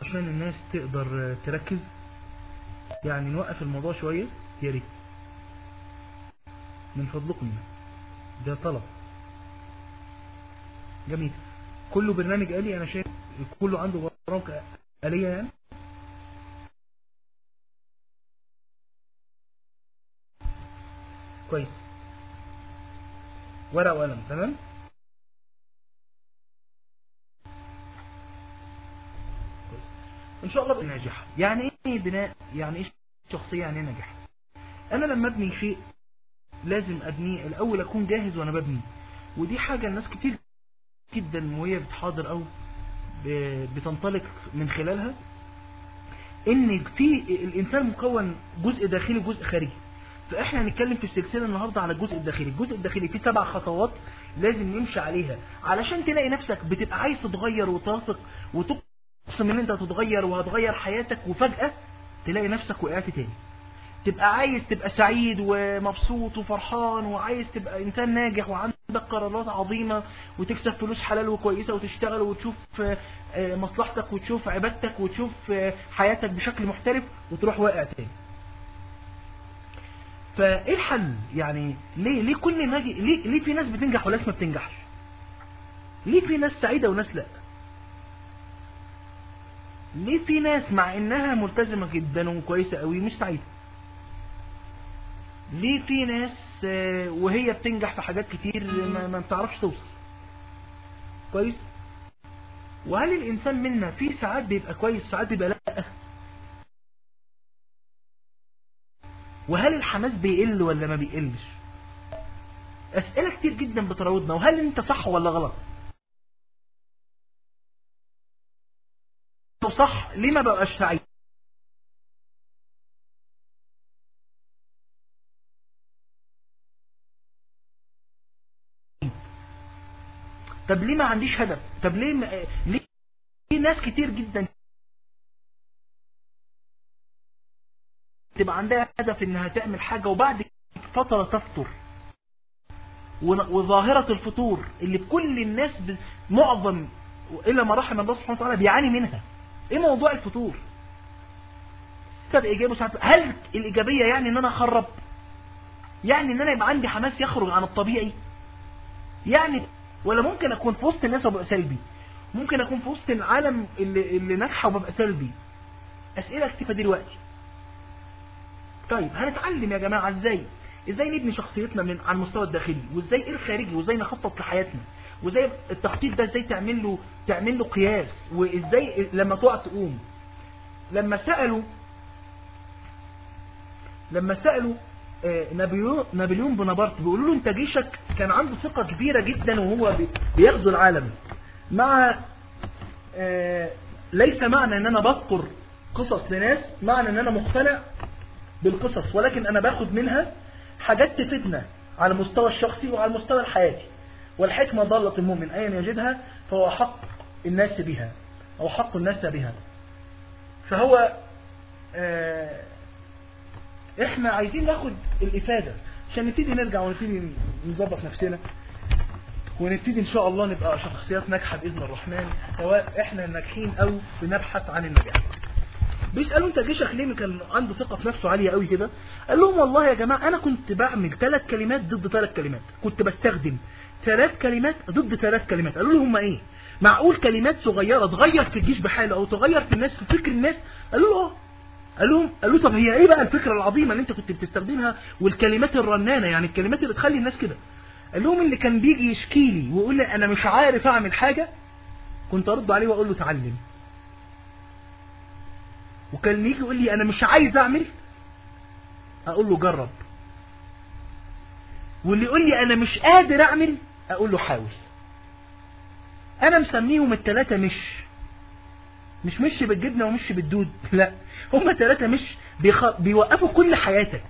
عشان الناس تقدر تركز يعني نوقف الموضوع شوية يا ريت من فضلكم ده طلب جميل كله برنامج آلي انا شايف كله عنده برامج آلية يعني كويس ورقة وقلم تمام كويس ان شاء الله ناجح يعني ايه بناء يعني ايه شخصية يعني ايه نجاح انا لما ابني شيء لازم ابنيه الاول اكون جاهز وانا ببني ودي حاجة الناس كتير جدا وهي بتحاضر او بتنطلق من خلالها ان في الانسان مكون جزء داخلي وجزء خارجي فاحنا هنتكلم في السلسلة النهاردة على الجزء الداخلي الجزء الداخلي فيه سبع خطوات لازم نمشي عليها علشان تلاقي نفسك بتبقى عايز تتغير وتثق وتقسم ان انت هتتغير وهتغير حياتك وفجأة تلاقي نفسك وقعت تاني تبقى عايز تبقى سعيد ومبسوط وفرحان وعايز تبقى انسان ناجح وعندك قرارات عظيمة وتكسب فلوس حلال وكويسة وتشتغل وتشوف مصلحتك وتشوف عبادتك وتشوف حياتك بشكل محترف وتروح واقع تاني فايه الحل يعني ليه ليه كل ما اجي ليه ليه في ناس بتنجح وناس ما بتنجحش ليه في ناس سعيدة وناس لا ليه في ناس مع انها ملتزمة جدا وكويسة قوي مش سعيدة ليه في ناس وهي بتنجح في حاجات كتير ما, ما بتعرفش توصل كويس وهل الانسان منا في ساعات بيبقى كويس ساعات بيبقى لا وهل الحماس بيقل ولا ما بيقلش اسئلة كتير جدا بتراودنا وهل انت صح ولا غلط لو صح ليه ما بقاش سعيد طب ليه ما عنديش هدف طب ليه ما... ليه في ناس كتير جدا تبقى عندها هدف انها تعمل حاجة وبعد فترة تفطر وظاهرة الفطور اللي كل الناس ب... معظم إلا ما رحم الله سبحانه وتعالى بيعاني منها ايه موضوع الفطور طب اجابه ساعات هل الايجابيه يعني ان انا اخرب يعني ان انا يبقى عندي حماس يخرج عن الطبيعي يعني ولا ممكن اكون في وسط الناس وابقى سلبي ممكن اكون في وسط العالم اللي, اللي ناجحه وببقى سلبي اسئله كتير دلوقتي طيب هنتعلم يا جماعه ازاي ازاي نبني شخصيتنا من على المستوى الداخلي وازاي ايه الخارجي وازاي نخطط لحياتنا وازاي التخطيط ده ازاي تعمل له تعمل له قياس وازاي لما تقع تقوم لما سالوا لما سالوا نابليون بونابرت بيقولوا له انت جيشك كان عنده ثقة كبيرة جدا وهو بيغزو العالم مع ليس معنى ان انا بذكر قصص لناس معنى ان انا مقتنع بالقصص ولكن انا باخد منها حاجات تفيدنا على المستوى الشخصي وعلى المستوى الحياتي والحكمة ضالة المؤمن ايا يجدها فهو حق الناس بها او حق الناس بها فهو آه احنا عايزين ناخد الافادة عشان نبتدي نرجع ونبتدي نظبط نفسنا ونبتدي ان شاء الله نبقى شخصيات ناجحة باذن الرحمن سواء احنا ناجحين او بنبحث عن النجاح بيسألوا انت جيشك ليه كان عنده ثقة في نفسه عالية قوي كده قال لهم والله يا جماعة انا كنت بعمل ثلاث كلمات ضد ثلاث كلمات كنت بستخدم ثلاث كلمات ضد ثلاث كلمات قالوا له هم ايه معقول كلمات صغيرة تغير في الجيش بحاله او تغير في الناس في فكر الناس قالوا له اه قال لهم قالوا طب هي ايه بقى الفكرة العظيمة اللي انت كنت بتستخدمها والكلمات الرنانة يعني الكلمات اللي تخلي الناس كده قال لهم اللي كان بيجي يشكي لي ويقول لي انا مش عارف اعمل حاجة كنت ارد عليه واقول له اتعلم وكان يجي يقول لي انا مش عايز اعمل اقول له جرب واللي يقول لي انا مش قادر اعمل اقول له حاول انا مسميهم التلاتة مش مش مش بالجبنة ومش بالدود لا هما تلاتة مش بيخ... بيوقفوا كل حياتك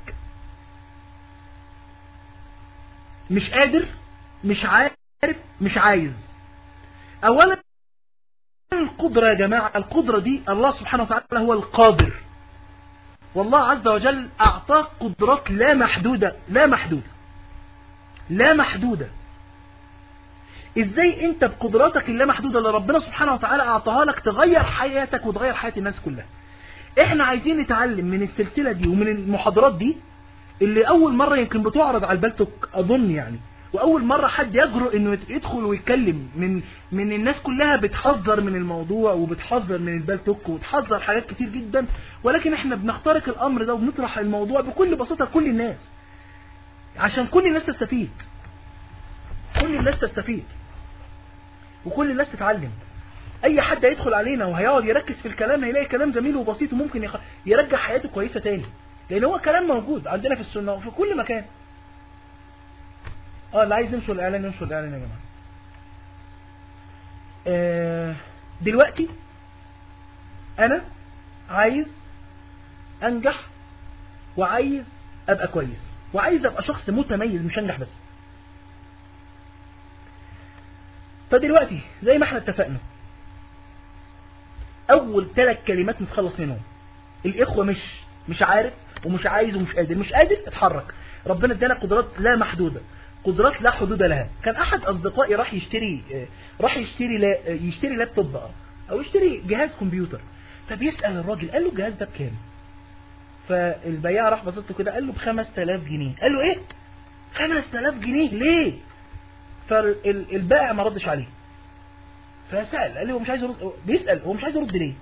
مش قادر مش عارف مش عايز اولا القدرة يا جماعة القدرة دي الله سبحانه وتعالى هو القادر والله عز وجل اعطاك قدرات لا محدودة لا محدودة لا محدودة ازاي انت بقدراتك اللامحدودة اللي ربنا سبحانه وتعالى اعطاها لك تغير حياتك وتغير حياة الناس كلها احنا عايزين نتعلم من السلسلة دي ومن المحاضرات دي اللي اول مرة يمكن بتعرض على البلتوك اظن يعني واول مرة حد يجرؤ انه يدخل ويتكلم من من الناس كلها بتحذر من الموضوع وبتحذر من البلتوك وبتحذر حاجات كتير جدا ولكن احنا بنخترق الامر ده وبنطرح الموضوع بكل بساطة لكل الناس عشان كل الناس تستفيد كل الناس تستفيد وكل الناس تتعلم اي حد هيدخل علينا وهيقعد يركز في الكلام هيلاقي كلام جميل وبسيط وممكن يخ... يرجع حياته كويسة تاني لان هو كلام موجود عندنا في السنة وفي كل مكان اه اللي عايز ينشر الاعلان ينشر الاعلان يا جماعة آه دلوقتي انا عايز انجح وعايز ابقى كويس وعايز ابقى شخص متميز مش انجح بس فدلوقتي زي ما احنا اتفقنا اول ثلاث كلمات نتخلص منهم الاخوة مش مش عارف ومش عايز ومش قادر مش قادر اتحرك ربنا ادانا قدرات لا محدودة قدرات لا حدود لها كان احد اصدقائي راح يشتري راح يشتري لا يشتري لابتوب بقى او يشتري جهاز كمبيوتر فبيسأل الراجل قال له الجهاز ده بكام فالبياع راح بصيت له كده قال له ب 5000 جنيه قال له ايه 5000 جنيه ليه فالبائع ما ردش عليه فسأل قال له هو مش عايز يرد بيسأل هو مش عايز يرد ليه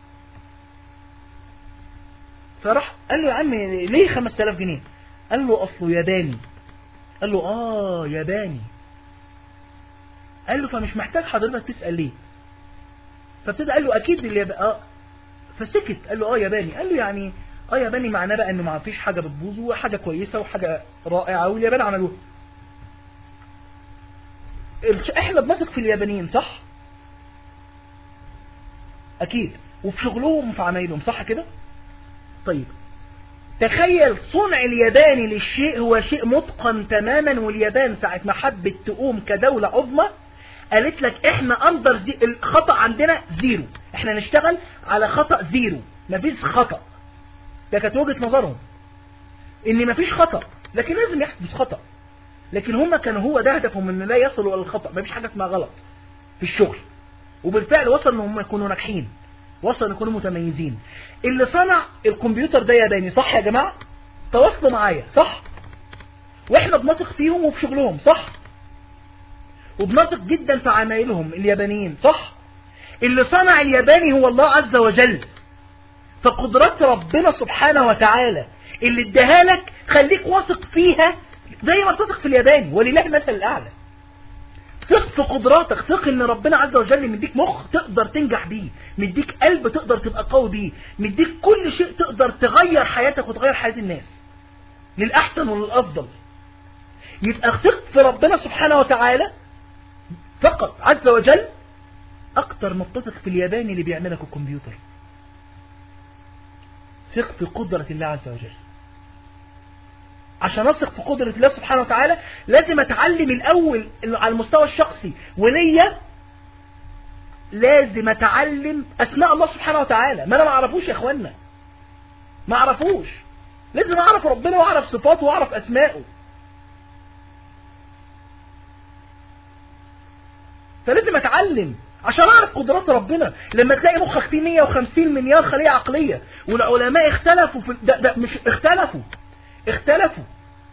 فراح قال له يا عم ليه 5000 جنيه قال له اصله ياباني قال له اه ياباني قال له فمش محتاج حضرتك تسأل ليه فابتدى قال له اكيد الياباني اه فسكت قال له اه ياباني قال له يعني اه ياباني معناه بقى انه ما فيش حاجة بتبوظ وحاجة كويسة وحاجة رائعة واليابان عملوها احنا بنثق في اليابانيين صح اكيد وفي شغلهم وفي عمايلهم صح كده طيب تخيل صنع الياباني للشيء هو شيء متقن تماما واليابان ساعة ما حبت تقوم كدولة عظمى قالت لك احنا اندر زي... الخطأ عندنا زيرو احنا نشتغل على خطأ زيرو مفيش خطأ ده كانت وجهة نظرهم ان مفيش خطأ لكن لازم يحدث خطأ لكن هم كانوا هو ده هدفهم ان لا يصلوا الى الخطأ مفيش حاجة اسمها غلط في الشغل وبالفعل وصل ان هم يكونوا ناجحين وصل ان يكونوا متميزين اللي صنع الكمبيوتر ده ياباني صح يا جماعة تواصلوا معايا صح واحنا بنثق فيهم وفي شغلهم صح وبنثق جدا في عمايلهم اليابانيين صح اللي صنع الياباني هو الله عز وجل فقدرات ربنا سبحانه وتعالى اللي اداها لك خليك واثق فيها زي ما بتثق في الياباني ولله المثل الاعلى ثق في قدراتك ثق ان ربنا عز وجل مديك مخ تقدر تنجح بيه مديك قلب تقدر تبقى قوي بيه مديك كل شيء تقدر تغير حياتك وتغير حياة الناس للأحسن وللأفضل يبقى ثق في ربنا سبحانه وتعالى فقط عز وجل أكتر ما بتثق في الياباني اللي بيعملك الكمبيوتر ثق في قدرة الله عز وجل عشان اثق في قدرة الله سبحانه وتعالى لازم اتعلم الاول على المستوى الشخصي وليا لازم اتعلم اسماء الله سبحانه وتعالى ما انا ما اعرفوش يا اخوانا ما اعرفوش لازم اعرف ربنا واعرف صفاته واعرف اسماءه فلازم اتعلم عشان اعرف قدرات ربنا لما تلاقي مخك فيه 150 مليار خلية عقلية والعلماء اختلفوا في ده, ده مش اختلفوا اختلفوا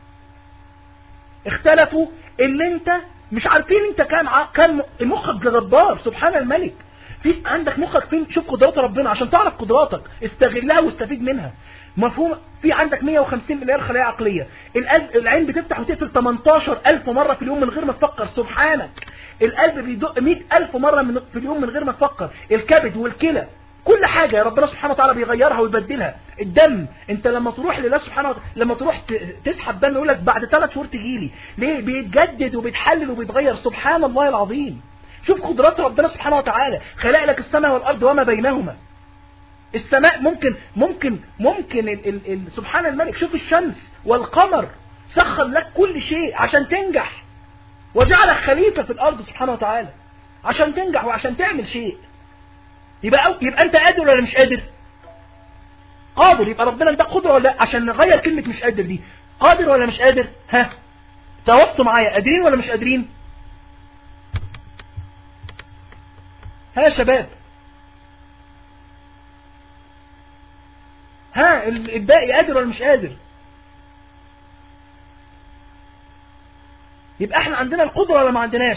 اختلفوا اللي انت مش عارفين انت كام ع... كام مخك جبار سبحان الملك في عندك مخك فين شوف قدرات ربنا عشان تعرف قدراتك استغلها واستفيد منها مفهوم في عندك 150 مليار خلايا عقلية القلب العين بتفتح وتقفل 18 ألف مرة في اليوم من غير ما تفكر سبحانك القلب بيدق 100 ألف مرة من في اليوم من غير ما تفكر الكبد والكلى كل حاجة يا ربنا سبحانه وتعالى بيغيرها ويبدلها الدم انت لما تروح لله سبحانه وتعالى لما تروح تسحب دم يقول لك بعد ثلاث شهور تجيلي ليه بيتجدد وبيتحلل وبيتغير سبحان الله العظيم شوف قدرات ربنا سبحانه وتعالى خلق لك السماء والارض وما بينهما السماء ممكن ممكن ممكن ال ال ال سبحان الملك شوف الشمس والقمر سخر لك كل شيء عشان تنجح وجعلك خليفة في الارض سبحانه وتعالى عشان تنجح وعشان تعمل شيء يبقى أو يبقى انت قادر ولا مش قادر قادر يبقى ربنا انت قدرة ولا لا عشان نغير كلمة مش قادر دي قادر ولا مش قادر ها تواصلوا معايا قادرين ولا مش قادرين ها يا شباب ها الباقي قادر ولا مش قادر يبقى احنا عندنا القدرة ولا ما عندناش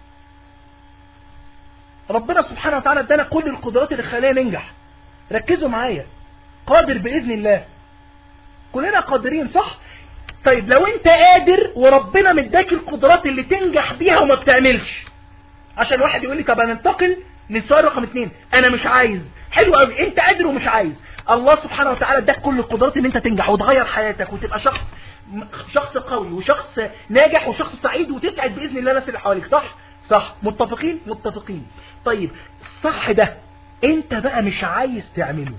ربنا سبحانه وتعالى ادانا كل القدرات اللي تخلينا ننجح ركزوا معايا قادر بإذن الله كلنا قادرين صح طيب لو انت قادر وربنا مداك القدرات اللي تنجح بيها وما بتعملش عشان واحد يقول لي طب هننتقل للسؤال رقم اثنين انا مش عايز حلو قوي انت قادر ومش عايز الله سبحانه وتعالى اداك كل القدرات ان انت تنجح وتغير حياتك وتبقى شخص شخص قوي وشخص ناجح وشخص سعيد وتسعد باذن الله الناس اللي حواليك صح صح متفقين متفقين طيب الصح ده انت بقى مش عايز تعمله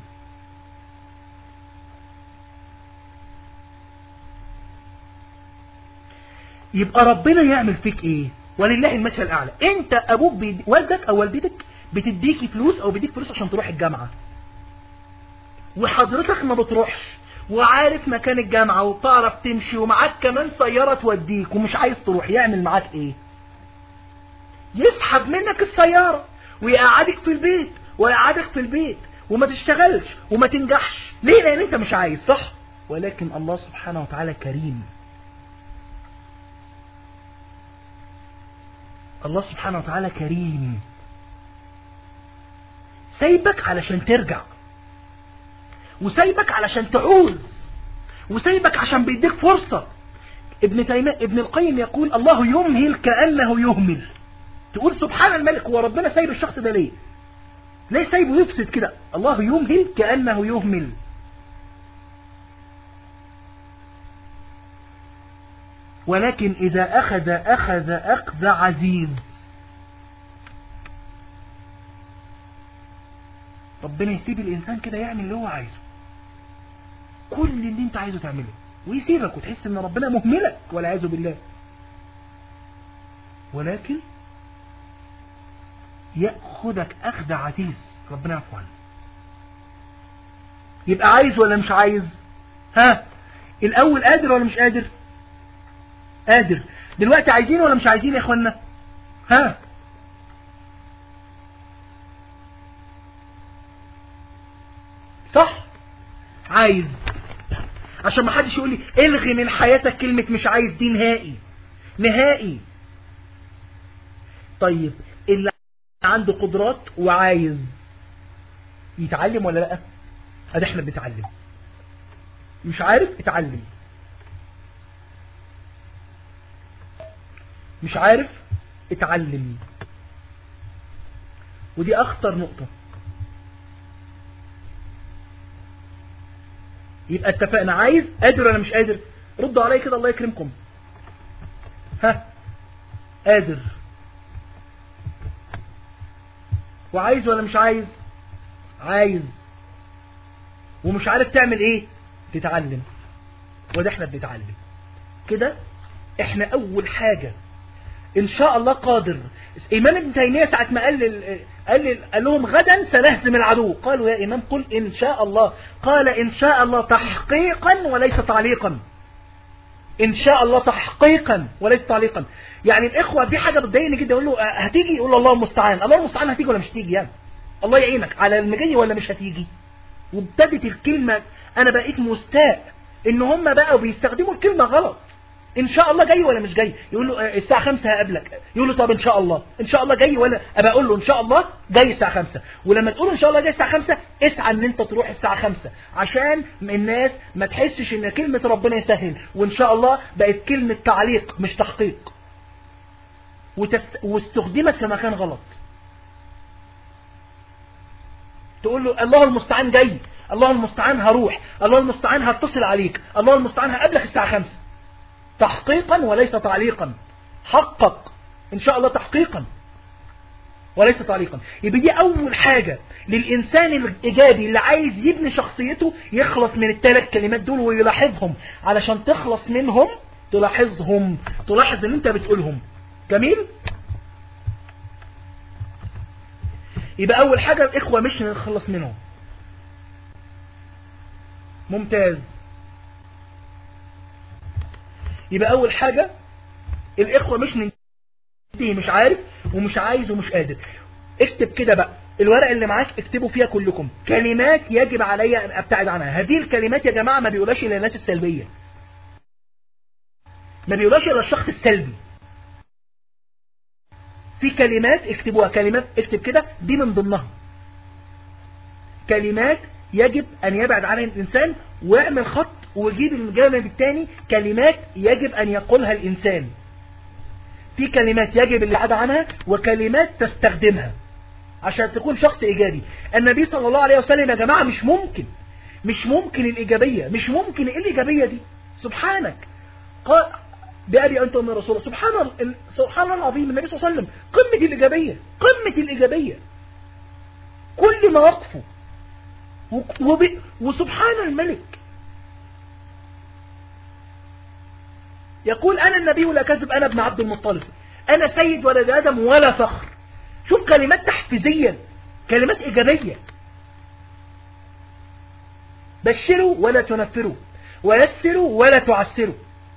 يبقى ربنا يعمل فيك ايه ولله المثل الاعلى انت ابوك بيد... والدك او والدتك بتديكي فلوس او بيديك فلوس عشان تروح الجامعة وحضرتك ما بتروحش وعارف مكان الجامعة وبتعرف تمشي ومعاك كمان سيارة توديك ومش عايز تروح يعمل معاك ايه يسحب منك السيارة ويقعدك في البيت ويقعدك في البيت وما تشتغلش وما تنجحش ليه لان انت مش عايز صح ولكن الله سبحانه وتعالى كريم الله سبحانه وتعالى كريم سايبك علشان ترجع وسايبك علشان تعوز وسايبك عشان بيديك فرصة ابن تيمية ابن القيم يقول الله يمهل كأنه يهمل تقول سبحان الملك هو ربنا سايب الشخص ده ليه ليه سايبه يفسد كده الله يمهل كأنه يهمل ولكن إذا أخذ أخذ أخذ عزيز ربنا يسيب الإنسان كده يعمل اللي هو عايزه كل اللي انت عايزه تعمله ويسيبك وتحس ان ربنا مهملك والعياذ بالله ولكن يأخذك أخذ عزيز ربنا يعفو عنه يبقى عايز ولا مش عايز ها الأول قادر ولا مش قادر قادر دلوقتي عايزين ولا مش عايزين يا اخوانا ها صح عايز عشان ما حدش يقول لي الغي من حياتك كلمة مش عايز دي نهائي نهائي طيب اللي عنده قدرات وعايز يتعلم ولا لا ادي احنا بنتعلم مش عارف اتعلم مش عارف اتعلم ودي اخطر نقطة يبقى اتفقنا عايز قادر ولا مش قادر ردوا عليا كده الله يكرمكم ها قادر وعايز ولا مش عايز عايز ومش عارف تعمل ايه تتعلم وده احنا بنتعلم كده احنا اول حاجة ان شاء الله قادر امام ابن تيمية ساعة ما قال, قال, قال لهم غدا سنهزم العدو قالوا يا امام قل ان شاء الله قال ان شاء الله تحقيقا وليس تعليقا ان شاء الله تحقيقا وليس تعليقا يعني الاخوة في حاجة بتضايقني جدا يقول له هتيجي يقول له الله المستعان الله المستعان هتيجي ولا مش هتيجي يعني الله يعينك على المجي ولا مش هتيجي وابتدت الكلمة انا بقيت مستاء ان هم بقوا بيستخدموا الكلمة غلط ان شاء الله جاي ولا مش جاي يقول له الساعة خمسة هقابلك يقول له طب ان شاء الله ان شاء الله جاي ولا ابقى اقول له ان شاء الله جاي الساعة خمسة ولما تقول ان شاء الله جاي الساعة خمسة اسعى ان انت تروح الساعة خمسة عشان الناس ما تحسش ان كلمة ربنا يسهل وان شاء الله بقت كلمة تعليق مش تحقيق وتست... واستخدمت في مكان غلط تقول له الله المستعان جاي الله المستعان هروح الله المستعان هتصل عليك الله المستعان هقابلك الساعة خمسة تحقيقا وليس تعليقا حقق ان شاء الله تحقيقا وليس تعليقا يبقى دي اول حاجة للانسان الايجابي اللي عايز يبني شخصيته يخلص من الثلاث كلمات دول ويلاحظهم علشان تخلص منهم تلاحظهم تلاحظ ان انت بتقولهم جميل يبقى اول حاجة الاخوة مش نخلص منهم ممتاز يبقى اول حاجة الاخوة مش ننتهي مش عارف ومش عايز ومش قادر اكتب كده بقى الورق اللي معاك اكتبوا فيها كلكم كلمات يجب علي ان ابتعد عنها هذه الكلمات يا جماعة ما بيقولهاش الى الناس السلبية ما بيقولهاش الى الشخص السلبي في كلمات اكتبوها كلمات اكتب كده دي من ضمنها كلمات يجب ان يبعد عنها الانسان واعمل خط وجيب الجانب الثاني كلمات يجب ان يقولها الانسان في كلمات يجب الابعاد عنها وكلمات تستخدمها عشان تكون شخص ايجابي النبي صلى الله عليه وسلم يا جماعة مش ممكن مش ممكن الايجابية مش ممكن ايه الايجابية دي سبحانك قال بأبي أنت ومن رسول الله سبحان الله سبحان الله العظيم النبي صلى الله عليه وسلم قمة الإيجابية قمة الإيجابية كل مواقفه وب... وسبحان الملك يقول أنا النبي لا كذب أنا ابن عبد المطلب أنا سيد ولد آدم ولا فخر شوف كلمات تحفيزية كلمات إيجابية بشروا ولا تنفروا ويسروا ولا تعسروا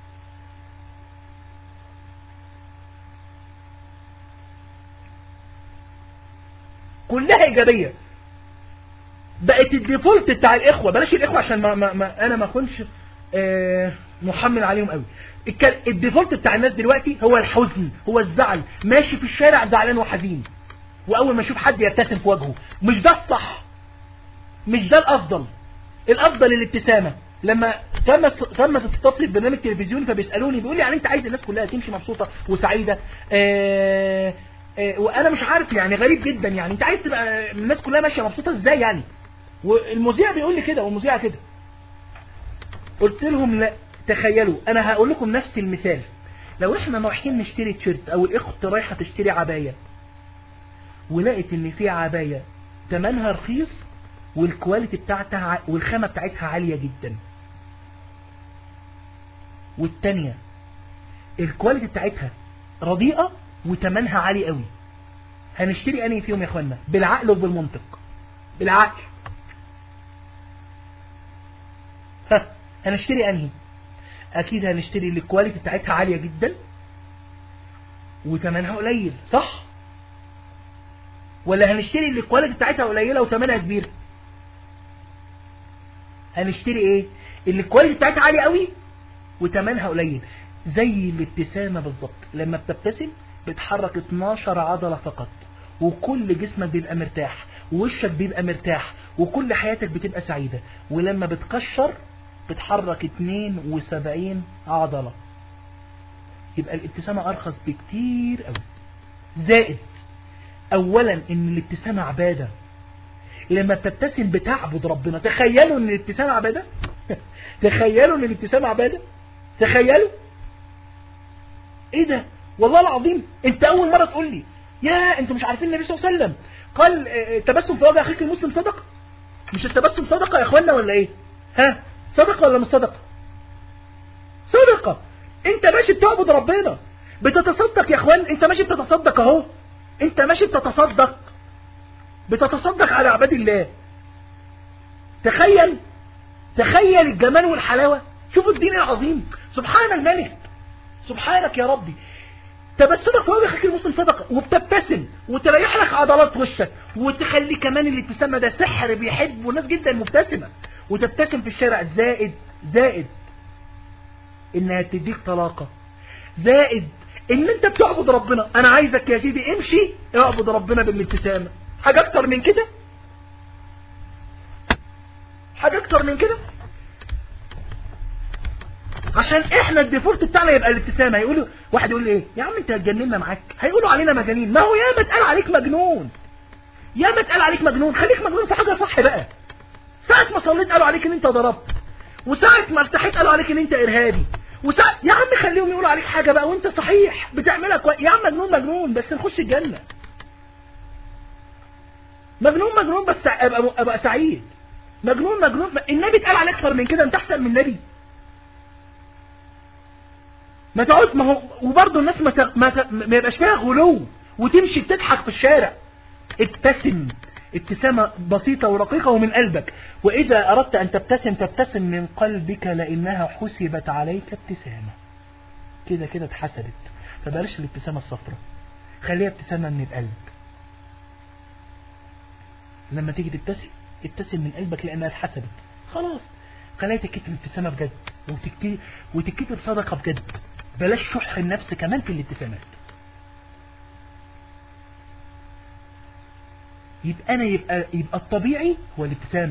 كلها إيجابية بقت الديفولت بتاع الإخوة بلاش الإخوة عشان ما ما ما أنا ما أكونش آه محمل عليهم قوي الديفولت بتاع الناس دلوقتي هو الحزن هو الزعل ماشي في الشارع زعلان وحزين وأول ما يشوف حد يبتسم في وجهه مش ده الصح مش ده الأفضل الأفضل الابتسامة لما تم تم تستضيف برنامج تلفزيوني فبيسالوني بيقول لي يعني انت عايز الناس كلها تمشي مبسوطه وسعيده آه وانا مش عارف يعني غريب جدا يعني انت عايز تبقى الناس كلها ماشيه مبسوطه ازاي يعني والمذيع بيقول لي كده والمذيعه كده قلت لهم لا تخيلوا انا هقول لكم نفس المثال لو احنا رايحين نشتري تيشيرت او الاخت رايحه تشتري عبايه ولقيت ان في عبايه ثمنها رخيص والكواليتي بتاعتها والخامه بتاعتها عاليه جدا والتانية الكواليتي بتاعتها رديئة وتمنها عالي قوي هنشتري انهي فيهم يا اخوانا بالعقل وبالمنطق بالعقل ها هنشتري انهي اكيد هنشتري اللي الكواليتي بتاعتها عالية جدا وتمنها قليل صح ولا هنشتري اللي الكواليتي بتاعتها قليلة وتمنها كبير هنشتري ايه اللي الكواليتي بتاعتها عالية قوي وتمنها قليل زي الابتسامة بالظبط لما بتبتسم بتحرك 12 عضلة فقط وكل جسمك بيبقى مرتاح ووشك بيبقى مرتاح وكل حياتك بتبقى سعيدة ولما بتكشر بتحرك 72 عضلة يبقى الابتسامة أرخص بكتير قوي زائد أولا إن الابتسامة عبادة لما بتبتسم بتعبد ربنا تخيلوا إن الابتسامة عبادة تخيلوا إن الابتسامة عبادة تخيلوا ايه ده والله العظيم انت اول مرة تقول لي يا انتوا مش عارفين النبي صلى الله عليه وسلم قال التبسم في وجه اخيك المسلم صدقه مش التبسم صدقه يا اخوانا ولا ايه ها صدقه ولا مش صدقه صدقه انت ماشي بتعبد ربنا بتتصدق يا اخوان انت ماشي بتتصدق اهو انت ماشي بتتصدق بتتصدق على عباد الله تخيل تخيل الجمال والحلاوة شوفوا الدين العظيم سبحان الملك سبحانك يا ربي تبسمك في وجه اخيك المسلم صدقه وبتبتسم وتريح لك عضلات وشك وتخلي كمان الابتسامه ده سحر بيحب والناس جدا مبتسمه وتبتسم في الشارع زائد زائد انها تديك طلاقه زائد ان انت بتعبد ربنا انا عايزك يا سيدي امشي اعبد ربنا بالابتسامه حاجه اكتر من كده حاجه اكتر من كده عشان احنا الديفولت بتاعنا يبقى الابتسامه هيقولوا واحد يقول لي ايه يا عم انت هتجننا معاك هيقولوا علينا مجانين ما هو ياما اتقال عليك مجنون ياما اتقال عليك مجنون خليك مجنون في حاجه صح بقى ساعه ما صليت قالوا عليك ان انت ضربت وساعه ما ارتحيت قالوا عليك ان انت ارهابي وساعه يا عم خليهم يقولوا عليك حاجه بقى وانت صحيح بتعملها كويس يا عم مجنون مجنون بس نخش الجنه مجنون مجنون بس ابقى ابقى سعيد مجنون مجنون النبي اتقال عليك اكتر من كده انت احسن من النبي ما تقعد ما هو وبرضه الناس ما ت... ما, ت... ما يبقاش فيها غلو وتمشي بتضحك في الشارع ابتسم ابتسامة بسيطة ورقيقة ومن قلبك وإذا أردت أن تبتسم تبتسم من قلبك لأنها حسبت عليك ابتسامة كده كده اتحسبت فبلاش الابتسامة الصفراء خليها ابتسامة من القلب لما تيجي تبتسم ابتسم من قلبك لانها اتحسبت خلاص خليها تتكتب ابتسامة بجد وتكتب, وتكتب صدقة بجد بلاش شح النفس كمان في الابتسامات يبقى انا يبقى, يبقى الطبيعي هو الابتسامة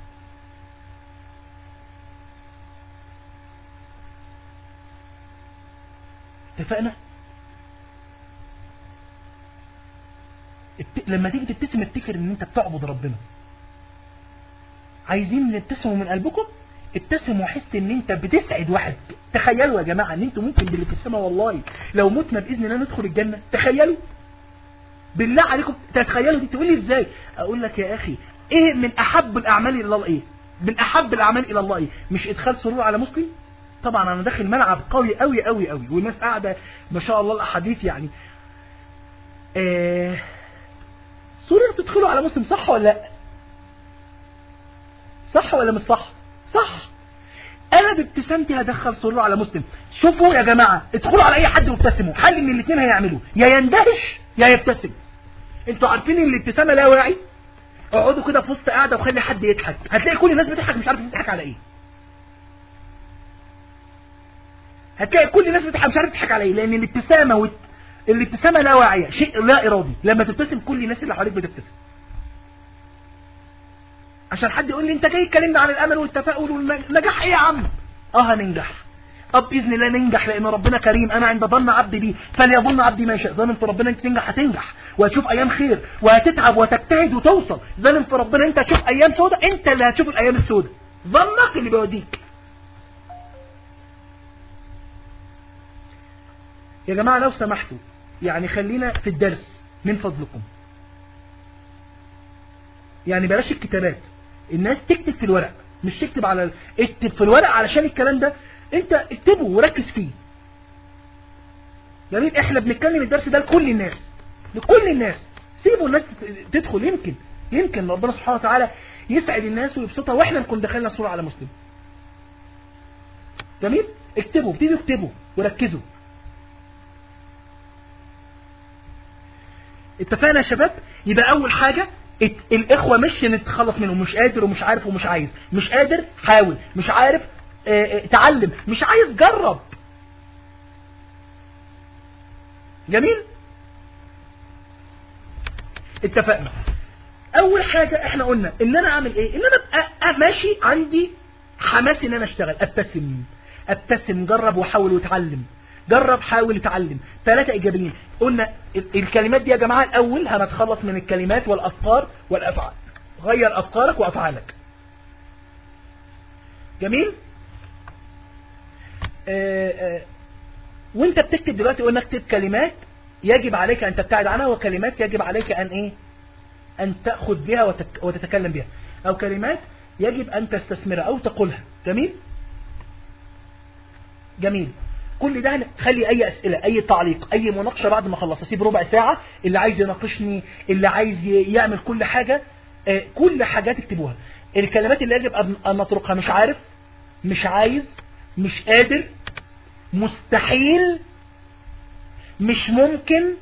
اتفقنا لما تيجي تبتسم افتكر ان انت بتعبد ربنا عايزين نبتسموا من قلبكم ابتسم وحس ان انت بتسعد واحد تخيلوا يا جماعة ان انتوا ممكن بالابتسامة والله لو متنا باذن الله ندخل الجنة تخيلوا بالله عليكم تتخيلوا دي تقول لي ازاي اقول لك يا اخي ايه من احب الاعمال الى الله ايه من احب الاعمال الى الله ايه مش ادخال سرور على مسلم طبعا انا داخل ملعب قوي قوي قوي قوي والناس قاعده ما شاء الله الاحاديث يعني آه سرور تدخلوا على مسلم صح ولا لا صح ولا مش صح صح انا بابتسامتي هدخل سرور على مسلم شوفوا يا جماعة ادخلوا على اي حد وابتسموا حل من الاثنين هيعملوا يا يندهش يا يبتسم انتوا عارفين ان الابتسامة لا واعي اقعدوا كده في وسط قاعدة وخلي حد يضحك هتلاقي كل الناس بتضحك مش عارف تضحك على ايه هتلاقي كل الناس بتضحك مش عارف تضحك على ايه لان الابتسامة وت... الابتسامة لا واعية شيء لا ارادي لما تبتسم كل الناس اللي حواليك بتبتسم عشان حد يقول لي انت جاي تكلمنا عن الامل والتفاؤل والنجاح ايه يا عم اه هننجح اب باذن الله ننجح لان ربنا كريم انا عند ظن عبدي بي فليظن عبدي ما يشاء ظن في ربنا انت تنجح هتنجح وهتشوف ايام خير وهتتعب وتجتهد وتوصل ظن في ربنا انت هتشوف ايام سوداء انت اللي هتشوف الايام السوداء ظنك اللي بيوديك يا جماعه لو سمحتوا يعني خلينا في الدرس من فضلكم يعني بلاش الكتابات الناس تكتب في الورق مش تكتب على ال... اكتب في الورق علشان الكلام ده انت اكتبه وركز فيه جميل احنا بنتكلم الدرس ده لكل الناس لكل الناس سيبوا الناس تدخل يمكن يمكن ربنا سبحانه وتعالى يسعد الناس ويبسطها واحنا نكون دخلنا صورة على مسلم جميل اكتبوا ابتدوا اكتبوا وركزوا اتفقنا يا شباب يبقى اول حاجة الاخوة مش نتخلص منهم مش قادر ومش عارف ومش عايز مش قادر حاول مش عارف اه اه تعلم مش عايز جرب جميل اتفقنا اول حاجة احنا قلنا ان انا اعمل ايه ان انا ابقى ماشي عندي حماس ان انا اشتغل ابتسم ابتسم جرب وحاول وتعلم جرب حاول اتعلم ثلاثة ايجابيين قلنا الكلمات دي يا جماعة الاول هنتخلص من الكلمات والافكار والافعال غير افكارك وافعالك جميل آآ آآ وانت بتكتب دلوقتي قلنا اكتب كلمات يجب عليك ان تبتعد عنها وكلمات يجب عليك ان ايه ان تأخذ بها وتك وتتكلم بها او كلمات يجب ان تستثمرها او تقولها جميل جميل كل ده خلي اي اسئلة اي تعليق اي مناقشة بعد ما اخلص اسيب ربع ساعة اللي عايز يناقشني اللي عايز يعمل كل حاجة آه كل حاجات اكتبوها الكلمات اللي يجب ان نطرقها مش عارف مش عايز مش قادر مستحيل مش ممكن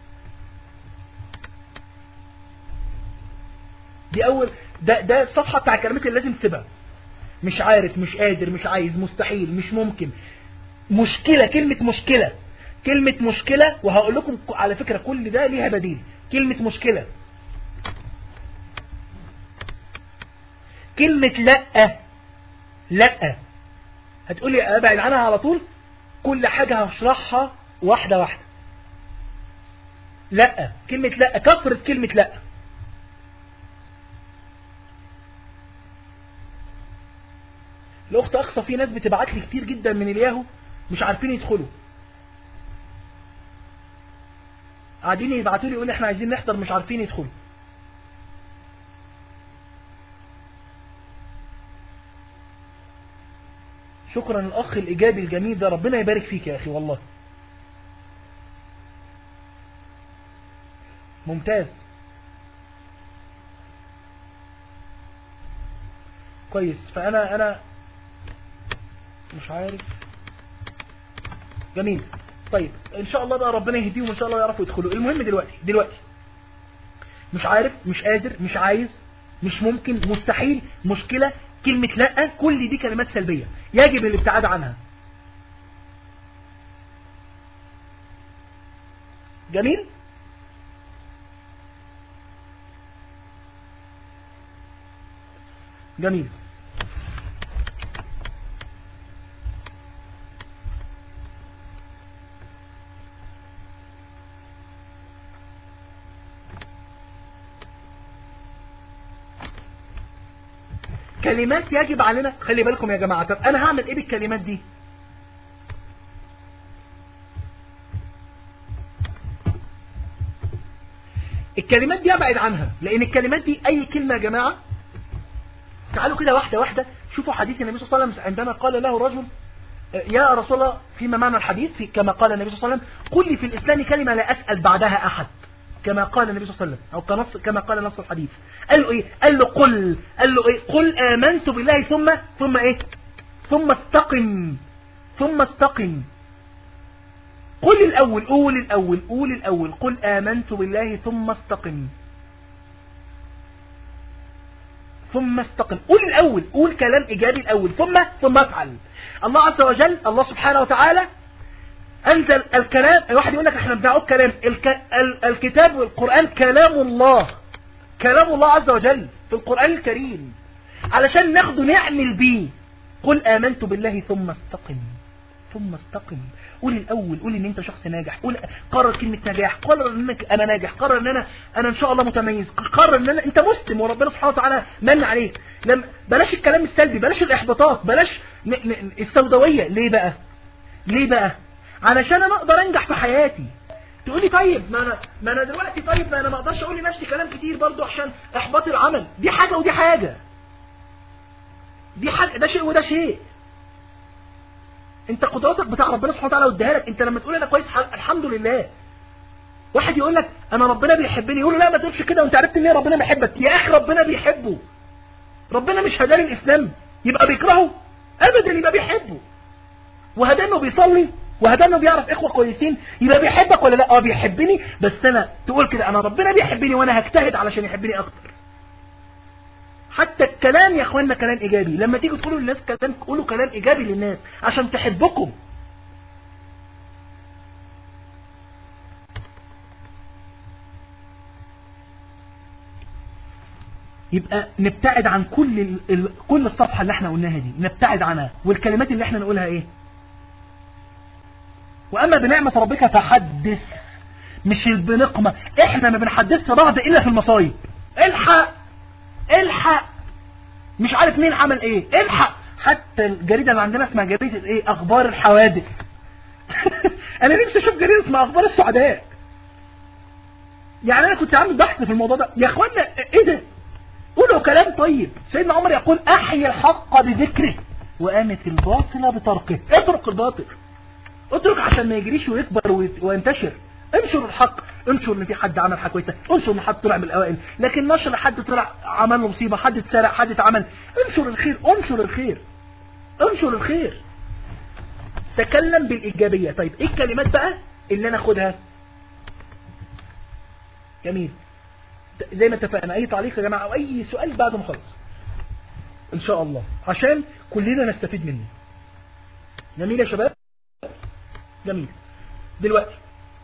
دي اول ده ده الصفحة بتاع الكلمات اللي لازم تسيبها مش عارف مش قادر مش عايز مستحيل مش ممكن مشكلة كلمة مشكلة كلمة مشكلة وهقول لكم على فكرة كل ده ليها بديل كلمة مشكلة كلمة لأ لأ هتقولي ابعد عنها على طول كل حاجة هشرحها واحدة واحدة لأ كلمة لأ كثرة كلمة لأ الأخت أقصى في ناس بتبعت لي كتير جدا من الياهو مش عارفين يدخلوا قاعدين يبعتوا لي يقولوا احنا عايزين نحضر مش عارفين يدخلوا شكرا الأخ الإيجابي الجميل ده ربنا يبارك فيك يا أخي والله ممتاز كويس فأنا أنا مش عارف جميل طيب إن شاء الله بقى ربنا يهديهم إن شاء الله يعرفوا يدخلوا المهم دلوقتي دلوقتي مش عارف مش قادر مش عايز مش ممكن مستحيل مشكلة كلمة لا كل دي كلمات سلبية يجب الابتعاد عنها جميل جميل كلمات يجب علينا خلي بالكم يا جماعة طب انا هعمل ايه بالكلمات دي الكلمات دي ابعد عنها لان الكلمات دي اي كلمة يا جماعة تعالوا كده واحدة واحدة شوفوا حديث النبي صلى الله عليه وسلم عندما قال له رجل يا رسول الله فيما معنى الحديث في كما قال النبي صلى الله عليه وسلم قل لي في الإسلام كلمة لا أسأل بعدها أحد كما قال النبي صلى الله عليه وسلم أو كنص كما قال نص الحديث قال له إيه قال له قل قال له إيه قل آمنت بالله ثم ثم إيه ثم استقم ثم استقم قل الأول قول الأول قول الأول قل آمنت بالله ثم استقم ثم استقم قول الأول قول كلام إيجابي الأول ثم ثم افعل الله عز وجل الله سبحانه وتعالى أنزل الكلام واحد يقول لك احنا بنعود كلام الك... ال... الكتاب والقرآن كلام الله كلام الله عز وجل في القرآن الكريم علشان ناخده نعمل بيه قل آمنت بالله ثم استقم ثم استقم قول الاول قول ان انت شخص ناجح قول قرر كلمه نجاح قرر انك انا ناجح قرر ان انا انا ان شاء الله متميز قرر ان انا انت مسلم وربنا سبحانه وتعالى من عليك لم بلاش الكلام السلبي بلاش الاحباطات بلاش ن... ن... السوداويه ليه بقى ليه بقى علشان انا اقدر انجح في حياتي تقول لي طيب ما انا ما انا دلوقتي طيب ما انا ما اقدرش اقول لنفسي كلام كتير برضو عشان احباط العمل دي حاجه ودي حاجه دي حاجه ده شيء وده شيء انت قدراتك بتاع ربنا سبحانه وتعالى وديها لك انت لما تقول انا كويس الحمد لله واحد يقول لك انا ربنا بيحبني يقول له لا ما تقولش كده وانت عرفت ان ربنا بيحبك يا اخي ربنا بيحبه ربنا مش هداني الاسلام يبقى بيكرهه ابدا يبقى بيحبه وهدانه بيصلي وهدانه بيعرف اخوه كويسين يبقى بيحبك ولا لا اه بيحبني بس انا تقول كده انا ربنا بيحبني وانا هجتهد علشان يحبني اكتر حتى الكلام يا اخوانا كلام ايجابي لما تيجوا تقولوا للناس كلام قولوا كلام ايجابي للناس عشان تحبكم يبقى نبتعد عن كل ال... ال... كل الصفحة اللي احنا قلناها دي نبتعد عنها والكلمات اللي احنا نقولها ايه واما بنعمة ربك فحدث مش بنقمة احنا ما بنحدثش بعض الا في المصايب الحق الحق مش عارف مين عمل ايه الحق حتى الجريدة اللي عندنا اسمها جريدة ايه اخبار الحوادث انا نفسي اشوف جريدة اسمها اخبار السعداء يعني انا كنت عامل بحث في الموضوع ده يا اخوانا ايه ده قولوا كلام طيب سيدنا عمر يقول احيي الحق بذكره وامت الباطل بتركه اترك الباطل اترك عشان ما يجريش ويكبر وينتشر انشر الحق انشر ان في حد عمل حاجه كويسه انشر ان حد طلع من الاوائل لكن نشر حد طلع عمل له مصيبه حد اتسرق حد اتعمل انشر الخير انشر الخير انشر الخير تكلم بالايجابيه طيب ايه الكلمات بقى اللي انا اخدها جميل زي ما اتفقنا اي تعليق يا جماعه او اي سؤال بعد ما اخلص ان شاء الله عشان كلنا نستفيد منه جميل يا شباب جميل دلوقتي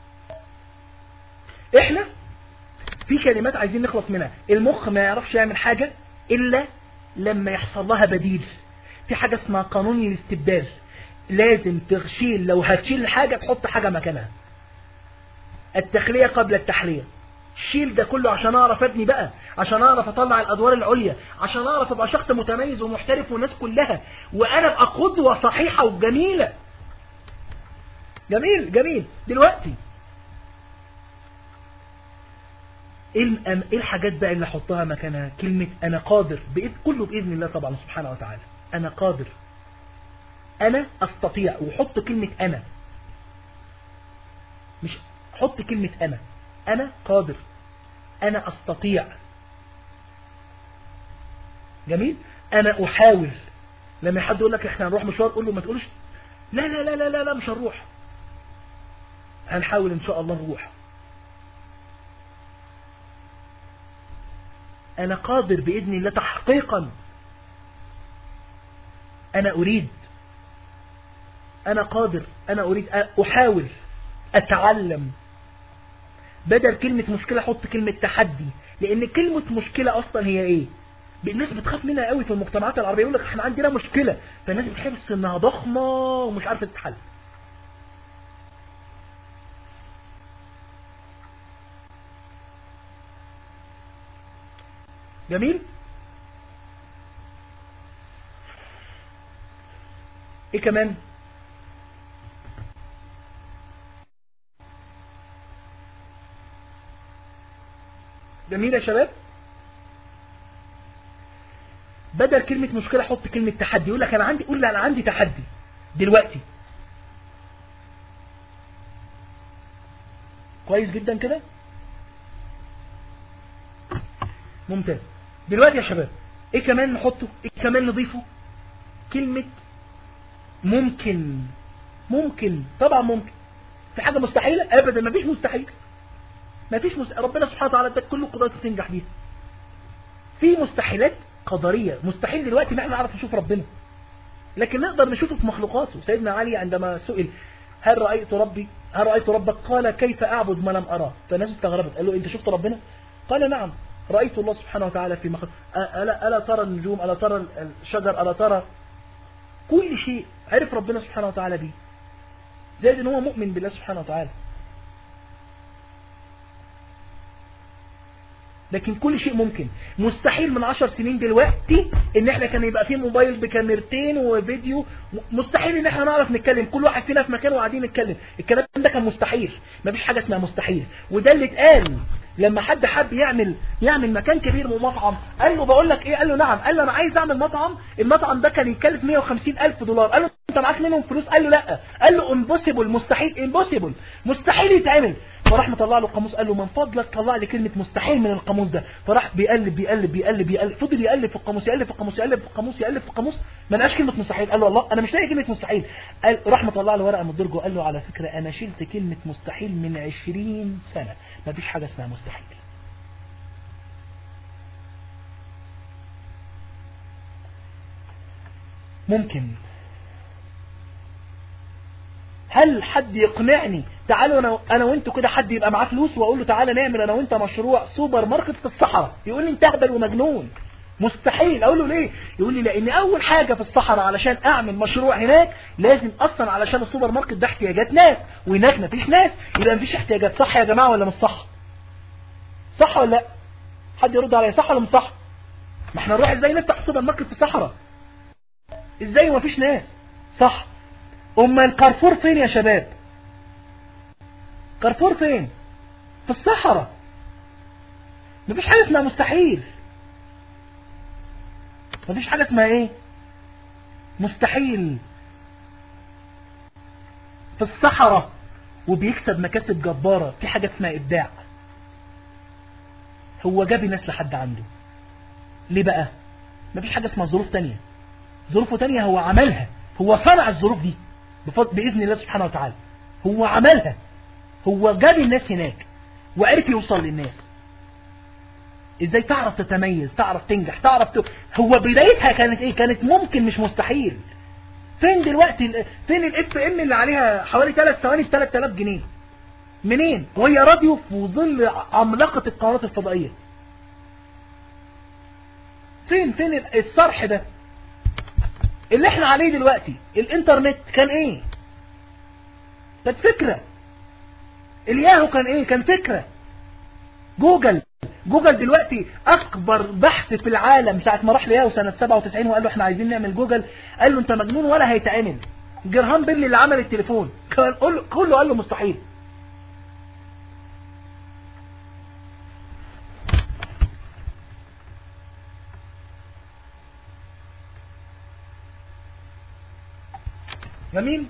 احنا في كلمات عايزين نخلص منها المخ ما يعرفش يعمل حاجة الا لما يحصل لها بديل في حاجة اسمها قانون الاستبدال لازم تشيل لو هتشيل حاجة تحط حاجة مكانها التخلية قبل التحلية شيل ده كله عشان اعرف ابني بقى عشان اعرف اطلع الادوار العليا عشان اعرف ابقى شخص متميز ومحترف والناس كلها وانا ابقى قدوة صحيحة وجميلة جميل جميل دلوقتي ايه الحاجات بقى اللي احطها مكانها كلمة انا قادر بإذن كله بإذن الله طبعا سبحانه وتعالى انا قادر انا استطيع وحط كلمة انا مش حط كلمة انا انا قادر انا استطيع جميل انا احاول لما حد يقول لك احنا هنروح مشوار قول له ما تقولش لا لا لا لا لا, لا مش هنروح هنحاول ان شاء الله نروح أنا قادر بإذن الله تحقيقا أنا أريد أنا قادر أنا أريد أحاول أتعلم بدل كلمة مشكلة حط كلمة تحدي لأن كلمة مشكلة أصلا هي إيه الناس بتخاف منها قوي في المجتمعات العربية يقول لك احنا عندنا مشكلة فالناس بتحس انها ضخمة ومش عارفة تتحل جميل ايه كمان جميل يا شباب بدل كلمة مشكلة حط كلمة تحدي يقول لك انا عندي قول لي انا عندي تحدي دلوقتي كويس جدا كده ممتاز دلوقتي يا شباب ايه كمان نحطه ايه كمان نضيفه كلمة ممكن ممكن طبعا ممكن في حاجة مستحيلة ابدا ما فيش مستحيل ما فيش مست... ربنا سبحانه وتعالى اداك كل القدرات تنجح بيها في مستحيلات قدرية مستحيل دلوقتي ان احنا نعرف نشوف ربنا لكن نقدر نشوفه في مخلوقاته سيدنا علي عندما سئل هل رأيت ربي هل رأيت ربك قال كيف أعبد ما لم أراه فالناس استغربت قال له أنت شفت ربنا قال نعم رأيت الله سبحانه وتعالى في مخلوق ألا, ألا ترى النجوم ألا ترى الشجر ألا ترى كل شيء عرف ربنا سبحانه وتعالى به زائد ان هو مؤمن بالله سبحانه وتعالى لكن كل شيء ممكن مستحيل من عشر سنين دلوقتي ان احنا كان يبقى فيه موبايل بكاميرتين وفيديو مستحيل ان احنا نعرف نتكلم كل واحد فينا في مكانه وقاعدين نتكلم الكلام ده كان مستحيل مفيش حاجة اسمها مستحيل وده اللي اتقال لما حد حب يعمل يعمل مكان كبير ومطعم قال له بقول لك ايه قال له نعم قال له انا عايز اعمل مطعم المطعم ده كان يكلف 150 الف دولار قال له انت معاك منهم فلوس قال له لا قال له امبوسيبل مستحيل امبوسيبل مستحيل يتعمل فراح مطلع له القاموس قال له من فضلك طلع لي كلمة مستحيل من القاموس ده فراح بيقلب بيقلب بيقلب بيقلب فضل يقلب في القاموس يقلب في القاموس يقلب في القاموس يقلب في القاموس ما لقاش كلمة مستحيل قال له الله انا مش لاقي كلمة مستحيل قال راح مطلع له ورقة من الدرج وقال له على فكرة انا شلت كلمة مستحيل من 20 سنة ما فيش حاجة اسمها مستحيل ممكن هل حد يقنعني تعالوا انا انا وانتوا كده حد يبقى معاه فلوس واقول له تعالى نعمل انا وانت مشروع سوبر ماركت في الصحراء يقول لي انت اهبل ومجنون مستحيل اقول له ليه يقول لي لان اول حاجة في الصحراء علشان اعمل مشروع هناك لازم اصلا علشان السوبر ماركت ده احتياجات ناس وهناك مفيش ناس يبقى مفيش احتياجات صح يا جماعة ولا مش صح صح ولا لا حد يرد عليا صح ولا مش صح ما احنا نروح ازاي نفتح سوبر ماركت في الصحراء ازاي ومفيش ناس صح اما الكارفور فين يا شباب كارفور فين في الصحراء مفيش حاجة اسمها مستحيل مفيش حاجة اسمها ايه مستحيل في الصحراء وبيكسب مكاسب جبارة في حاجة اسمها ابداع هو جاب ناس لحد عنده ليه بقى مفيش حاجة اسمها ظروف تانية ظروفه تانية هو عملها هو صنع الظروف دي بإذن الله سبحانه وتعالى هو عملها هو جاب الناس هناك وعرف يوصل للناس ازاي تعرف تتميز تعرف تنجح تعرف ت... هو بدايتها كانت ايه كانت ممكن مش مستحيل فين دلوقتي فين الاف ام اللي عليها حوالي 3 ثواني ب 3000 جنيه منين وهي راديو في ظل عملاقة القنوات الفضائية فين فين الصرح ده اللي احنا عليه دلوقتي الانترنت كان ايه كانت فكرة الياهو كان ايه كان فكرة جوجل جوجل دلوقتي اكبر بحث في العالم ساعة ما راح لياهو سنة 97 وقال له احنا عايزين نعمل جوجل قال له انت مجنون ولا هيتعمل جرهام بيل اللي عمل التليفون كله قال له مستحيل جميل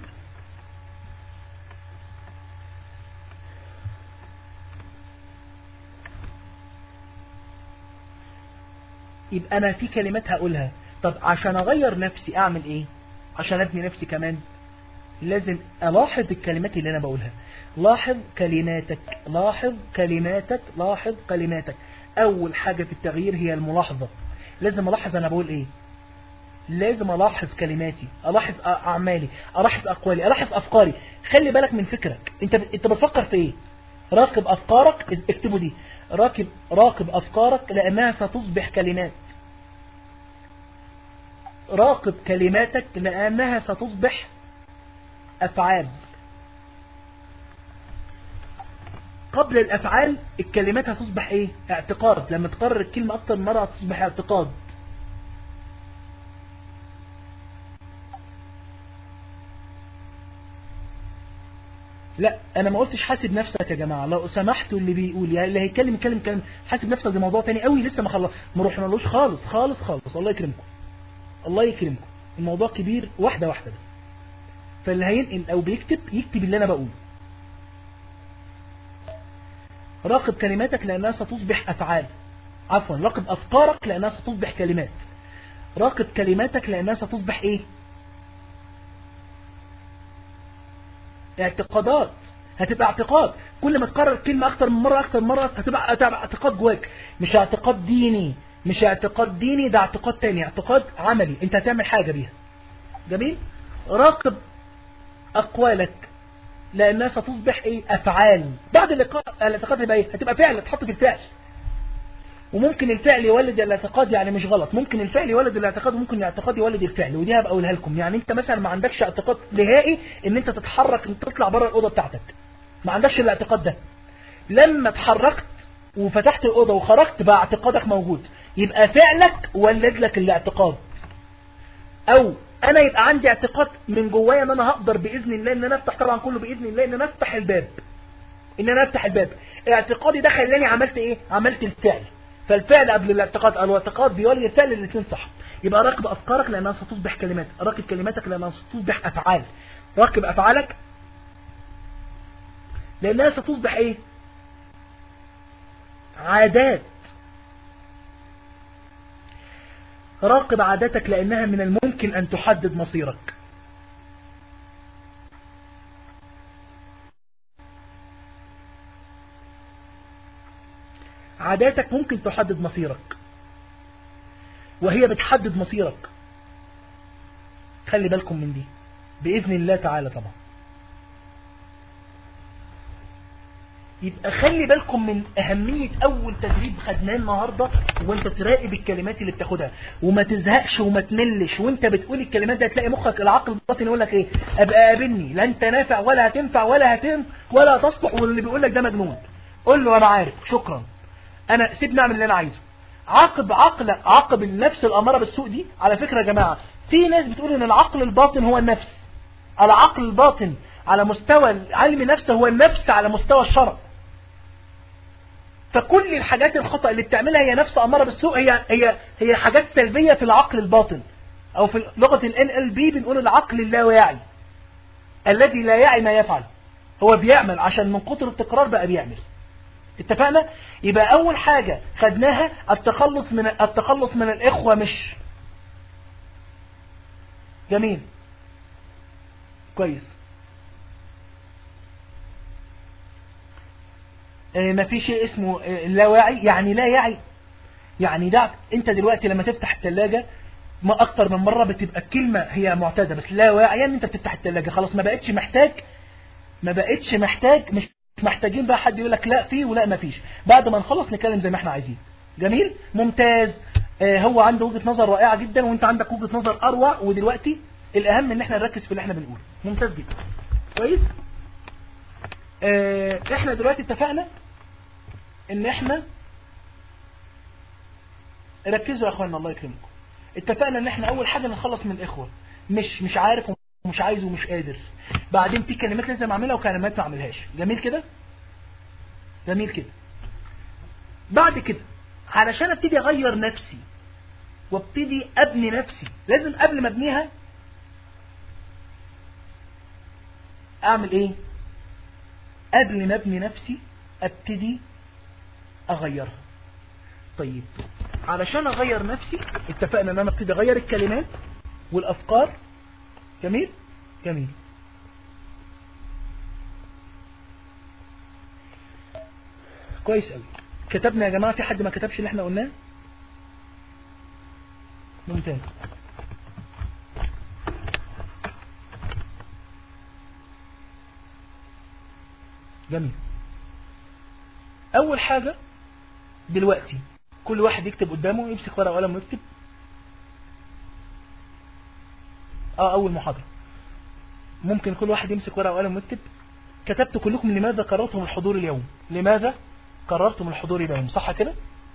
يبقى انا في كلمات هقولها طب عشان اغير نفسي اعمل ايه عشان ابني نفسي كمان لازم الاحظ الكلمات اللي انا بقولها لاحظ كلماتك لاحظ كلماتك لاحظ كلماتك اول حاجة في التغيير هي الملاحظة لازم الاحظ انا بقول ايه لازم الاحظ كلماتي الاحظ أ- اعمالي الاحظ اقوالي الاحظ افكاري خلي بالك من فكرك انت ب... انت بتفكر في ايه راقب افكارك اس- اكتبوا دي راقب راقب افكارك لانها ستصبح كلمات راقب كلماتك لانها ستصبح افعال قبل الافعال الكلمات هتصبح ايه اعتقاد لما تكرر الكلمة اكتر من مرة هتصبح اعتقاد لا انا ما قلتش حاسب نفسك يا جماعه لو سمحتوا اللي بيقول يعني اللي هيتكلم يتكلم كلام حاسب نفسك ده موضوع تاني قوي لسه ما خلص ما رحنالوش خالص خالص خالص الله يكرمكم الله يكرمكم الموضوع كبير واحده واحده بس فاللي هينقل او بيكتب يكتب اللي انا بقوله راقب كلماتك لانها ستصبح افعال عفوا راقب افكارك لانها ستصبح كلمات راقب كلماتك لانها ستصبح ايه اعتقادات هتبقى اعتقاد كل ما تكرر كلمة اكتر من مرة اكتر من مرة هتبقى, هتبقى اعتقاد جواك مش اعتقاد ديني مش اعتقاد ديني ده اعتقاد تاني اعتقاد عملي انت هتعمل حاجة بيها جميل راقب اقوالك لانها ستصبح ايه افعال بعد اللقاء الاعتقاد يبقى ايه هتبقى فعل تحط في الفعل وممكن الفعل يولد الاعتقاد يعني مش غلط ممكن الفعل يولد الاعتقاد وممكن الاعتقاد يولد الفعل ودي هبقى اقولها لكم يعني انت مثلا ما عندكش اعتقاد نهائي ان انت تتحرك ان تطلع بره الاوضه بتاعتك ما عندكش الاعتقاد ده لما اتحركت وفتحت الاوضه وخرجت بقى اعتقادك موجود يبقى فعلك ولد لك الاعتقاد او انا يبقى عندي اعتقاد من جوايا ان انا هقدر باذن الله ان انا افتح طبعا كله باذن الله ان انا افتح الباب ان انا افتح الباب اعتقادي ده خلاني عملت ايه عملت الفعل فالفعل قبل الاعتقاد او الاعتقاد بيولي الفعل الاثنين صح يبقى راقب افكارك لانها ستصبح كلمات راقب كلماتك لانها ستصبح افعال راقب افعالك لانها ستصبح ايه عادات راقب عاداتك لانها من الممكن ان تحدد مصيرك عاداتك ممكن تحدد مصيرك وهي بتحدد مصيرك خلي بالكم من دي بإذن الله تعالى طبعا يبقى خلي بالكم من أهمية أول تدريب خدناه النهاردة وانت تراقب الكلمات اللي بتاخدها وما تزهقش وما تملش وانت بتقول الكلمات دي هتلاقي مخك العقل الباطن يقول لك ايه ابقى قابلني لا انت نافع ولا هتنفع ولا هتم ولا تصلح واللي بيقول لك ده مجنون قول له انا عارف شكرا انا سيبني اعمل اللي انا عايزه عاقب عقلك عاقب النفس الاماره بالسوء دي على فكره يا جماعه في ناس بتقول ان العقل الباطن هو النفس العقل الباطن على مستوى علم النفس هو النفس على مستوى الشرع فكل الحاجات الخطأ اللي بتعملها هي نفس أمارة بالسوء هي هي هي حاجات سلبية في العقل الباطن أو في لغة ال NLP بنقول العقل اللاواعي الذي لا يعي ما يفعل هو بيعمل عشان من كتر التكرار بقى بيعمل اتفقنا يبقى أول حاجة خدناها التخلص من التخلص من الإخوة مش جميل كويس ما في شيء اسمه لا واعي يعني لا يعي يعني ده انت دلوقتي لما تفتح الثلاجة ما اكتر من مرة بتبقى الكلمة هي معتادة بس لا واعي يعني انت بتفتح الثلاجة خلاص ما بقتش محتاج ما بقتش محتاج مش محتاجين بقى حد يقول لك لا فيه ولا ما فيش بعد ما نخلص نتكلم زي ما احنا عايزين جميل ممتاز آه هو عنده وجهة نظر رائعة جدا وانت عندك وجهة نظر اروع ودلوقتي الاهم ان احنا نركز في اللي احنا بنقوله ممتاز جدا كويس اه احنا دلوقتي اتفقنا ان احنا ركزوا يا اخوانا الله يكرمكم اتفقنا ان احنا اول حاجة نخلص من الاخوة مش مش عارف ومش عايز ومش قادر بعدين في كلمات لازم اعملها وكلمات ما اعملهاش جميل كده جميل كده بعد كده علشان ابتدي اغير نفسي وابتدي ابني نفسي لازم قبل ما ابنيها اعمل ايه قبل ما ابني نفسي ابتدي اغيرها طيب علشان اغير نفسي اتفقنا ان انا ابتدي اغير الكلمات والافكار جميل جميل كويس قوي كتبنا يا جماعة في حد ما كتبش اللي احنا قلناه ممتاز جميل اول حاجة دلوقتي كل واحد يكتب قدامه يمسك ورقة وقلم ويكتب اه اول محاضرة ممكن كل واحد يمسك ورقة وقلم ويكتب كتبت كلكم لماذا قررتم الحضور اليوم لماذا قررتم الحضور اليوم صح كده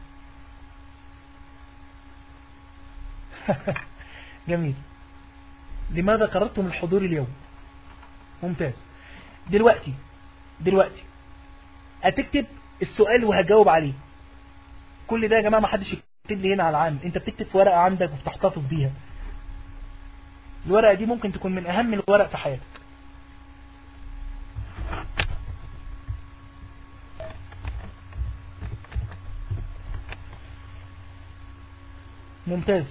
جميل لماذا قررتم الحضور اليوم ممتاز دلوقتي دلوقتي هتكتب السؤال وهجاوب عليه كل ده يا جماعة ما حدش يكتب لي هنا على العام انت بتكتب في ورقة عندك وبتحتفظ بيها الورقة دي ممكن تكون من اهم الورق في حياتك ممتاز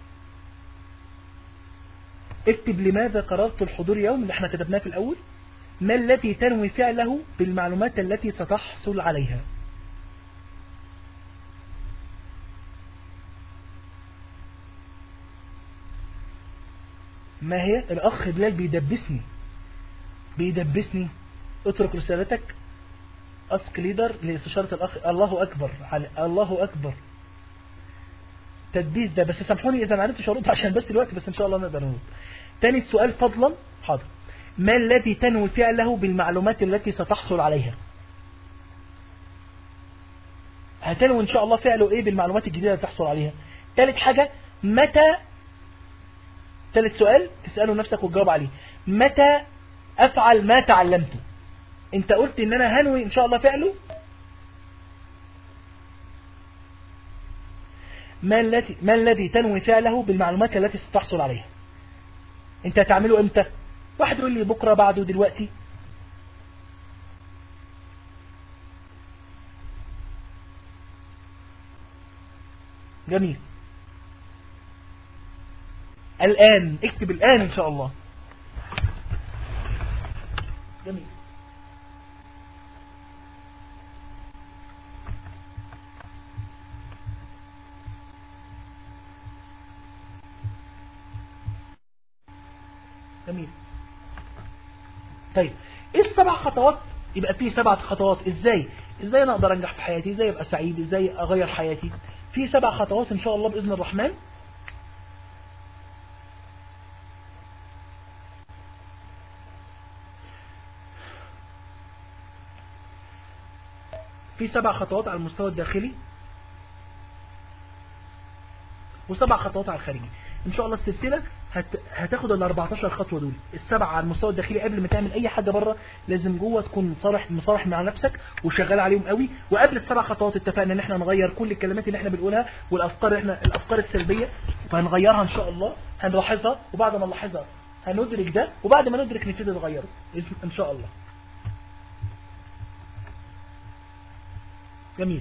اكتب لماذا قررت الحضور يوم اللي احنا كتبناه في الاول ما الذي تنوي فعله بالمعلومات التي ستحصل عليها ما هي الاخ بلال بيدبسني بيدبسني اترك رسالتك اسك ليدر لاستشارة الاخ الله اكبر الله اكبر تدبيس ده بس سامحوني اذا ما عرفتش ارد عشان بس الوقت بس ان شاء الله نقدر نرد تاني السؤال فضلا حاضر ما الذي تنوي فعله بالمعلومات التي ستحصل عليها هتنوي ان شاء الله فعله ايه بالمعلومات الجديدة اللي تحصل عليها ثالث حاجة متى ثالث سؤال تسأله نفسك وتجاوب عليه متى افعل ما تعلمته انت قلت ان انا هنوي ان شاء الله فعله ما الذي ما الذي تنوي فعله بالمعلومات التي ستحصل عليها انت هتعمله امتى واحد يقول لي بكرة بعده دلوقتي جميل الآن اكتب الآن إن شاء الله جميل جميل طيب ايه السبع خطوات يبقى في سبع خطوات ازاي ازاي انا اقدر انجح في حياتي ازاي ابقى سعيد ازاي اغير حياتي في سبع خطوات ان شاء الله باذن الرحمن في سبع خطوات على المستوى الداخلي وسبع خطوات على الخارجي ان شاء الله السلسلة هت... هتاخد ال 14 خطوة دول السبعة على المستوى الداخلي قبل ما تعمل اي حاجة بره لازم جوه تكون صالح مصالح مع نفسك وشغال عليهم قوي وقبل السبع خطوات اتفقنا ان احنا نغير كل الكلمات اللي احنا بنقولها والافكار احنا الافكار السلبية فهنغيرها ان شاء الله هنلاحظها وبعد ما نلاحظها هندرك ده وبعد ما ندرك نبتدي نغيره ان شاء الله جميل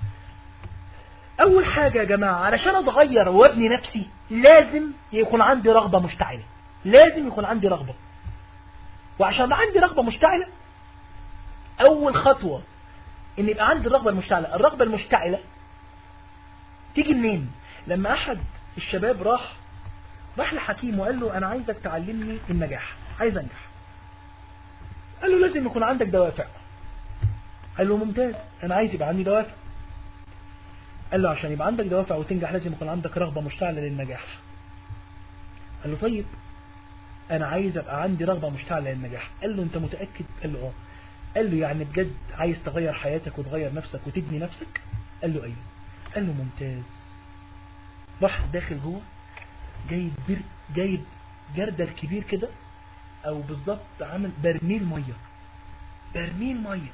اول حاجة يا جماعة علشان اتغير وابني نفسي لازم يكون عندي رغبة مشتعلة لازم يكون عندي رغبة وعشان عندي رغبة مشتعلة اول خطوة ان يبقى عندي الرغبة المشتعلة الرغبة المشتعلة تيجي منين لما احد الشباب راح راح لحكيم وقال له انا عايزك تعلمني النجاح عايز انجح قال له لازم يكون عندك دوافع قال له ممتاز انا عايز يبقى عندي دوافع قال له عشان يبقى عندك دوافع وتنجح لازم يكون عندك رغبة مشتعلة للنجاح قال له طيب انا عايز ابقى عندي رغبة مشتعلة للنجاح قال له انت متأكد قال له اه قال له يعني بجد عايز تغير حياتك وتغير نفسك وتبني نفسك قال له ايوه قال له ممتاز راح داخل جوه جايب بير جايب جردل كبير كده او بالظبط عامل برميل ميه برميل ميه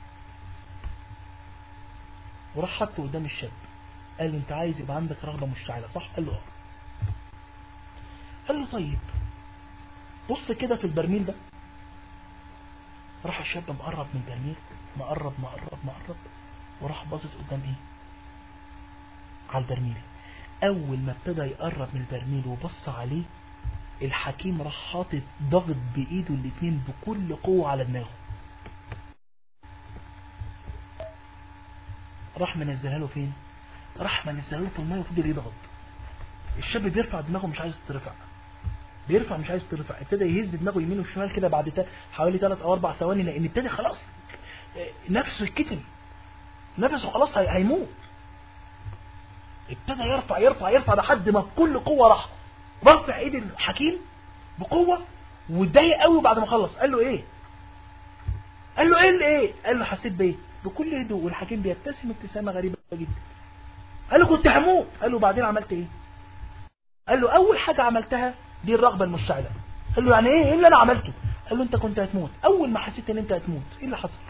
وراح حطه قدام الشاب قال له انت عايز يبقى عندك رغبة مشتعلة صح قال له اه قال له طيب بص كده في البرميل ده راح الشاب مقرب من البرميل مقرب مقرب مقرب وراح باصص قدام ايه على البرميل اول ما ابتدى يقرب من البرميل وبص عليه الحكيم راح حاطط ضغط بايده الاتنين بكل قوة على دماغه راح منزلها له فين راح منزلها له في الميه وفضل يضغط الشاب بيرفع دماغه مش عايز ترفع بيرفع مش عايز ترفع ابتدى يهز دماغه يمين وشمال كده بعد حوالي 3 او 4 ثواني لان ابتدى خلاص نفسه يتكتم نفسه خلاص هيموت ابتدى يرفع يرفع يرفع لحد ما بكل قوة راح رفع ايد الحكيم بقوة واتضايق قوي بعد ما خلص قال له ايه قال له ايه اللي ايه قال له حسيت بايه بكل هدوء والحكيم بيبتسم ابتسامة غريبة جدا قال له كنت هموت قال له بعدين عملت ايه قال له اول حاجة عملتها دي الرغبة المشتعلة قال له يعني ايه ايه اللي انا عملته قال له انت كنت هتموت اول ما حسيت ان انت هتموت ايه اللي حصل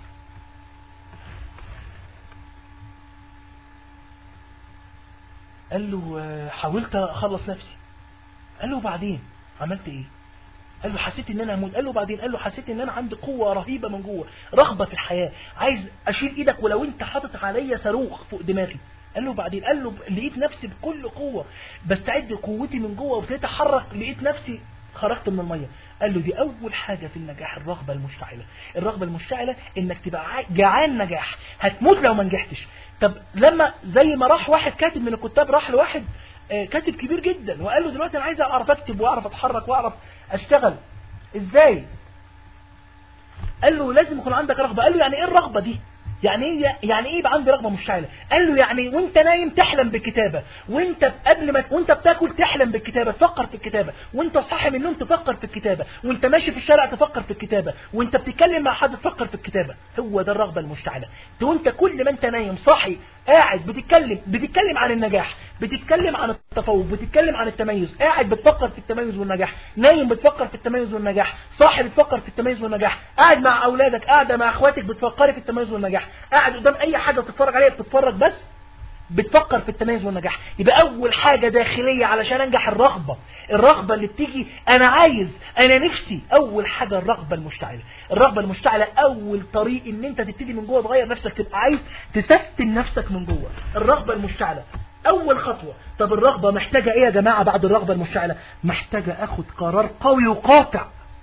قال له حاولت اخلص نفسي قال له بعدين عملت ايه قال له حسيت ان انا هموت قال له بعدين قال له حسيت ان انا عندي قوة رهيبة من جوه رغبة في الحياة عايز اشيل ايدك ولو انت حاطط عليا صاروخ فوق دماغي قال له بعدين قال له لقيت نفسي بكل قوة بستعد قوتي من جوه وابتديت احرك لقيت نفسي خرجت من المية قال له دي اول حاجة في النجاح الرغبة المشتعلة الرغبة المشتعلة انك تبقى جعان نجاح هتموت لو ما نجحتش طب لما زي ما راح واحد كاتب من الكتاب راح لواحد كاتب كبير جدا وقال له دلوقتي انا عايز اعرف اكتب واعرف اتحرك واعرف اشتغل ازاي قال له لازم يكون عندك رغبة قال له يعني ايه الرغبة دي يعني ايه يعني ايه يبقى عندي رغبه مشتعله قال له يعني وانت نايم تحلم بالكتابه وانت قبل ما وانت بتاكل تحلم بالكتابه تفكر في الكتابه وانت صاحي من النوم تفكر في الكتابه وانت ماشي في الشارع تفكر في الكتابه وانت بتتكلم مع حد تفكر في الكتابه هو ده الرغبه المشتعله وانت كل ما انت نايم صاحي قاعد بتتكلم بتتكلم عن النجاح بتتكلم عن التفوق بتتكلم عن التميز قاعد بتفكر في التميز والنجاح نايم بتفكر في التميز والنجاح صاحي بتفكر في التميز والنجاح قاعد مع اولادك قاعده مع اخواتك بتفكري في التميز والنجاح قاعد قدام اي حاجه بتتفرج عليها بتتفرج بس بتفكر في التميز والنجاح يبقى اول حاجة داخلية علشان انجح الرغبة الرغبة اللي بتيجي انا عايز انا نفسي اول حاجة الرغبة المشتعلة الرغبة المشتعلة اول طريق ان انت تبتدي من جوه تغير نفسك تبقى عايز تسستن نفسك من جوه الرغبة المشتعلة اول خطوة طب الرغبة محتاجة ايه يا جماعة بعد الرغبة المشتعلة محتاجة اخد قرار قوي وقاطع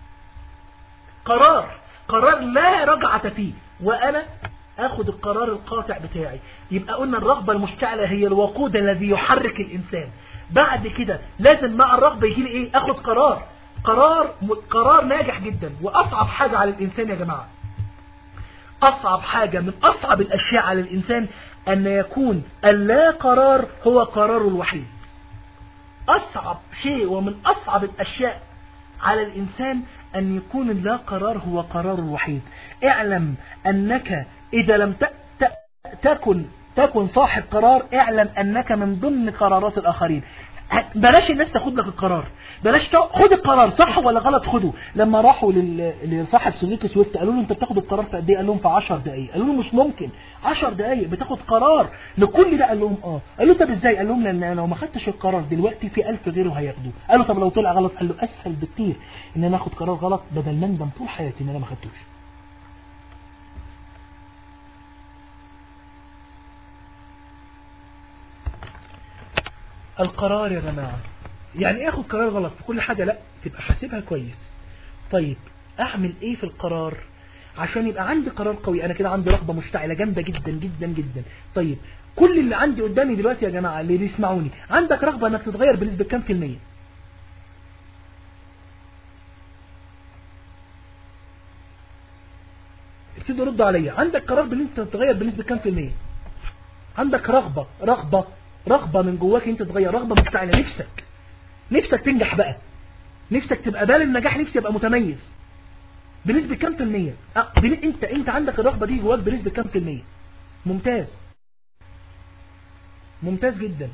قرار قرار لا رجعة فيه وانا اخد القرار القاطع بتاعي يبقى قلنا الرغبة المشتعلة هي الوقود الذي يحرك الانسان بعد كده لازم مع الرغبة يجي لي ايه اخد قرار قرار قرار ناجح جدا واصعب حاجة على الانسان يا جماعة اصعب حاجة من اصعب الاشياء على الانسان ان يكون اللا قرار هو قراره الوحيد اصعب شيء ومن اصعب الاشياء على الانسان ان يكون اللا قرار هو قراره الوحيد اعلم انك إذا لم تكن تكن صاحب قرار اعلم أنك من ضمن قرارات الآخرين بلاش الناس تاخد لك القرار بلاش خد القرار صح ولا غلط خده لما راحوا لصاحب سوزوكي سويفت قالوا له انت بتاخد القرار في قد ايه قال لهم في 10 دقائق قالوا له مش ممكن 10 دقائق بتاخد قرار لكل ده قال لهم اه قال له طب ازاي قال لهم لان انا لو ما خدتش القرار دلوقتي في 1000 غيره هياخدوه قال له طب لو طلع غلط قال له اسهل بكتير ان انا اخد قرار غلط بدل ما اندم طول حياتي ان انا ما خدتوش القرار يا جماعة يعني ايه اخد قرار غلط في كل حاجة لا تبقى حاسبها كويس طيب اعمل ايه في القرار عشان يبقى عندي قرار قوي انا كده عندي رغبة مشتعلة جامدة جدا جدا جدا طيب كل اللي عندي قدامي دلوقتي يا جماعة اللي بيسمعوني عندك رغبة انك تتغير بنسبة كام في المية ابتدوا ردوا عليا عندك قرار بان انت تتغير بنسبة كام في المية عندك رغبة رغبة رغبة من جواك انت تغير رغبة مشتعلة نفسك نفسك تنجح بقى نفسك تبقى بال النجاح نفسي ابقى متميز بنسبة كام في المية اه بن... انت انت عندك الرغبة دي جواك بنسبة كام في المية ممتاز ممتاز جدا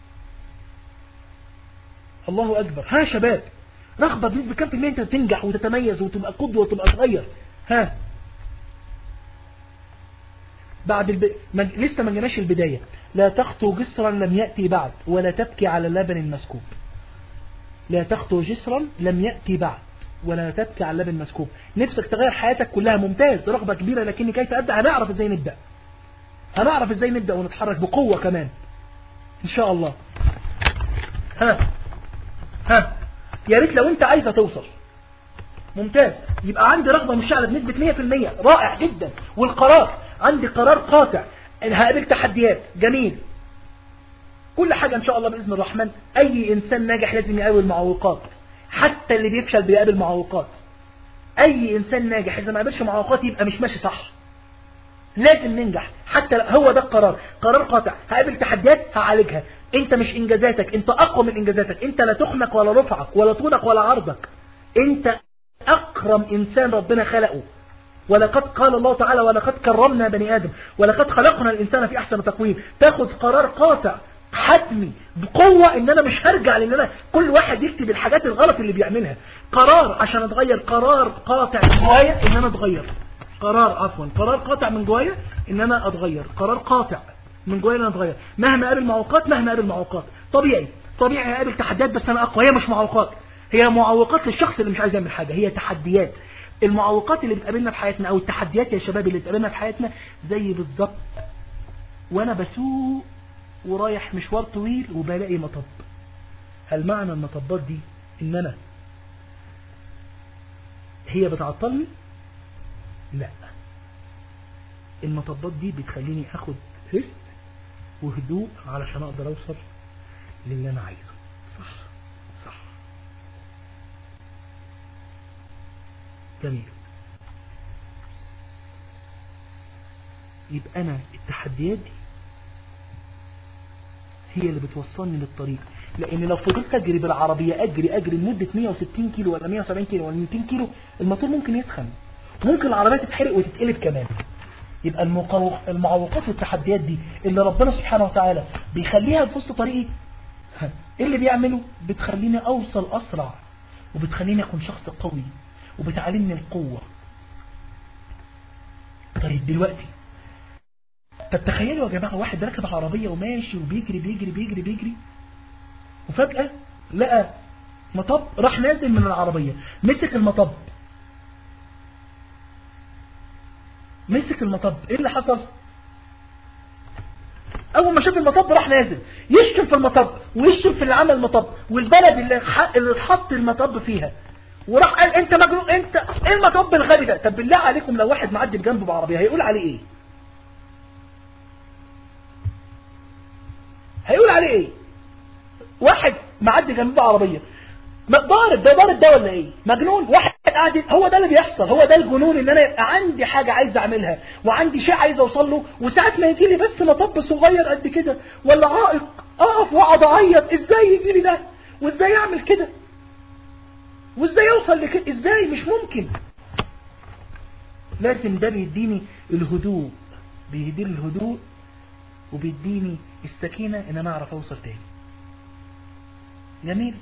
الله اكبر ها شباب رغبة بنسبة كام في المية انت تنجح وتتميز وتبقى قدوة وتبقى تغير ها بعد الب... ما... لسه ما جيناش البداية لا تخطو جسرا لم يأتي بعد ولا تبكي على اللبن المسكوب لا تخطو جسرا لم يأتي بعد ولا تبكي على اللبن المسكوب نفسك تغير حياتك كلها ممتاز رغبة كبيرة لكن كيف أبدأ هنعرف ازاي نبدأ هنعرف ازاي نبدأ ونتحرك بقوة كمان ان شاء الله ها ها يا ريت لو انت عايزة توصل ممتاز يبقى عندي رغبة مشتعلة بنسبة 100% رائع جدا والقرار عندي قرار قاطع هقابل تحديات جميل كل حاجة ان شاء الله بإذن الرحمن اي انسان ناجح لازم يقابل معوقات حتى اللي بيفشل بيقابل معوقات اي انسان ناجح اذا ما قابلش معوقات يبقى مش ماشي صح لازم ننجح حتى هو ده القرار قرار قاطع هقابل تحديات هعالجها انت مش انجازاتك انت اقوى من انجازاتك انت لا تخنق ولا رفعك ولا طولك ولا عرضك انت اكرم انسان ربنا خلقه ولقد قال الله تعالى ولقد كرمنا بني ادم ولقد خلقنا الانسان في احسن تقويم تاخد قرار قاطع حتمي بقوة ان انا مش هرجع لان انا كل واحد يكتب الحاجات الغلط اللي بيعملها قرار عشان اتغير قرار قاطع من جوايا ان انا اتغير قرار عفوا قرار قاطع من جوايا ان انا اتغير قرار قاطع من جوايا ان انا اتغير مهما قابل معوقات مهما قابل معوقات طبيعي طبيعي هقابل تحديات بس انا اقوى هي مش معوقات هي معوقات للشخص اللي مش عايز يعمل حاجة هي تحديات المعوقات اللي بتقابلنا في حياتنا او التحديات يا شباب اللي بتقابلنا في حياتنا زي بالظبط وانا بسوق ورايح مشوار طويل وبلاقي مطب هل معنى المطبات دي ان انا هي بتعطلني لا المطبات دي بتخليني اخد ريست وهدوء علشان اقدر اوصل للي انا عايزه صح صح جميل يبقى انا التحديات دي هي اللي بتوصلني للطريق لان لو فضلت اجري بالعربية اجري اجري لمدة 160 كيلو ولا 170 كيلو ولا 200 كيلو الموتور ممكن يسخن ممكن العربية تتحرق وتتقلب كمان يبقى المعوقات والتحديات دي اللي ربنا سبحانه وتعالى بيخليها في وسط طريقي ايه اللي بيعمله بتخليني اوصل اسرع وبتخليني اكون شخص قوي وبتعلمني القوة طيب دلوقتي طب تخيلوا يا جماعة واحد راكب عربية وماشي وبيجري بيجري بيجري بيجري وفجأة لقى مطب راح نازل من العربية مسك المطب مسك المطب ايه اللي حصل اول ما شاف المطب راح نازل يشتم في المطب ويشتم في اللي عمل المطب والبلد اللي اللي حط المطب فيها وراح قال انت مجنون انت ايه المطب الغبي ده طب بالله عليكم لو واحد معدي بجنبه بعربيه هيقول عليه ايه هيقول عليه ايه واحد معدي جنبه عربيه ضارب ده ضارب ده ولا ايه مجنون واحد قاعد هو ده اللي بيحصل هو ده الجنون ان انا يبقى عندي حاجة عايز اعملها وعندي شيء عايز اوصل له وساعات ما يجي لي بس مطب صغير قد كده ولا عائق اقف واقعد اعيط ازاي يجي لي ده وازاي اعمل كده وازاي اوصل لكده ازاي مش ممكن لازم ده بيديني الهدوء بيديني الهدوء وبيديني السكينة ان انا اعرف اوصل تاني جميل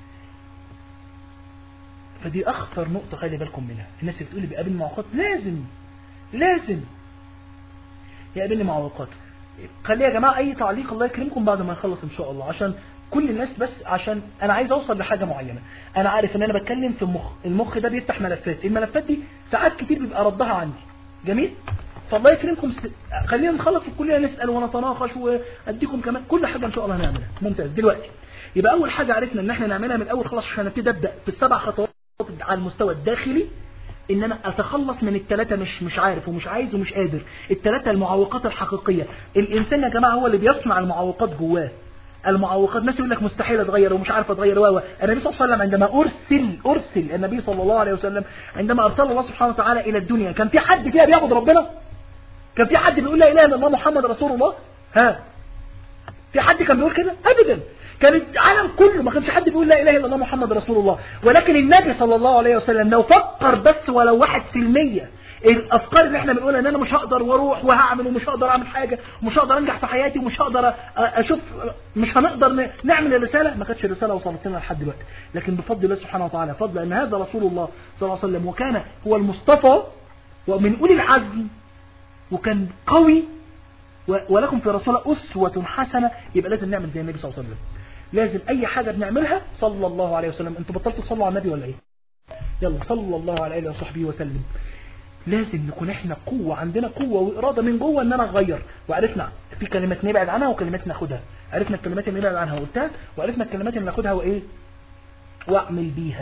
فدي اخطر نقطة خلي بالكم منها الناس اللي بتقولي بيقابل معوقات لازم لازم يقابلني معوقات خلي يا جماعة اي تعليق الله يكرمكم بعد ما يخلص ان شاء الله عشان كل الناس بس عشان انا عايز اوصل لحاجة معينة انا عارف ان انا بتكلم في المخ المخ ده بيفتح ملفات الملفات دي ساعات كتير بيبقى ردها عندي جميل فالله يكرمكم س... خلينا نخلص كلنا نسأل ونتناقش واديكم كمان كل حاجة ان شاء الله هنعملها ممتاز دلوقتي يبقى اول حاجة عرفنا ان احنا نعملها من الاول خلاص عشان نبتدي ابدا في السبع خطوات على المستوى الداخلي ان انا اتخلص من الثلاثة مش مش عارف ومش عايز ومش قادر الثلاثة المعوقات الحقيقية الانسان يا جماعة هو اللي بيصنع المعوقات جواه المعوقات ناس يقول لك مستحيل اتغير ومش عارف اتغير و النبي صلى الله عليه وسلم عندما ارسل ارسل النبي صلى الله عليه وسلم عندما ارسل الله سبحانه وتعالى الى الدنيا كان في حد فيها بيعبد ربنا كان في حد بيقول لا اله الا الله محمد رسول الله ها في حد كان بيقول كده ابدا كان العالم كله ما كانش حد بيقول لا اله الا الله محمد رسول الله ولكن النبي صلى الله عليه وسلم لو فكر بس ولو واحد في المية الافكار اللي احنا بنقولها ان انا مش هقدر واروح وهعمل ومش هقدر اعمل حاجة ومش هقدر انجح في حياتي ومش هقدر اشوف مش هنقدر نعمل الرسالة ما كانتش الرسالة وصلت لنا لحد دلوقتي لكن بفضل الله سبحانه وتعالى فضل ان هذا رسول الله صلى الله عليه وسلم وكان هو المصطفى ومن اولي العزم وكان قوي ولكم في رسول أسوة حسنة يبقى لازم نعمل زي النبي صلى الله عليه وسلم لازم اي حاجة بنعملها صلى الله عليه وسلم انتوا بطلتوا تصلوا على النبي ولا ايه يلا صلى الله عليه اله وصحبه وسلم لازم نكون احنا قوة عندنا قوة وإرادة من جوه ان انا اغير وعرفنا في كلمات نبعد عنها وكلمات ناخدها عرفنا الكلمات اللي نبعد عنها وقلتها وعرفنا الكلمات اللي ناخدها وايه واعمل بيها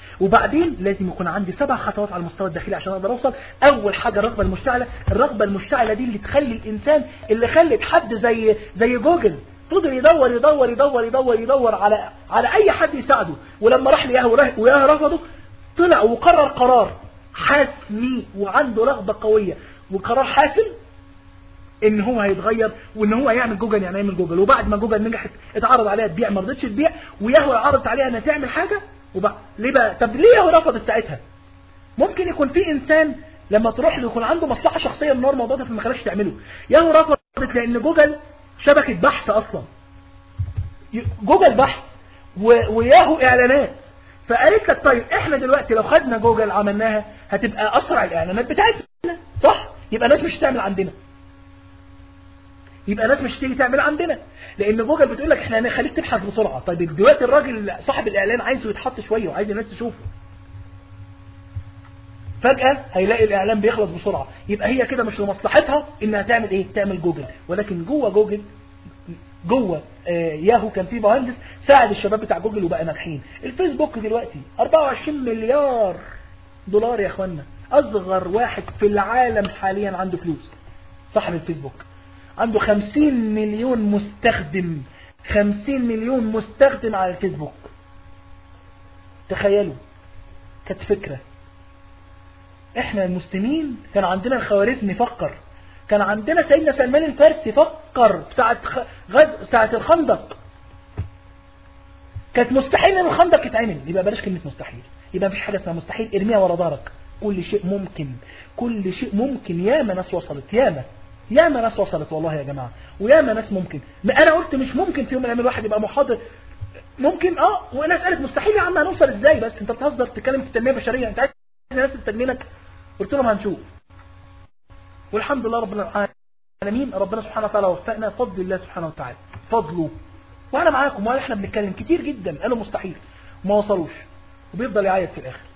وبعدين لازم يكون عندي سبع خطوات على المستوى الداخلي عشان اقدر اوصل اول حاجه الرغبه المشتعله الرغبه المشتعله دي اللي تخلي الانسان اللي خلت حد زي زي جوجل فضل يدور يدور يدور يدور يدور على على اي حد يساعده ولما راح لياهو وياهو رفضه طلع وقرر قرار حاسمي وعنده رغبه قويه وقرار حاسم ان هو هيتغير وان هو يعمل جوجل يعني يعمل جوجل وبعد ما جوجل نجحت اتعرض عليها تبيع ما رضتش تبيع وياهو عرضت عليها انها تعمل حاجه وبعد ليه بقى طب ليه ياهو رفضت ساعتها ممكن يكون في انسان لما تروح له يكون عنده مصلحه شخصيه من الموضوع ده فما خلاش تعمله ياهو رفضت لان جوجل شبكه بحث اصلا جوجل بحث وياهو اعلانات فقالت لك طيب احنا دلوقتي لو خدنا جوجل عملناها هتبقى اسرع الاعلانات بتاعتنا صح يبقى ناس مش هتعمل عندنا يبقى ناس مش تيجي تعمل عندنا لان جوجل بتقول لك احنا هنخليك تبحث بسرعه طيب دلوقتي الراجل صاحب الاعلان عايزه يتحط شويه وعايز الناس تشوفه فجأة هيلاقي الإعلان بيخلص بسرعة يبقى هي كده مش لمصلحتها إنها تعمل إيه تعمل جوجل ولكن جوه جوجل جوه آه ياهو كان في مهندس ساعد الشباب بتاع جوجل وبقى ناجحين الفيسبوك دلوقتي 24 مليار دولار يا اخوانا اصغر واحد في العالم حاليا عنده فلوس صاحب الفيسبوك عنده 50 مليون مستخدم 50 مليون مستخدم على الفيسبوك تخيلوا كانت فكرة احنا المسلمين كان عندنا الخوارزمي فكر كان عندنا سيدنا سلمان الفارسي فكر ساعة غز ساعة الخندق كانت مستحيل ان الخندق يتعمل يبقى بلاش كلمة مستحيل يبقى مفيش حاجة اسمها مستحيل ارميها ورا ظهرك كل شيء ممكن كل شيء ممكن ياما ناس وصلت ياما ياما ناس وصلت والله يا جماعة وياما ناس ممكن انا قلت مش ممكن في يوم من الايام الواحد يبقى محاضر ممكن اه وناس قالت مستحيل يا عم هنوصل ازاي بس انت بتهزر تتكلم في التنميه البشريه انت عايز الناس تستجننك قلت لهم هنشوف والحمد لله رب العالمين ربنا سبحانه وتعالى وفقنا فضل الله سبحانه وتعالى فضله وانا معاكم واحنا بنتكلم كتير جدا قالوا مستحيل وما وصلوش وبيفضل يعيط في الاخر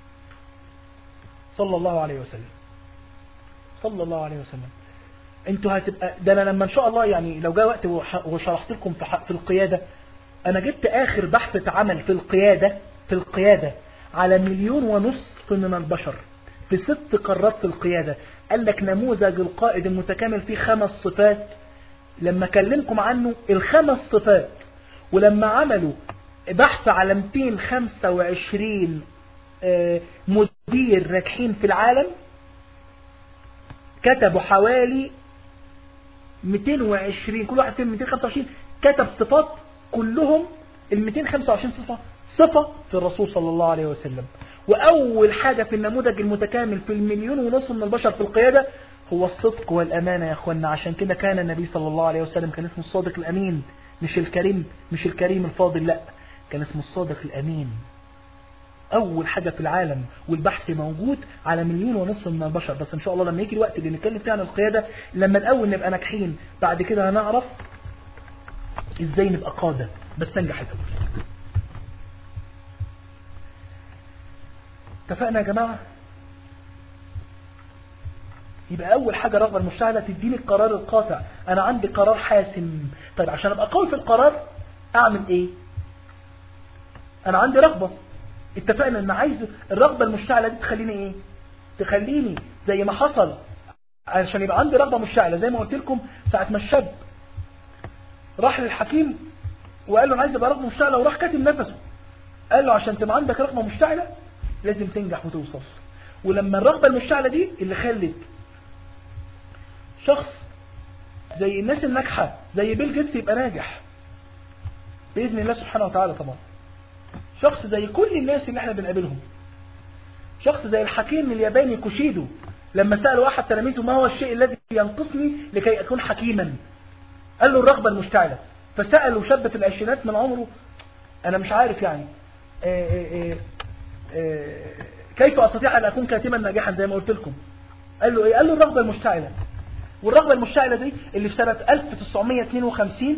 صلى الله عليه وسلم صلى الله عليه وسلم انتوا هتبقى ده انا لما ان شاء الله يعني لو جاء وقت وشرحت لكم في, في القيادة انا جبت اخر بحث اتعمل في القيادة في القيادة على مليون ونصف من البشر في ست قارات في القيادة قال لك نموذج القائد المتكامل فيه خمس صفات لما كلمكم عنه الخمس صفات ولما عملوا بحث على 225 مدير ناجحين في العالم كتبوا حوالي 220 كل واحد فيهم 225 كتب صفات كلهم ال 225 صفة صفة في الرسول صلى الله عليه وسلم وأول حاجة في النموذج المتكامل في المليون ونصف من البشر في القيادة هو الصدق والأمانة يا أخوانا عشان كده كان النبي صلى الله عليه وسلم كان اسمه الصادق الأمين مش الكريم مش الكريم الفاضل لا كان اسمه الصادق الأمين أول حاجة في العالم والبحث موجود على مليون ونصف من البشر بس إن شاء الله لما يجي الوقت اللي نتكلم فيه عن القيادة لما الأول نبقى ناجحين بعد كده هنعرف إزاي نبقى قادة بس ننجح الأول اتفقنا يا جماعة يبقى أول حاجة رغبة المشتعلة تديني القرار القاطع أنا عندي قرار حاسم طيب عشان أبقى قوي في القرار أعمل إيه أنا عندي رغبة اتفقنا ان عايز الرغبة المشتعلة دي تخليني ايه تخليني زي ما حصل عشان يبقى عندي رغبة مشتعلة زي ما قلت لكم ساعة ما الشاب راح للحكيم وقال له انا عايز ابقى رغبة مشتعلة وراح كاتم نفسه قال له عشان تبقى عندك رغبة مشتعلة لازم تنجح وتوصل ولما الرغبة المشتعلة دي اللي خلت شخص زي الناس الناجحة زي بيل جيتس يبقى ناجح بإذن الله سبحانه وتعالى طبعا شخص زي كل الناس اللي احنا بنقابلهم شخص زي الحكيم الياباني كوشيدو لما سألوا أحد تلاميذه ما هو الشيء الذي ينقصني لكي أكون حكيما قال له الرغبة المشتعلة فسألوا شاب في العشرينات من عمره أنا مش عارف يعني آآ آآ آآ كيف أستطيع أن أكون كاتما ناجحا زي ما قلت لكم قال له إيه قال له الرغبة المشتعلة والرغبة المشتعلة دي اللي في سنة 1952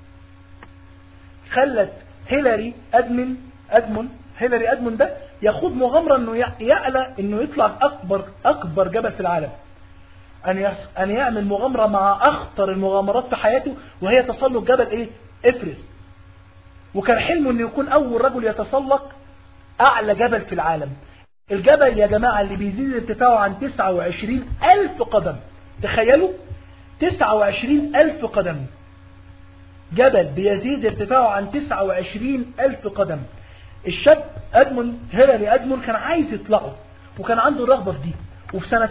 خلت هيلاري أدمن أدمون هيلاري أدمون ده يخوض مغامرة انه يعلى انه يطلع اكبر اكبر جبل في العالم ان ان يعمل مغامرة مع اخطر المغامرات في حياته وهي تسلق جبل ايه افرست وكان حلمه انه يكون اول رجل يتسلق اعلى جبل في العالم الجبل يا جماعة اللي بيزيد ارتفاعه عن 29 ألف قدم تخيلوا 29 ألف قدم جبل بيزيد ارتفاعه عن 29 ألف قدم الشاب أدمون هيلاري أدمون كان عايز يطلعه وكان عنده الرغبة في دي وفي سنة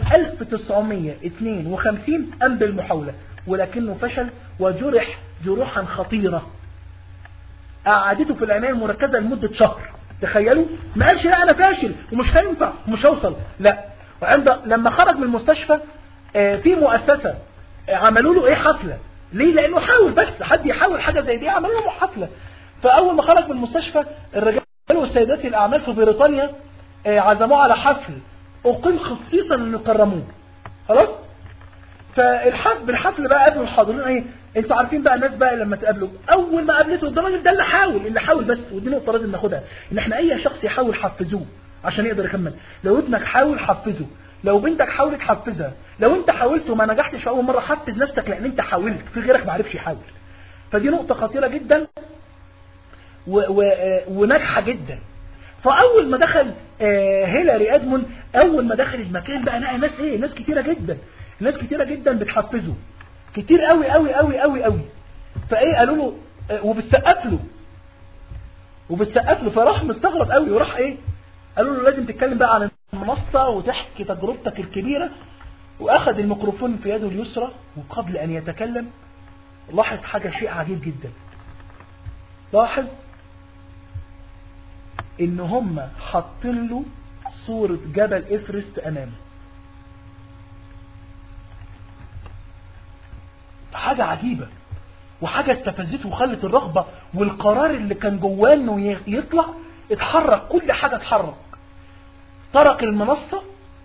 1952 قام بالمحاولة ولكنه فشل وجرح جروحا خطيرة قعدته في العناية المركزة لمدة شهر تخيلوا ما قالش لا انا فاشل ومش هينفع ومش هوصل لا وعند لما خرج من المستشفى آه، في مؤسسة آه، عملوا له ايه حفلة ليه لانه حاول بس حد يحاول حاجة زي دي عملوا له حفلة فاول ما خرج من المستشفى الرجال والسيدات الاعمال في بريطانيا آه، عزموه على حفل اقيم خصيصا ان يكرموه خلاص فالحفل بالحفل بقى قابلوا الحاضرين ايه انتوا عارفين بقى الناس بقى لما تقابلوا اول ما قابلته ده الراجل ده اللي حاول اللي حاول بس ودي نقطه لازم ناخدها ان احنا اي شخص يحاول حفزوه عشان يقدر يكمل لو ابنك حاول حفزه لو بنتك حاولت حفزها لو انت حاولت وما نجحتش في اول مره حفز نفسك لان انت حاولت في غيرك ما عرفش يحاول فدي نقطه خطيره جدا و و وناجحه جدا فاول ما دخل آه، هيلاري ادمون اول ما دخل المكان بقى لقى ناس ايه ناس كتيره جدا ناس كتيره جدا بتحفزه كتير قوي قوي قوي قوي قوي فايه قالوا له آه، وبتسقف له وبتسقف له فراح مستغرب قوي وراح ايه قالوا له لازم تتكلم بقى عن المنصة وتحكي تجربتك الكبيرة واخذ الميكروفون في يده اليسرى وقبل ان يتكلم لاحظ حاجة شيء عجيب جدا لاحظ ان هم حاطين له صورة جبل افرست امامه حاجة عجيبة وحاجة استفزته وخلت الرغبة والقرار اللي كان جواه انه ي- يطلع اتحرك كل حاجة اتحرك ترك المنصة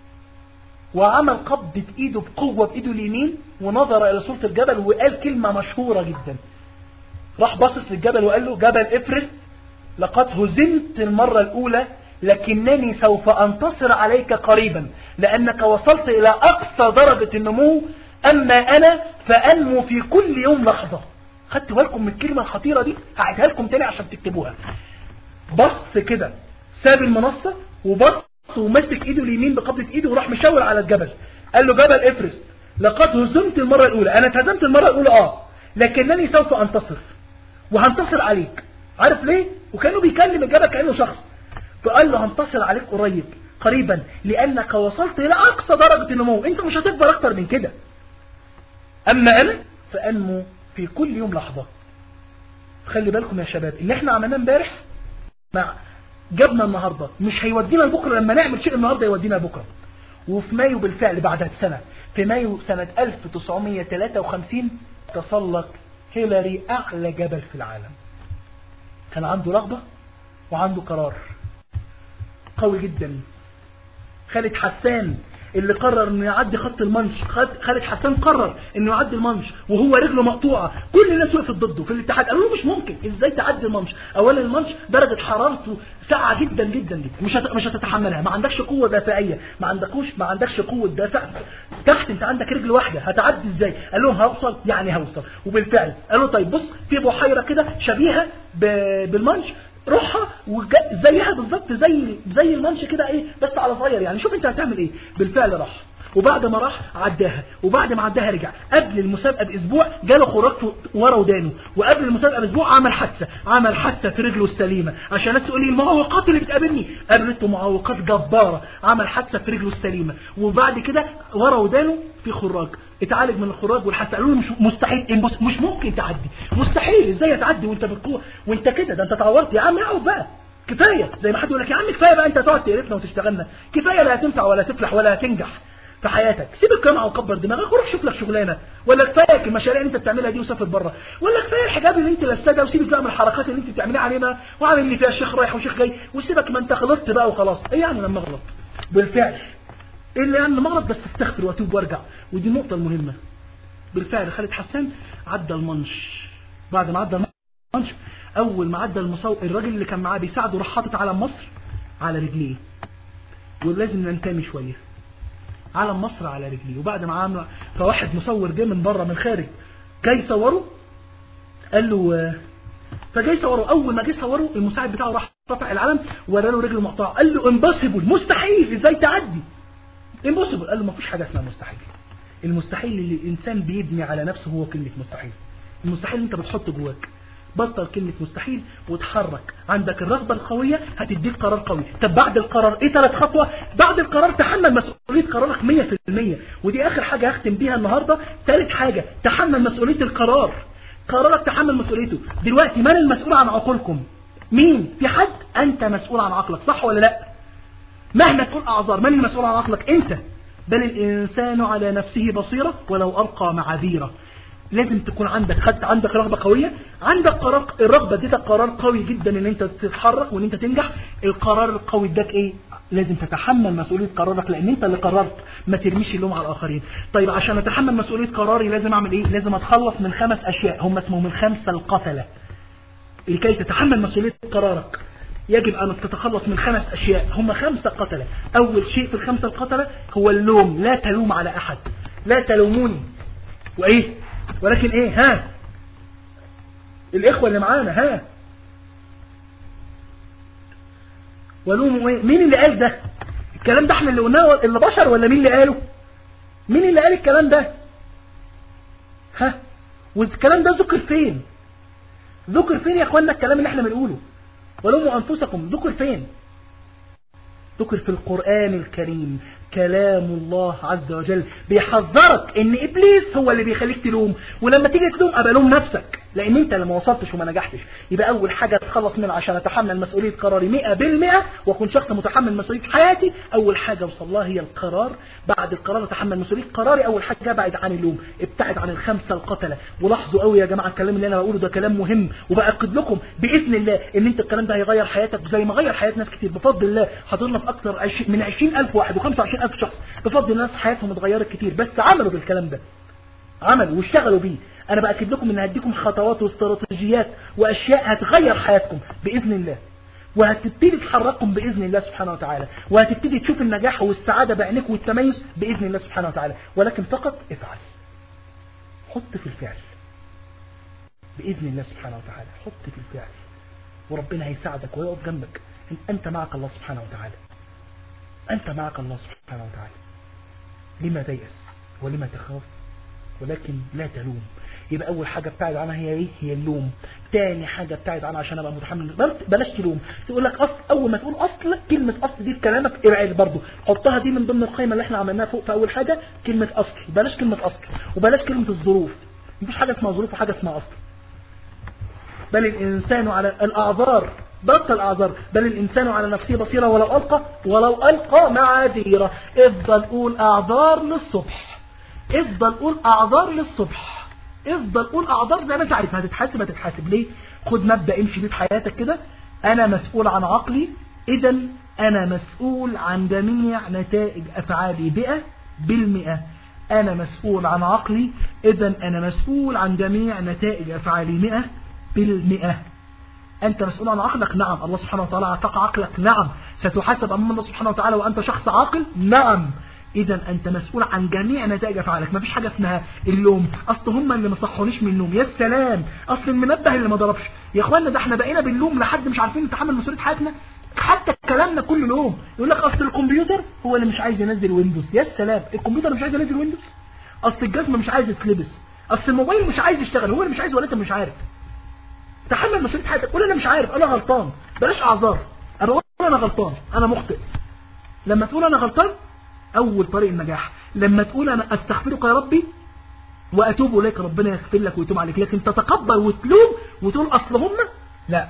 وعمل قبضة ايده بقوة بايده اليمين ونظر الى صورة الجبل وقال كلمة مشهورة جدا راح باصص للجبل وقال له جبل افرست لقد هزمت المرة الاولى لكنني سوف انتصر عليك قريبا لانك وصلت الى اقصى درجة النمو اما انا فانمو في كل يوم لحظة خدت بالكم من الكلمة الخطيرة دي هعيدها لكم تاني عشان تكتبوها بص كده ساب المنصة وبص ومسك ايده اليمين بقبضة ايده وراح مشاور على الجبل قال له جبل افرست لقد هزمت المرة الاولى انا اتهزمت المرة الاولى اه لكنني سوف انتصر وهنتصر عليك عارف ليه وكانه بيكلم الجبل كانه شخص فقال له هنتصر عليك قريب قريبا لانك وصلت الى اقصى درجة النمو انت مش هتكبر اكتر من كده اما انا فانمو في كل يوم لحظة خلي بالكم يا شباب اللي احنا عملناه امبارح مع جبنا النهاردة مش هيودينا لبكرة لما نعمل شيء النهاردة يودينا لبكرة وفي مايو بالفعل بعدها بسنة في مايو سنة 1953 تسلق هيلاري أعلى جبل في العالم كان عنده رغبة وعنده قرار قوي جدا خالد حسان اللي قرر انه يعدي خط المنش خد- خالد حسان قرر انه يعدي المنش وهو رجله مقطوعه كل الناس وقفت ضده في الاتحاد قالوا له مش ممكن ازاي تعدي المنش اولا المنش درجه حرارته ساقعه جدا جدا جدا مش هت- مش هتتحملها ما عندكش قوه دافعيه ما عندكوش ما عندكش قوه دافع تحت انت عندك رجل واحده هتعدي ازاي قال لهم هوصل يعني هوصل وبالفعل قالوا طيب بص في بحيره كده شبيهه ب- بالمنش روحها وجا- زيها بالظبط زي زي المنش كده ايه بس على صغير يعني شوف انت هتعمل ايه بالفعل راح وبعد ما راح عداها وبعد ما عداها رجع قبل المسابقه باسبوع جاله خراج في- ورا ودانه وقبل المسابقه باسبوع عمل حادثه عمل حادثه في رجله السليمه عشان الناس تقول لي المعوقات اللي بتقابلني قابلته معوقات جباره عمل حادثه في رجله السليمه وبعد كده ورا ودانه في خراج اتعالج من الخراج والحادثه قالوا له مش مستحيل إمبوس- مش ممكن تعدي مستحيل ازاي هتعدي وانت بالقوه وانت كده ده انت اتعورت يا عم اقعد بقى كفايه زي ما حد يقول لك يا عم كفايه بقى انت تقعد تقرفنا وتشتغلنا كفايه لا هتنفع ولا تفلح ولا هتنجح في حياتك سيب الجامعه وكبر دماغك وروح شوف لك شغلانه ولا كفايه المشاريع اللي انت بتعملها دي وسافر بره ولا كفايه الحجاب اللي انت لابساه ده وسيبك بقى من الحركات اللي انت بتعمليها علينا وعامل لي فيها شيخ رايح وشيخ جاي وسيبك ما انت غلطت بقى وخلاص ايه يعني لما اغلط بالفعل ايه اللي يعني لما اغلط بس استغفر واتوب وارجع ودي النقطه المهمه بالفعل خالد حسان عدى المنش بعد ما عدى المنش اول ما عدى المصور الراجل اللي كان معاه بيساعده راح حاطط علم مصر على رجليه ولازم ننتمي شويه علم مصر على رجليه وبعد ما عمل فواحد مصور جه من بره من خارج جاي يصوره قال له آه، فجاي يصوره اول ما جه يصوره المساعد بتاعه راح رفع العلم ورا له رجل مقطوعه قال له امبوسيبل مستحيل ازاي تعدي امبوسيبل قال له ما فيش حاجه اسمها مستحيل المستحيل اللي الانسان بيبني على نفسه هو كلمه مستحيل المستحيل اللي انت بتحطه جواك بطل كلمة مستحيل وتحرك عندك الرغبة القوية هتديك قرار قوي طب بعد القرار ايه ثلاث خطوة بعد القرار تحمل مسؤولية قرارك 100% ودي اخر حاجة هختم بيها النهاردة ثالث حاجة تحمل مسؤولية القرار قرارك تحمل مسؤوليته دلوقتي من المسؤول عن عقولكم مين في حد انت مسؤول عن عقلك صح ولا لا مهما تقول اعذار من المسؤول عن عقلك انت بل الانسان على نفسه بصيرة ولو القى معاذيره لازم تكون عندك خدت عندك رغبة قوية عندك قرار الرغبة اديتك قرار قوي جدا ان انت تتحرك وان انت تنجح القرار القوي اداك ايه لازم تتحمل مسؤولية قرارك لان انت اللي قررت ما ترميش اللوم على الاخرين طيب عشان اتحمل مسؤولية قراري لازم اعمل ايه لازم اتخلص من خمس اشياء هم اسمهم الخمسة القتلة لكي تتحمل مسؤولية قرارك يجب أن تتخلص من خمس أشياء هم خمسة قتلة أول شيء في الخمسة القتلة هو اللوم لا تلوم على أحد لا تلوموني وإيه ولكن إيه ها الإخوة اللي معانا ها ولوموا إيه مين اللي قال ده الكلام ده احنا اللي قلناه اللي بشر ولا مين اللي قاله مين اللي قال الكلام ده ها والكلام ده ذكر فين ذكر فين يا اخوانا الكلام اللي احنا بنقوله ولوموا انفسكم ذكر فين ذكر في القرآن الكريم كلام الله عز وجل بيحذرك ان ابليس هو اللي بيخليك تلوم ولما تيجي تلوم ابقى لوم نفسك لان انت اللي ما وصلتش وما نجحتش يبقى اول حاجة تخلص منها عشان اتحمل مسؤولية قراري 100% واكون شخص متحمل مسؤولية حياتي اول حاجة وصل لها هي القرار بعد القرار اتحمل مسؤولية قراري اول حاجة ابعد عن اللوم ابتعد عن الخمسة القتلة ولاحظوا قوي يا جماعة الكلام اللي انا بقوله ده كلام مهم وبأكد لكم باذن الله ان انت الكلام ده هيغير حياتك زي ما غير حياة ناس كتير بفضل الله حضرنا في اكتر من 20000 واحد و25000 شخص بفضل الناس حياتهم اتغيرت كتير بس عملوا بالكلام ده عملوا واشتغلوا بيه انا باكد لكم ان هديكم خطوات واستراتيجيات واشياء هتغير حياتكم باذن الله وهتبتدي تحرككم باذن الله سبحانه وتعالى وهتبتدي تشوف النجاح والسعاده بعينيك والتميز باذن الله سبحانه وتعالى ولكن فقط افعل حط في الفعل باذن الله سبحانه وتعالى حط في الفعل وربنا هيساعدك ويقف جنبك انت معك الله سبحانه وتعالى أنت معك الله سبحانه وتعالى لما تيأس ولما تخاف ولكن لا تلوم يبقى أول حاجة ابتعد عنها هي إيه؟ هي اللوم تاني حاجة ابتعد عنها عشان أبقى متحمل بلاش تلوم تقول لك أصل أول ما تقول أصل كلمة أصل دي في كلامك ابعد برضه حطها دي من ضمن القائمة اللي احنا عملناها فوق في أول حاجة كلمة أصل بلاش كلمة أصل وبلاش كلمة الظروف مفيش حاجة اسمها ظروف وحاجة اسمها أصل بل الإنسان على الأعذار بطل أعذار بل الإنسان على نفسه بصيرة ولو ألقى ولو ألقى معاذيره افضل قول أعذار للصبح افضل قول أعذار للصبح افضل قول أعذار زي ما انت عارف هتتحاسب هتتحاسب ليه خد مبدأ امشي بيه في حياتك كده أنا مسؤول عن عقلي إذا أنا مسؤول عن جميع نتائج أفعالي بئة بالمئة أنا مسؤول عن عقلي إذا أنا مسؤول عن جميع نتائج أفعالي مئة بالمئة أنت مسؤول عن عقلك نعم الله سبحانه وتعالى أعطاك عقلك نعم ستحاسب أمام الله سبحانه وتعالى وأنت شخص عاقل نعم إذا أنت مسؤول عن جميع نتائج أفعالك ما فيش حاجة اسمها اللوم أصل هم اللي ما صحونيش من النوم يا سلام أصل المنبه اللي ما ضربش يا إخوانا ده احنا بقينا باللوم لحد مش عارفين نتحمل مسؤولية حياتنا حتى كلامنا كله لوم يقول لك أصل الكمبيوتر هو اللي مش عايز ينزل ويندوز يا سلام الكمبيوتر مش عايز ينزل ويندوز أصل الجزمة مش عايز يتلبس أصل الموبايل مش عايز يشتغل هو اللي مش عايز ولا أنت مش عارف تحمل مسؤولية حياتك قول انا مش عارف انا غلطان بلاش اعذار انا اقول انا غلطان انا مخطئ لما تقول انا غلطان اول طريق النجاح لما تقول انا استغفرك يا ربي واتوب اليك ربنا يغفر لك ويتوب عليك لكن تتقبل وتلوم وتقول اصل هم لا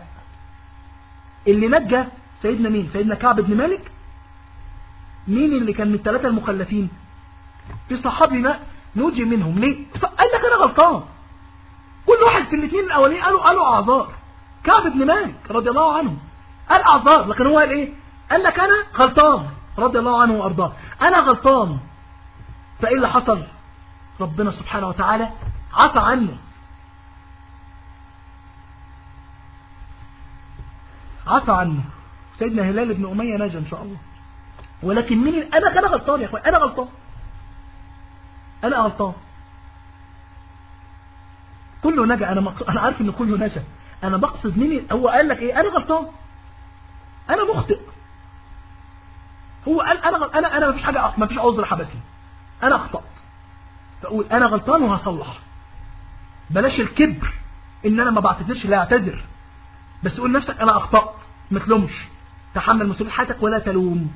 اللي نجى سيدنا مين سيدنا كعب بن مالك مين اللي كان من الثلاثه المخلفين في صحابي نوجي منهم ليه قال لك انا غلطان كل واحد في الاثنين الاولين قالوا قالوا اعذار كعب بن مالك رضي الله عنه قال اعذار لكن هو قال ايه قال لك انا غلطان رضي الله عنه وارضاه انا غلطان فايه اللي حصل ربنا سبحانه وتعالى عفى عنه عفى عنه سيدنا هلال بن أمية نجا إن شاء الله ولكن مين أنا أنا غلطان يا أخوان أنا غلطان أنا غلطان كله نجا انا مقصد انا عارف ان كله نجا انا بقصد مين هو قال لك ايه انا غلطان انا مخطئ هو قال انا انا انا مفيش حاجه مفيش عذر حبسني انا اخطات فاقول انا غلطان وهصلح بلاش الكبر ان انا ما بعتذرش لا اعتذر بس قول نفسك انا اخطات ما تلومش تحمل مسؤوليه حياتك ولا تلوم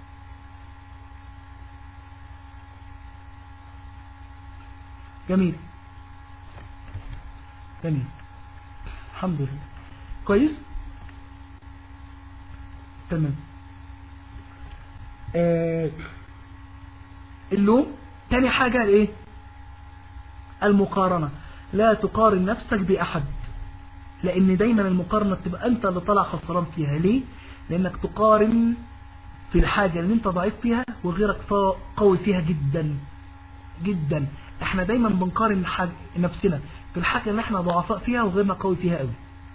جميل جميل الحمد لله كويس تمام آه اللوم تاني حاجة ايه المقارنة لا تقارن نفسك بأحد لأن دايما المقارنة بتبقى أنت اللي طلع خسران فيها ليه لأنك تقارن في الحاجة اللي أنت ضعيف فيها وغيرك قوي فيها جدا جدا احنا دايما بنقارن نفسنا في الحاجة اللي احنا ضعفاء فيها وغيرنا قوي فيها قوي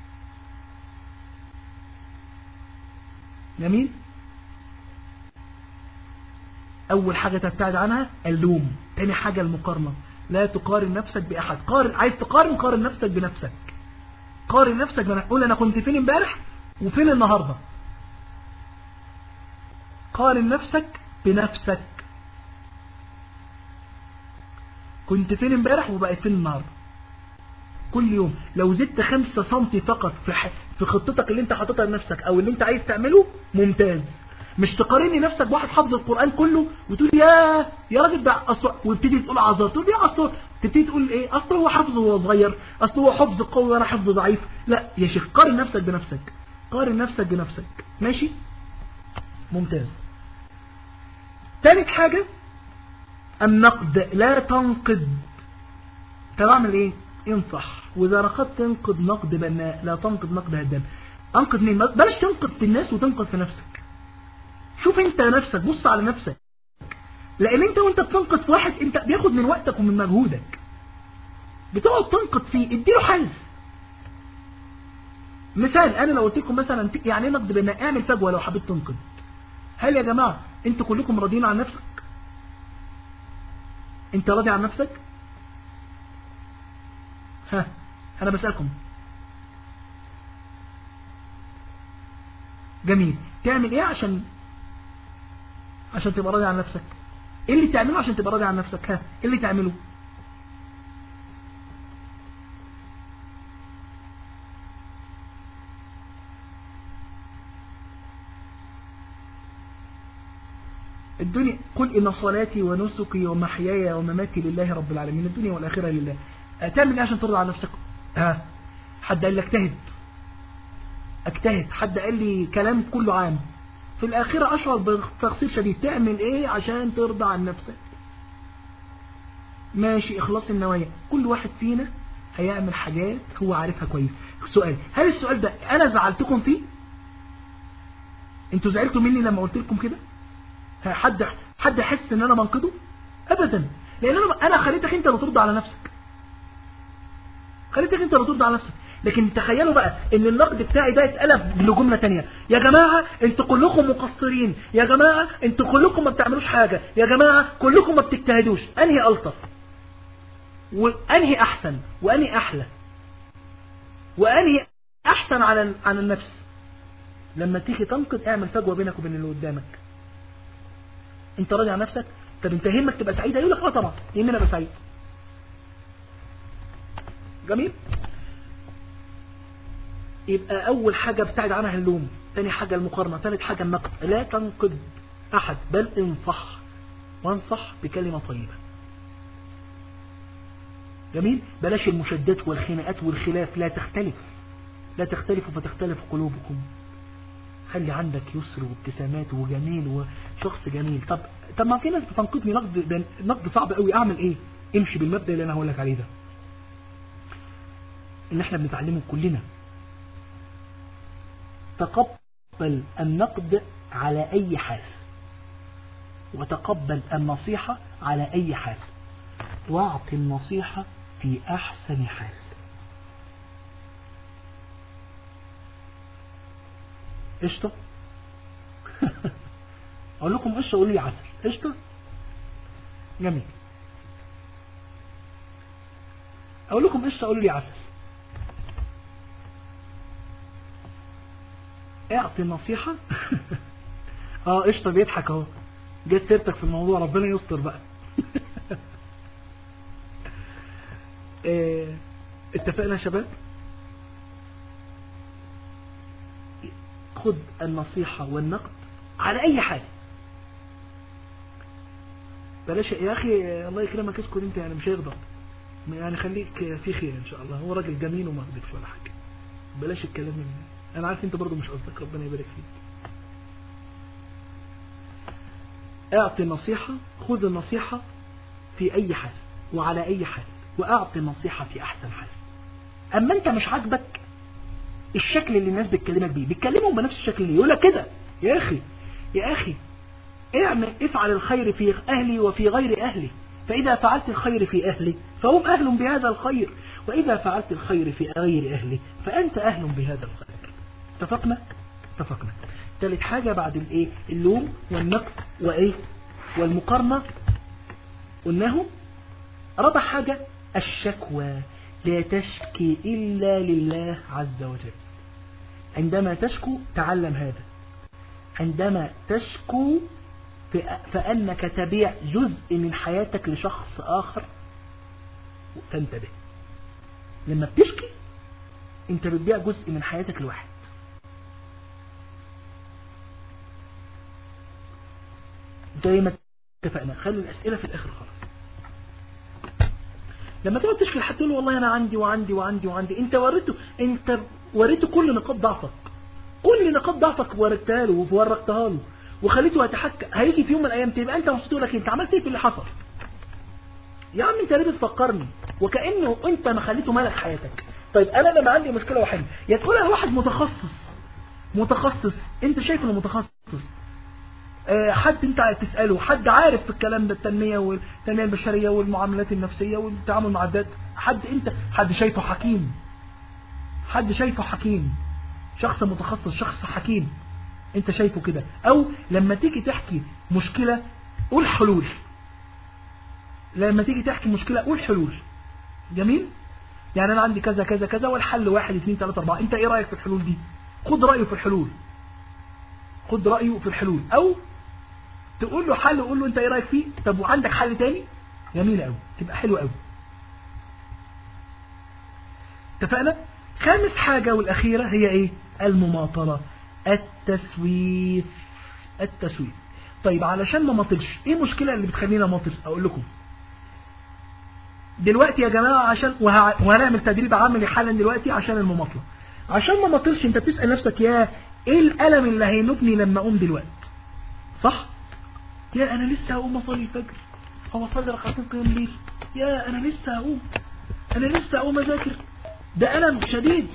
جميل اول حاجة تبتعد عنها اللوم تاني حاجة المقارنة لا تقارن نفسك باحد قارن عايز تقارن قارن نفسك بنفسك قارن نفسك بنفسك قول انا كنت فين امبارح وفين النهاردة قارن نفسك بنفسك كنت فين امبارح وبقيت فين النهاردة كل يوم لو زدت خمسة سنتي فقط في, ح... في خطتك اللي انت حاططها لنفسك او اللي انت عايز تعمله ممتاز مش تقارني نفسك بواحد حافظ القرآن كله وتقول يا يا راجل ده اصل وتبتدي تقول عذر تقول يا اصل تبتدي تقول ايه اصل هو حفظه وهو صغير اصل هو حفظ قوي وانا حفظ ضعيف لا يا شيخ قارن نفسك بنفسك قارن نفسك بنفسك ماشي ممتاز ثالث حاجة النقد لا تنقد طب اعمل ايه انصح واذا نقدت تنقد نقد بناء لا تنقد نقد هدام انقد مين بلاش تنقد في الناس وتنقد في نفسك شوف انت نفسك بص على نفسك لان انت وانت بتنقد في واحد انت بياخد من وقتك ومن مجهودك بتقعد تنقد فيه اديله حل مثال انا لو قلت لكم مثلا يعني ايه نقد بناء اعمل فجوه لو حبيت تنقد هل يا جماعه انتوا كلكم راضيين عن نفسك انت راضي عن نفسك ها انا بسألكم جميل تعمل ايه عشان عشان تبقى راضي عن نفسك ايه اللي تعمله عشان تبقى راضي عن نفسك ها ايه اللي تعمله الدنيا قل إن صلاتي ونسكي ومحياي ومماتي لله رب العالمين الدنيا والآخرة لله تعمل ايه عشان ترضى على نفسك ها حد قال لي اجتهد اجتهد حد قال لي كلام كله عام في الآخرة أشعر بتقصير شديد تعمل ايه عشان ترضى عن نفسك ماشي إخلاص النوايا كل واحد فينا هيعمل حاجات هو عارفها كويس سؤال هل السؤال ده أنا زعلتكم فيه انتوا زعلتوا مني لما قلت لكم كده حد حد يحس ان انا منقده ابدا لان انا انا خليتك انت اللي ترضى على نفسك خليتك انت اللي ترضى على نفسك لكن تخيلوا بقى ان النقد بتاعي ده اتقلب لجملة تانية يا جماعة انتوا كلكم مقصرين يا جماعة انتوا كلكم ما بتعملوش حاجة يا جماعة كلكم ما بتجتهدوش انهي الطف وانهي احسن وانهي احلى وانهي احسن على عن النفس لما تيجي تنقد اعمل فجوة بينك وبين اللي قدامك انت راضي عن نفسك طب انت يهمك تبقى سعيد هيقول لك اه طبعا يهمني ابقى سعيد جميل يبقى اول حاجة ابتعد عنها اللوم ثاني حاجة المقارنة ثالث حاجة النقد لا تنقد احد بل انصح وانصح بكلمة طيبة جميل بلاش المشدات والخناقات والخلاف لا تختلف لا تختلفوا فتختلف قلوبكم خلي عندك يسر وابتسامات وجميل وشخص جميل طب طب ما في ناس بتنقدني نقد نقد صعب قوي اعمل ايه امشي بالمبدا اللي انا هقول لك عليه ده اللي احنا بنتعلمه كلنا تقبل النقد على اي حال وتقبل النصيحة على اي حال واعطي النصيحة في احسن حال قشطة اقول لكم قشطة قولوا لي عسل قشطة جميل اقول لكم قشطة قولوا لي عسل اعطي النصيحة اه قشطة بيضحك اهو جت سيرتك في الموضوع ربنا يستر بقى اه اتفقنا يا شباب خد النصيحة والنقد على اي حاجة بلاش يا اخي الله يكرمك اسكت انت يعني مش هيرضى يعني خليك في خير ان شاء الله هو راجل جميل وما غضبش ولا حاجة بلاش الكلام من انا عارف انت برضو مش قصدك ربنا يبارك فيك اعطي نصيحة خذ النصيحة في اي حال وعلى اي حال واعطي النصيحة في احسن حال اما انت مش عاجبك الشكل اللي الناس بتكلمك بيه بتكلمهم بنفس الشكل اللي يقول لك كده يا اخي يا اخي اعمل افعل الخير في اهلي وفي غير اهلي فاذا فعلت الخير في اهلي فهم اهل بهذا الخير واذا فعلت الخير في غير اهلي فانت اهل بهذا الخير اتفقنا اتفقنا ثالث حاجة بعد الايه اللوم والنقد وايه والمقارنة قلناه رابع حاجة الشكوى لا تشكي إلا لله عز وجل عندما تشكو تعلم هذا عندما تشكو فأنك تبيع جزء من حياتك لشخص آخر فانتبه لما بتشكي انت بتبيع جزء من حياتك لواحد زي ما اتفقنا خلي الأسئلة في الآخر خلاص لما تقعد تشكي لحد تقول له والله أنا عندي وعندي وعندي وعندي أنت وريته أنت وريته كل نقاط ضعفك كل نقاط ضعفك وريتها له وورقتها له وخليته يتحكى هيجي في يوم من الأيام تبقى أنت مبسوط لك أنت عملت إيه في اللي حصل يا عم أنت ليه بتفكرني وكأنه أنت ما خليته مالك حياتك طيب أنا لما عندي مشكلة واحدة يا تقولها واحد متخصص متخصص أنت شايف إنه متخصص حد انت تسأله حد عارف في الكلام ده التنمية والتنمية البشرية والمعاملات النفسية والتعامل مع الذات حد انت حد شايفه حكيم حد شايفه حكيم شخص متخصص شخص حكيم انت شايفه كده او لما تيجي تحكي مشكلة قول حلول لما تيجي تحكي مشكلة قول حلول جميل يعني انا عندي كذا كذا كذا والحل واحد اثنين ثلاثة اربعة انت ايه رأيك في الحلول دي خد رأيه في الحلول خد رأيه في الحلول او تقول له حل وقول له انت ايه رايك فيه طب وعندك حل تاني جميل قوي تبقى حلو قوي اتفقنا خامس حاجة والاخيرة هي ايه المماطلة التسويف التسويف طيب علشان ما ماطلش ايه المشكلة اللي بتخلينا ماطل اقول لكم دلوقتي يا جماعة عشان وه... وهنعمل تدريب عملي حالا دلوقتي عشان المماطلة عشان ما ماطلش انت بتسأل نفسك يا ايه الالم اللي هينوبني لما اقوم دلوقتي صح يا انا لسه هقوم اصلي الفجر او اصلي ركعتين قيام ليل يا انا لسه هقوم انا لسه هقوم اذاكر ده الم شديد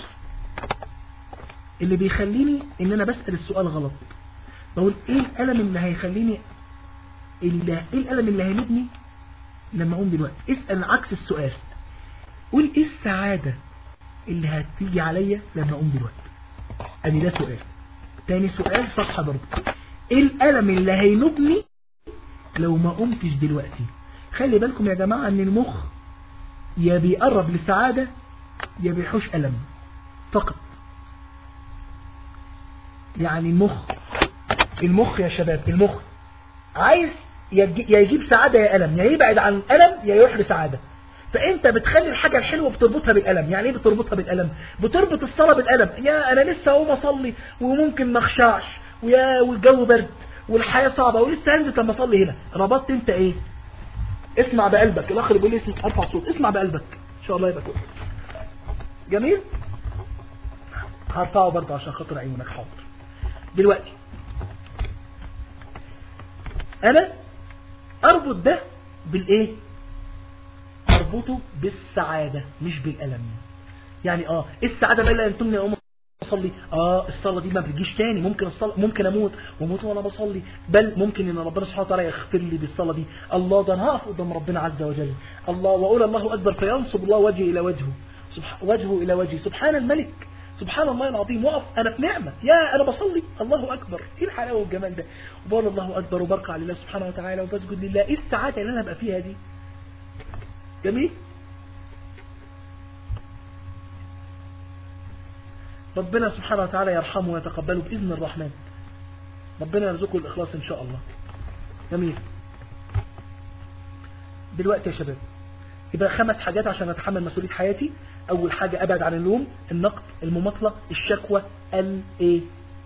اللي بيخليني ان انا بسأل السؤال غلط بقول ايه الالم اللي هيخليني اللي ايه الالم اللي هينبني لما اقوم دلوقتي اسأل عكس السؤال قول ايه السعادة اللي هتيجي عليا لما اقوم دلوقتي ادي ده سؤال تاني سؤال صفحة برضه ايه الالم اللي هينبني لو ما قمتش دلوقتي خلي بالكم يا جماعة ان المخ يا بيقرب لسعادة يا بيحوش ألم فقط يعني المخ المخ يا شباب المخ عايز يا يجيب سعادة يا ألم يا يبعد عن الألم يا يروح لسعادة فانت بتخلي الحاجة الحلوة بتربطها بالألم يعني ايه بتربطها بالألم بتربط الصلاة بالألم يا انا لسه اقوم اصلي وممكن ما اخشعش ويا والجو برد والحياة صعبة ولسه هنزل لما اصلي هنا ربطت انت ايه اسمع بقلبك الاخ اللي بيقول لي اسمع ارفع صوت اسمع بقلبك ان شاء الله يبقى كويس جميل هرفعه برضه عشان خاطر عيونك حاضر دلوقتي انا اربط ده بالايه اربطه بالسعادة مش بالالم يعني اه السعادة بقى لا ينتمني اقوم اصلي اه الصلاه دي ما بتجيش تاني ممكن الصلاة ممكن اموت واموت وانا بصلي بل ممكن ان ربنا سبحانه وتعالى يغفر لي بالصلاه دي الله ده انا هقف قدام ربنا عز وجل الله واقول الله اكبر فينصب الله وجهي الى وجهه سبح وجهه الى وجهي سبحان الملك سبحان الله العظيم وقف انا في نعمه يا انا بصلي الله اكبر ايه الحلاوه والجمال ده وبقول الله اكبر وبركع لله سبحانه وتعالى وبسجد لله ايه السعاده اللي انا ابقى فيها دي جميل ربنا سبحانه وتعالى يرحمه ويتقبله بإذن الرحمن ربنا يرزقه الإخلاص إن شاء الله جميل دلوقتي يا شباب يبقى خمس حاجات عشان أتحمل مسؤولية حياتي أول حاجة أبعد عن اللوم النقد المماطلة الشكوى الإيه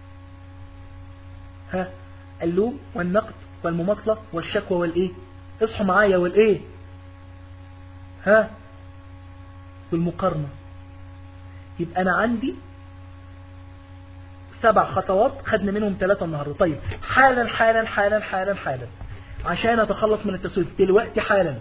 ها اللوم والنقد والمماطلة والشكوى والإيه اصحوا معايا والإيه ها والمقارنة يبقى أنا عندي سبع خطوات خدنا منهم ثلاثة النهاردة طيب حالا حالا حالا حالا حالا عشان أتخلص من التسويف دلوقتي حالا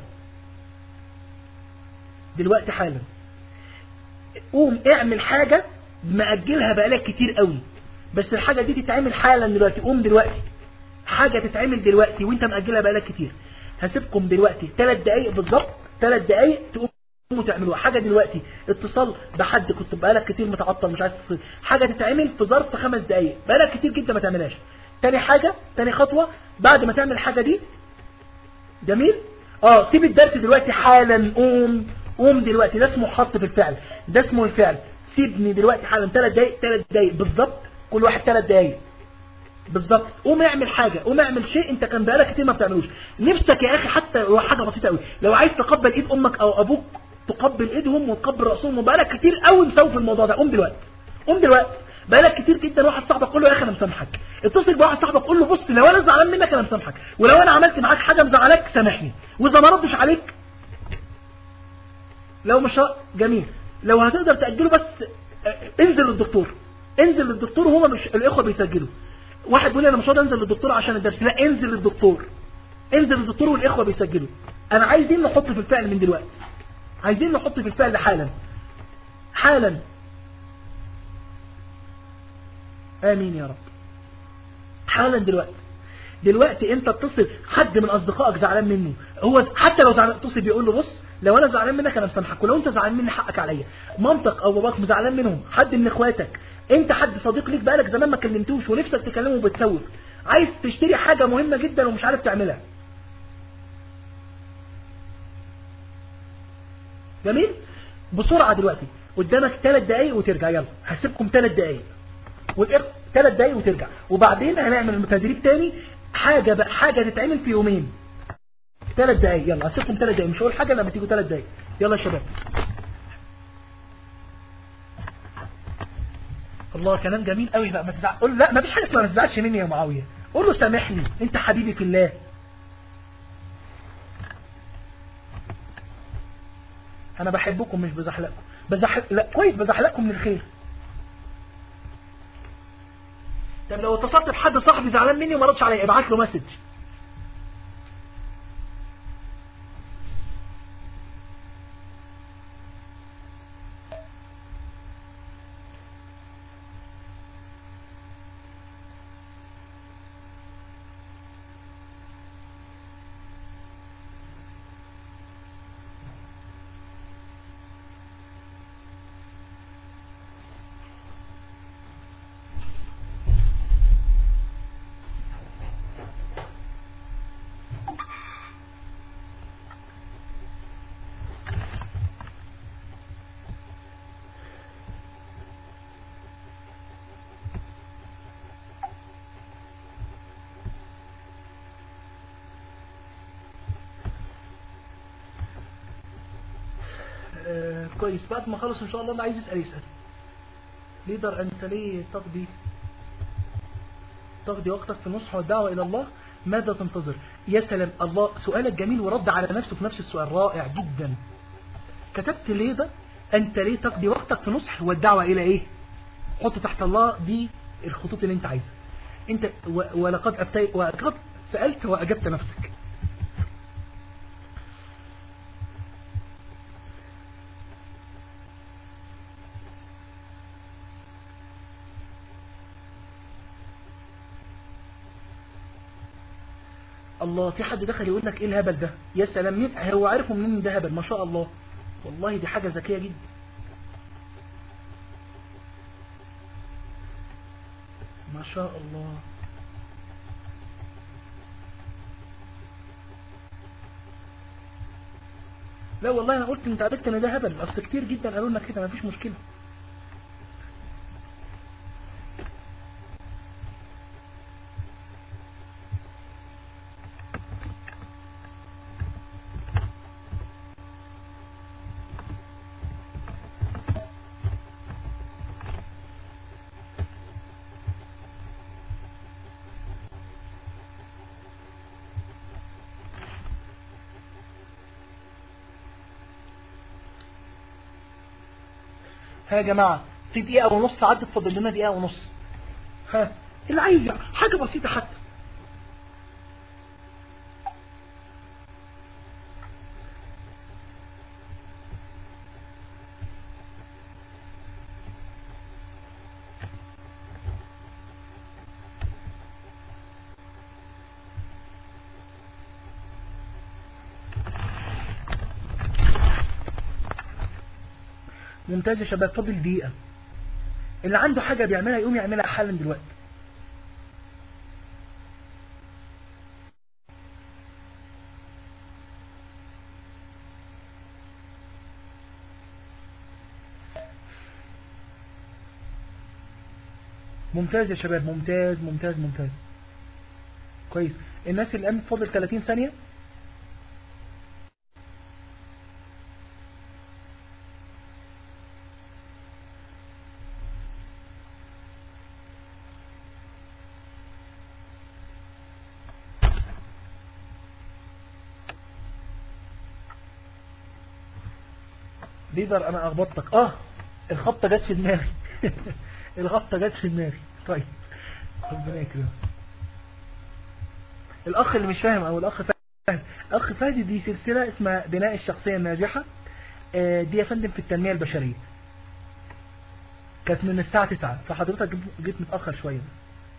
دلوقتي حالا قوم اعمل حاجة مأجلها بقالك كتير قوي بس الحاجة دي تتعمل حالا دلوقتي قوم دلوقتي حاجة تتعمل دلوقتي وانت مأجلها بقالك كتير هسيبكم دلوقتي ثلاث دقايق بالظبط ثلاث دقايق تقوموا تعملوها حاجة دلوقتي اتصال بحد كنت بقالك كتير متعطل مش عايز تتصل حاجة تتعمل في ظرف خمس دقايق بقالك كتير جدا ما تعملهاش تاني حاجة تاني خطوة بعد ما تعمل الحاجة دي جميل اه سيب الدرس دلوقتي حالا قوم قوم دلوقتي ده اسمه حط في الفعل ده اسمه الفعل سيبني دلوقتي حالا ثلاث دقايق ثلاث دقايق بالظبط كل واحد ثلاث دقايق بالظبط قوم اعمل حاجة قوم اعمل شيء انت كان بقالك كتير ما بتعملوش نفسك يا اخي حتى لو حاجة بسيطة قوي لو عايز تقبل ايد امك او ابوك تقبل ايدهم وتقبل راسهم وبقالك كتير قوي مسوي في الموضوع ده قوم دلوقتي قوم دلوقتي بقالك كتير جدا واحد صاحبك قول له يا اخي انا مسامحك اتصل بواحد صاحبك قول له بص لو انا زعلان منك انا مسامحك ولو انا عملت معاك حاجه مزعلاك سامحني واذا ما ردش عليك لو مش جميل لو هتقدر تاجله بس انزل للدكتور انزل للدكتور وهما مش الاخوه بيسجلوا واحد بيقول لي انا مش هقدر انزل للدكتور عشان الدرس لا انزل للدكتور انزل للدكتور والاخوه بيسجلوا انا عايزين نحط في الفعل من دلوقتي عايزين نحط في الفعل حالا حالا امين يا رب حالا دلوقتي دلوقتي انت اتصل حد من اصدقائك زعلان منه هو حتى لو زعلان اتصل بيقول له بص لو انا زعلان منك انا مسامحك ولو انت زعلان مني حقك عليا مامتك او باباك زعلان منهم حد من اخواتك انت حد صديق ليك بقالك زمان ما كلمتوش ونفسك تكلمه وبتسوف عايز تشتري حاجه مهمه جدا ومش عارف تعملها جميل بسرعه دلوقتي قدامك ثلاث دقايق وترجع يلا هسيبكم ثلاث دقايق والاخ ثلاث دقايق وترجع وبعدين هنعمل التدريب تاني حاجة بقى حاجة تتعمل في يومين ثلاث دقايق يلا هسيبكم ثلاث دقايق مش هقول حاجة لما تيجوا ثلاث دقايق يلا يا شباب الله كلام جميل قوي بقى ما تزعل قول لا ما فيش حاجه اسمها ما تزعلش مني يا معاويه قول له سامحني انت حبيبي في الله انا بحبكم مش بزحلقكم بزحلق لا كويس بزحلقكم من الخير طب لو اتصلت بحد صاحبي زعلان مني وما ردش عليا ابعت له مسج آه كويس بعد ما خلص ان شاء الله اللي عايز يسأل يسأل ليدر انت ليه تقضي تقضي وقتك في النصح والدعوة الى الله ماذا تنتظر يا سلام الله سؤالك جميل ورد على نفسه في نفس السؤال رائع جدا كتبت ليه ده انت ليه تقضي وقتك في نصح والدعوة الى ايه حط تحت الله دي الخطوط اللي انت عايزها انت ولقد أبتي وقد سألت وأجبت نفسك الله في حد دخل يقول لك ايه الهبل ده يا سلام مين هو عارفه منين ده هبل ما شاء الله والله دي حاجة ذكية جدا ما شاء الله لا والله انا قلت انت عرفت ان ده هبل اصل كتير جدا قالوا لنا كده مفيش مشكلة ها يا جماعة في دقيقة ونص عدت فاضل لنا دقيقة ونص ها اللي عايز يعني حاجة بسيطة حتى ممتاز يا شباب فاضل دقيقة اللي عنده حاجة بيعملها يقوم يعملها حالا دلوقتي ممتاز يا شباب ممتاز ممتاز ممتاز كويس الناس اللي قامت فاضل 30 ثانية ليدر انا اخبطتك اه الخبطة جت في دماغي الخبطة جت في دماغي طيب ربنا يكرمك الاخ اللي مش فاهم او الاخ فاهم اخ فادي دي سلسلة اسمها بناء الشخصية الناجحة آه، دي يا فندم في التنمية البشرية كانت من الساعة 9 فحضرتك جيت متأخر شوية بس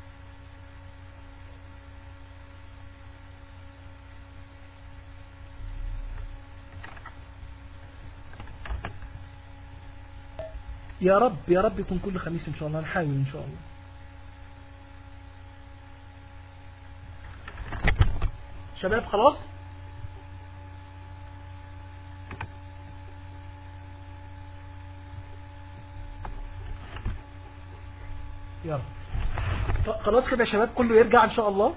يا رب يا رب يكون كل خميس ان شاء الله نحاول ان شاء الله شباب خلاص يلا خلاص كده يا شباب كله يرجع ان شاء الله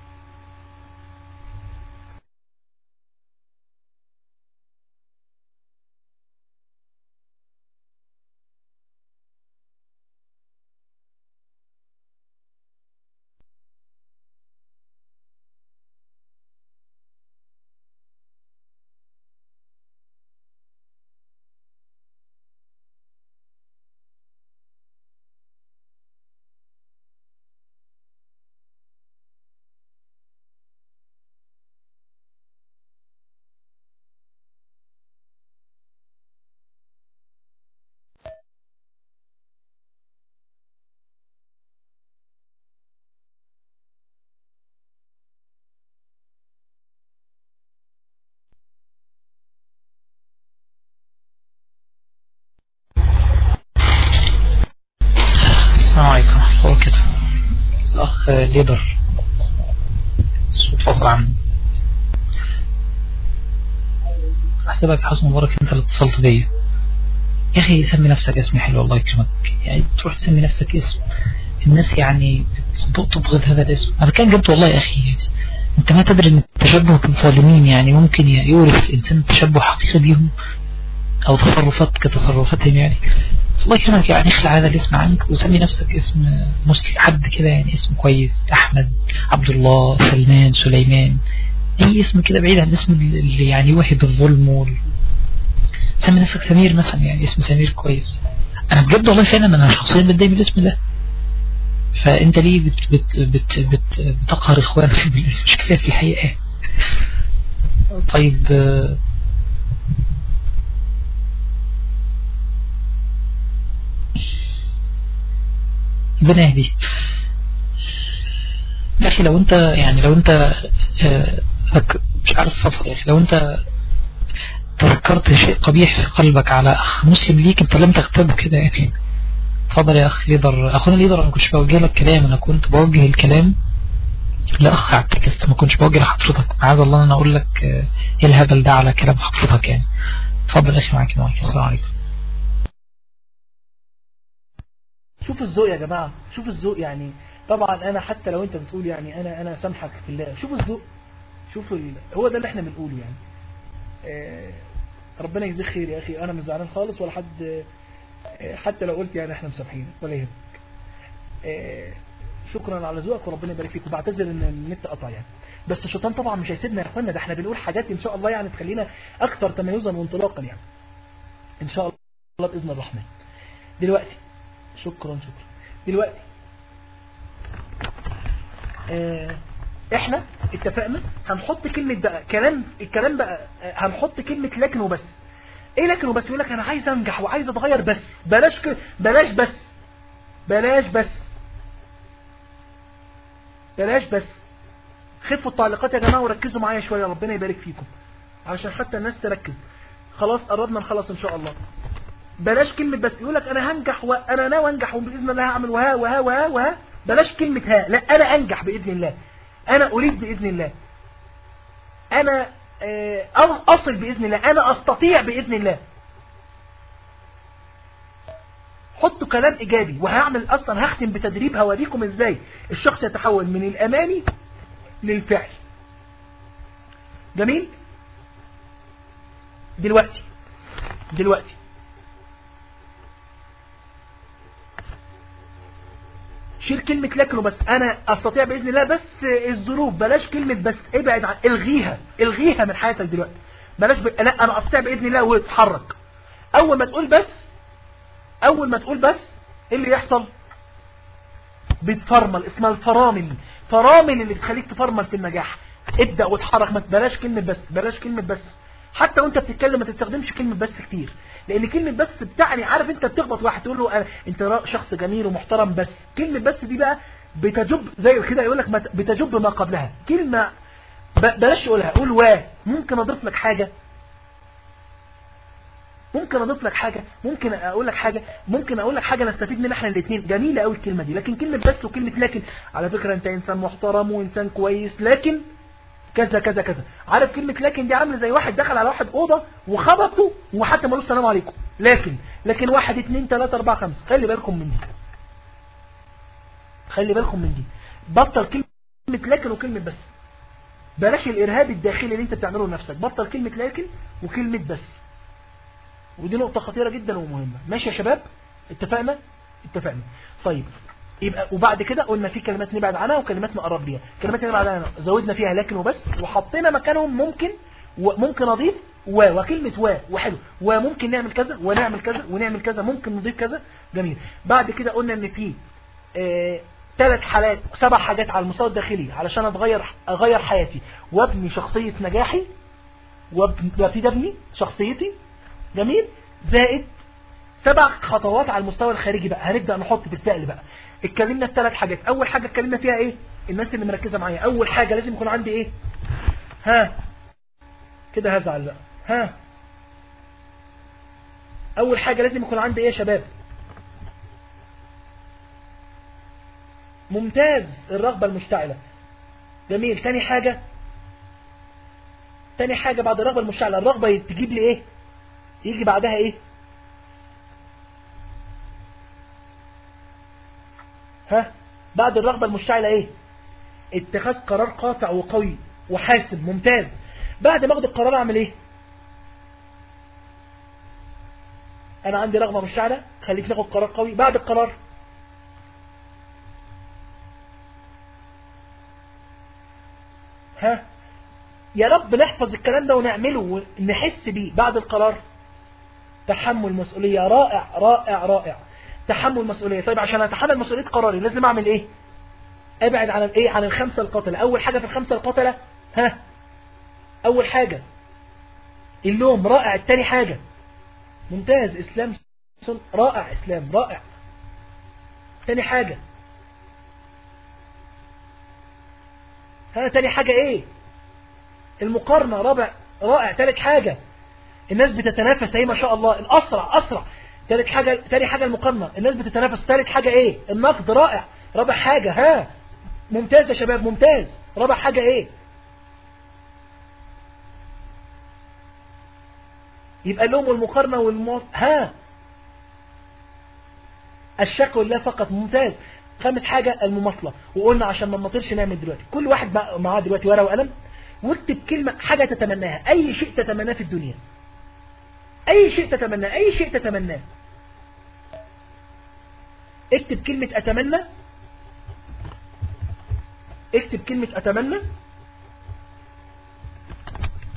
السلام عليكم ورحمة الله وبركاته الأخ ليدر الصوت فصل عنه أحسبك يا حسن مبارك أنت اللي اتصلت بيا يا أخي سمي نفسك اسم حلو الله يكرمك يعني تروح تسمي نفسك اسم الناس يعني تبغض هذا الاسم أنا كان جبت والله يا أخي أنت ما تدري أن التشبه بالظالمين يعني ممكن يورث الإنسان تشبه حقيقي بيهم أو تصرفات كتصرفاتهم يعني الله يكرمك يعني اخلع هذا الاسم عنك وسمي نفسك اسم مسلم حد كده يعني اسم كويس أحمد عبد الله سلمان سليمان أي اسم كده بعيد عن الاسم اللي يعني يوحي بالظلم وال... سمي نفسك سمير مثلا يعني اسم سمير كويس أنا بجد والله فعلا أنا شخصيا بتضايق من الاسم ده فأنت ليه بت بت بت بت بتقهر إخوانك بالاسم مش كفاية في الحقيقة طيب ربنا يهديك يا أخي لو أنت يعني لو أنت مش عارف فصل يا أخي لو أنت تذكرت شيء قبيح في قلبك على أخ مسلم ليك أنت لم تغتابه كده يا أخي تفضل يا أخ ليدر أخونا ليدر أنا كنتش بوجه لك كلام أنا كنت بوجه الكلام لأخ اعتكست ما كنتش بوجه لحضرتك عايز الله أنا أقول لك إيه الهبل ده على كلام حضرتك يعني تفضل يا أخي معاك معاك السلام عليكم شوف الذوق يا جماعة شوف الذوق يعني طبعا انا حتى لو انت بتقول يعني انا انا سامحك في الله شوف الذوق شوف ال... هو ده اللي احنا بنقوله يعني آه ربنا يجزيك خير يا اخي انا مش زعلان خالص ولا حد آه حتى لو قلت يعني احنا مسامحين ولا يهمك آه شكرا على ذوقك وربنا يبارك فيك وبعتذر ان النت قطع يعني بس الشيطان طبعا مش هيسيبنا يا اخوانا ده احنا بنقول حاجات ان شاء الله يعني تخلينا اكثر تميزا وانطلاقا يعني ان شاء الله باذن الرحمن دلوقتي شكرا شكرا دلوقتي آه احنا اتفقنا هنحط كلمة بقى كلام الكلام بقى آه، هنحط كلمة لكن وبس ايه لكن وبس يقول لك انا عايز انجح وعايز اتغير بس بلاش ك... بلاش بس بلاش بس بلاش بس خفوا التعليقات يا جماعة وركزوا معايا شوية ربنا يبارك فيكم علشان حتى الناس تركز خلاص قربنا نخلص ان شاء الله بلاش كلمة بس يقول لك انا هنجح وانا ناوي انجح وباذن الله هعمل وها وها وها وها بلاش كلمة ها لا انا انجح باذن الله انا اريد باذن الله انا آه، أو- اصل باذن الله انا استطيع باذن الله حطوا كلام ايجابي وهعمل اصلا هختم بتدريب هوريكم ازاي الشخص يتحول من الاماني للفعل جميل دلوقتي دلوقتي شيل كلمة لكن وبس انا استطيع باذن الله بس الظروف بلاش كلمة بس ابعد عن الغيها الغيها من حياتك دلوقتي بلاش ب... لا انا استطيع باذن الله واتحرك اول ما تقول بس اول ما تقول بس ايه اللي يحصل بتفرمل اسمها الفرامل فرامل اللي بتخليك تفرمل في النجاح ابدأ واتحرك ما بلاش كلمة بس بلاش كلمة بس حتى وانت بتتكلم ما تستخدمش كلمة بس كتير لان كلمة بس بتعني عارف انت بتخبط واحد تقول له أنا انت را- شخص جميل ومحترم بس كلمة بس دي بقى بتجب زي كده يقول لك ما ت- بتجب ما قبلها كلمة ب- بلاش تقولها قول وا ممكن اضيف لك حاجة ممكن اضيف لك حاجة ممكن اقول لك حاجة ممكن اقول لك حاجة نستفيد منها احنا الاثنين جميلة قوي الكلمة دي لكن كلمة بس وكلمة لكن على فكرة انت انسان محترم وانسان كويس لكن كذا كذا كذا عارف كلمة لكن دي عامله زي واحد دخل على واحد أوضة وخبطه وحتى مالوش السلام عليكم لكن لكن واحد اتنين تلاتة اربعة خمسة خلي بالكم من دي خلي بالكم من دي بطل كلمة لكن وكلمة بس بلاش الإرهاب الداخلي اللي انت بتعمله لنفسك بطل كلمة لكن وكلمة بس ودي نقطة خطيرة جدا ومهمة ماشي يا شباب اتفقنا اتفقنا طيب يبقى وبعد كده قلنا في كلمات نبعد عنها وكلمات نقرب ليها كلمات نبعد عنها زودنا فيها لكن وبس وحطينا مكانهم ممكن وممكن اضيف و وكلمة و وحلو وممكن نعمل كذا ونعمل كذا ونعمل كذا ممكن نضيف كذا جميل بعد كده قلنا ان في آه ثلاث حالات سبع حاجات على المستوى الداخلي علشان اتغير اغير حياتي وابني شخصية نجاحي وابتدي ابني شخصيتي جميل زائد سبع خطوات على المستوى الخارجي بقى هنبدأ نحط في الفعل بقى اتكلمنا في ثلاث حاجات اول حاجة اتكلمنا فيها ايه الناس اللي مركزة معايا اول حاجة لازم يكون عندي ايه ها كده هزعل بقى ها اول حاجة لازم يكون عندي ايه يا شباب ممتاز الرغبة المشتعلة جميل تاني حاجة تاني حاجة بعد الرغبة المشتعلة الرغبة تجيب لي ايه يجي بعدها ايه ها بعد الرغبة المشتعلة ايه اتخاذ قرار قاطع وقوي وحاسم ممتاز بعد ما اخد القرار اعمل ايه انا عندي رغبة مشتعلة خليك ناخد قرار قوي بعد القرار ها يا رب نحفظ الكلام ده ونعمله ونحس بيه بعد القرار تحمل مسؤولية رائع رائع رائع تحمل مسؤولية طيب عشان اتحمل مسؤولية قراري لازم اعمل ايه ابعد عن الايه عن الخمسة القتلة اول حاجة في الخمسة القتلة ها اول حاجة اللوم رائع التاني حاجة ممتاز اسلام سن- رائع اسلام رائع تاني حاجة ها تاني حاجة ايه المقارنة رابع رائع تالت حاجة الناس بتتنافس ايه ما شاء الله الاسرع اسرع تالت حاجة تاني حاجة المقارنة الناس بتتنافس تالت حاجة ايه النقد رائع رابع حاجة ها ممتاز يا شباب ممتاز رابع حاجة ايه يبقى اللوم والمقارنة والمو... ها الشكوى لله فقط ممتاز خامس حاجة المماطلة وقلنا عشان ما نمطلش نعمل دلوقتي كل واحد بقى معاه دلوقتي ورقة وقلم واكتب كلمة حاجة تتمناها أي شيء تتمناه في الدنيا أي شيء تتمناه أي شيء تتمناه اكتب كلمة أتمنى اكتب كلمة أتمنى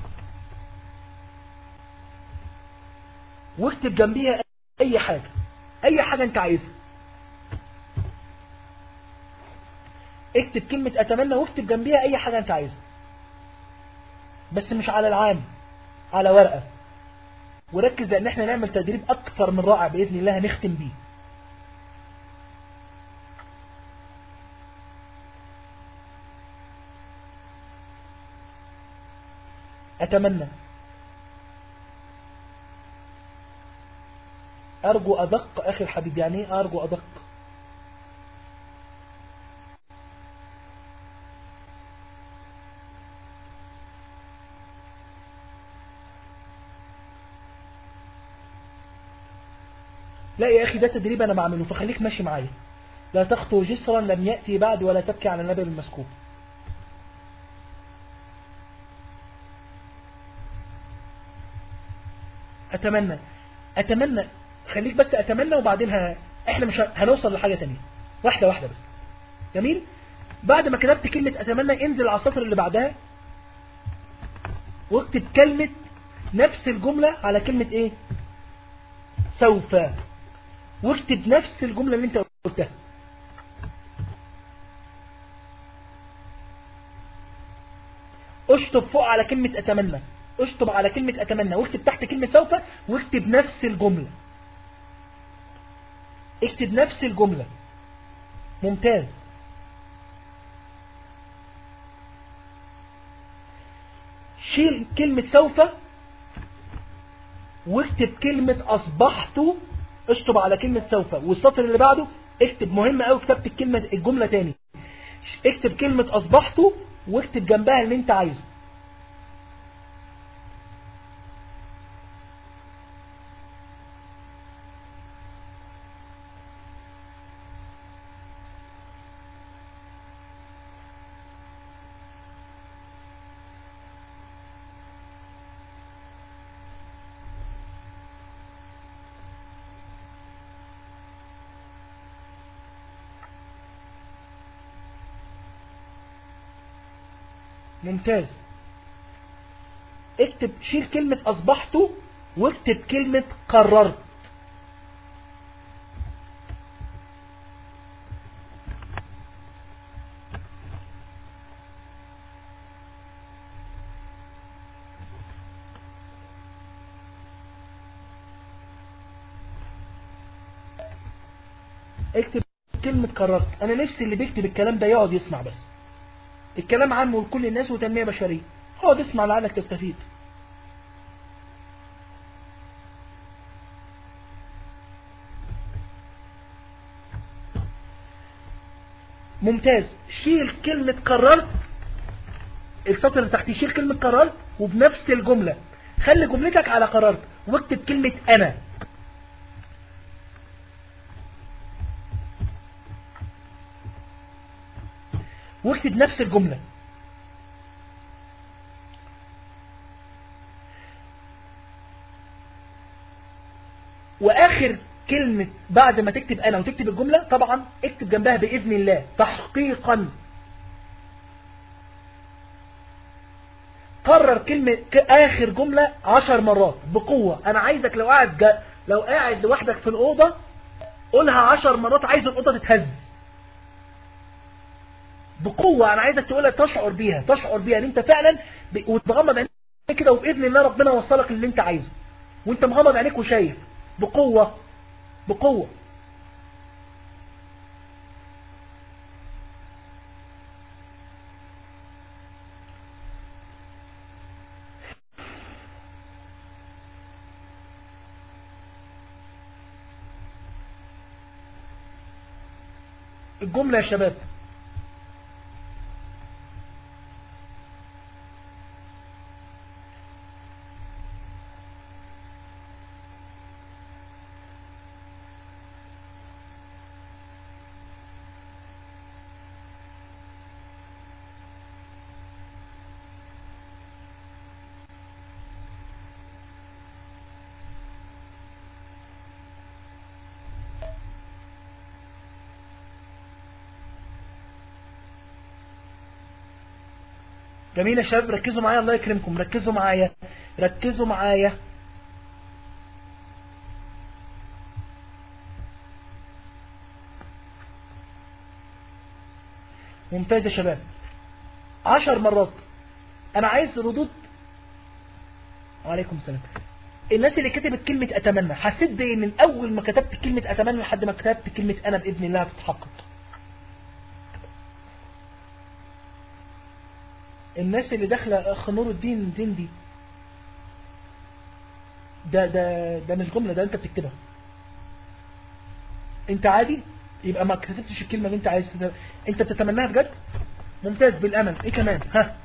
واكتب جنبيها أي حاجة اي حاجة انت عايزها اكتب كلمة اتمنى واكتب جنبيها اي حاجة انت عايزها بس مش على العام على ورقة وركز لان احنا نعمل تدريب اكثر من رائع باذن الله هنختم بيه اتمنى ارجو ادق اخي الحبيب يعني ايه ارجو ادق لا يا أخي ده تدريب أنا بعمله فخليك ماشي معايا لا تخطو جسرا لم يأتي بعد ولا تبكي على النبي المسكوب أتمنى أتمنى خليك بس أتمنى وبعدين ه... إحنا مش ه- هنوصل لحاجة تانية واحدة واحدة بس جميل بعد ما كتبت كلمة أتمنى انزل على السطر اللي بعدها واكتب كلمة نفس الجملة على كلمة ايه سوف واكتب نفس الجملة اللي انت قلتها اشطب فوق على كلمة اتمنى اشطب على كلمة اتمنى واكتب تحت كلمة سوف واكتب نفس الجملة اكتب نفس الجملة ممتاز شيل كلمة سوف واكتب كلمة أصبحت اشطب على كلمة سوف والسطر اللي بعده اكتب مهم قوي كتبت الكلمة الجملة تاني اكتب كلمة أصبحت واكتب جنبها اللي انت عايزه ممتاز اكتب شيل كلمة أصبحت واكتب كلمة قررت اكتب كلمة قررت انا نفسي اللي بيكتب الكلام ده يقعد يسمع بس الكلام عامه لكل الناس وتنمية بشرية اقعد اسمع لعلك تستفيد ممتاز شيل كلمة قررت السطر اللي تحتيه شيل كلمة قررت وبنفس الجملة خلي جملتك على قررت واكتب كلمة أنا واكتب نفس الجملة واخر كلمة بعد ما تكتب انا وتكتب الجملة طبعا اكتب جنبها باذن الله تحقيقا قرر كلمة ك- اخر جملة عشر مرات بقوة انا عايزك لو قاعد جا لو قاعد لوحدك في الاوضة قولها عشر مرات عايز الاوضة تتهز بقوة انا عايزك تقولها تشعر بيها تشعر بيها ان انت فعلا ب... وتغمض عينيك كده وباذن الله ربنا يوصلك اللي انت عايزه وانت مغمض عينيك وشايف بقوة بقوة الجملة يا شباب جميل يا شباب ركزوا معايا الله يكرمكم ركزوا معايا ركزوا معايا ممتاز يا شباب عشر مرات انا عايز ردود وعليكم السلام الناس اللي كتبت كلمة اتمنى حسيت بايه من اول ما كتبت كلمة اتمنى لحد ما كتبت كلمة انا باذن الله هتتحقق الناس اللي داخله اخ نور الدين زندي ده ده ده مش جملة ده انت بتكتبها انت عادي يبقى ما كتبتش الكلمة اللي انت عايز تتم... انت بتتمناها بجد ممتاز بالامل ايه كمان ها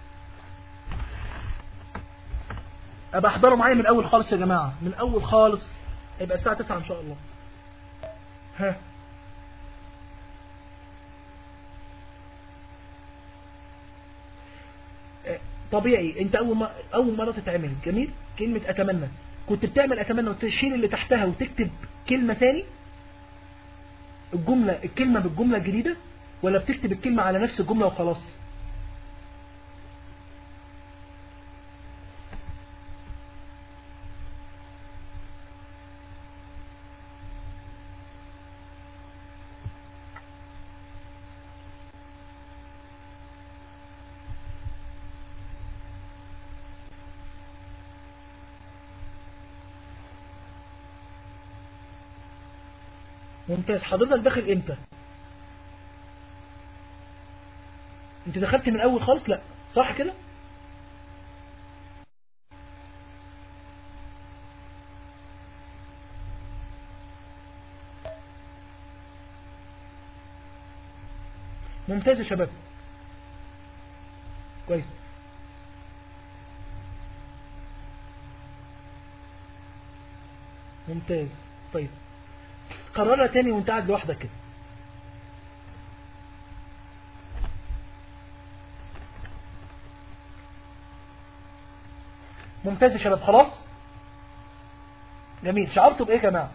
ابقى احضروا معايا من اول خالص يا جماعة من اول خالص يبقى الساعة 9 ان شاء الله ها طبيعي انت اول ما اول مره تتعمل جميل كلمه اتمنى كنت بتعمل اتمنى وتشيل اللي تحتها وتكتب كلمه ثاني الجمله الكلمه بالجمله الجديده ولا بتكتب الكلمه على نفس الجمله وخلاص ممتاز حضرتك داخل امتى انت دخلت من الاول خالص لا صح كده ممتاز يا شباب كويس ممتاز طيب قررها تاني وانت قاعد لوحدك كده ممتاز يا شباب خلاص جميل شعرتوا بايه يا جماعه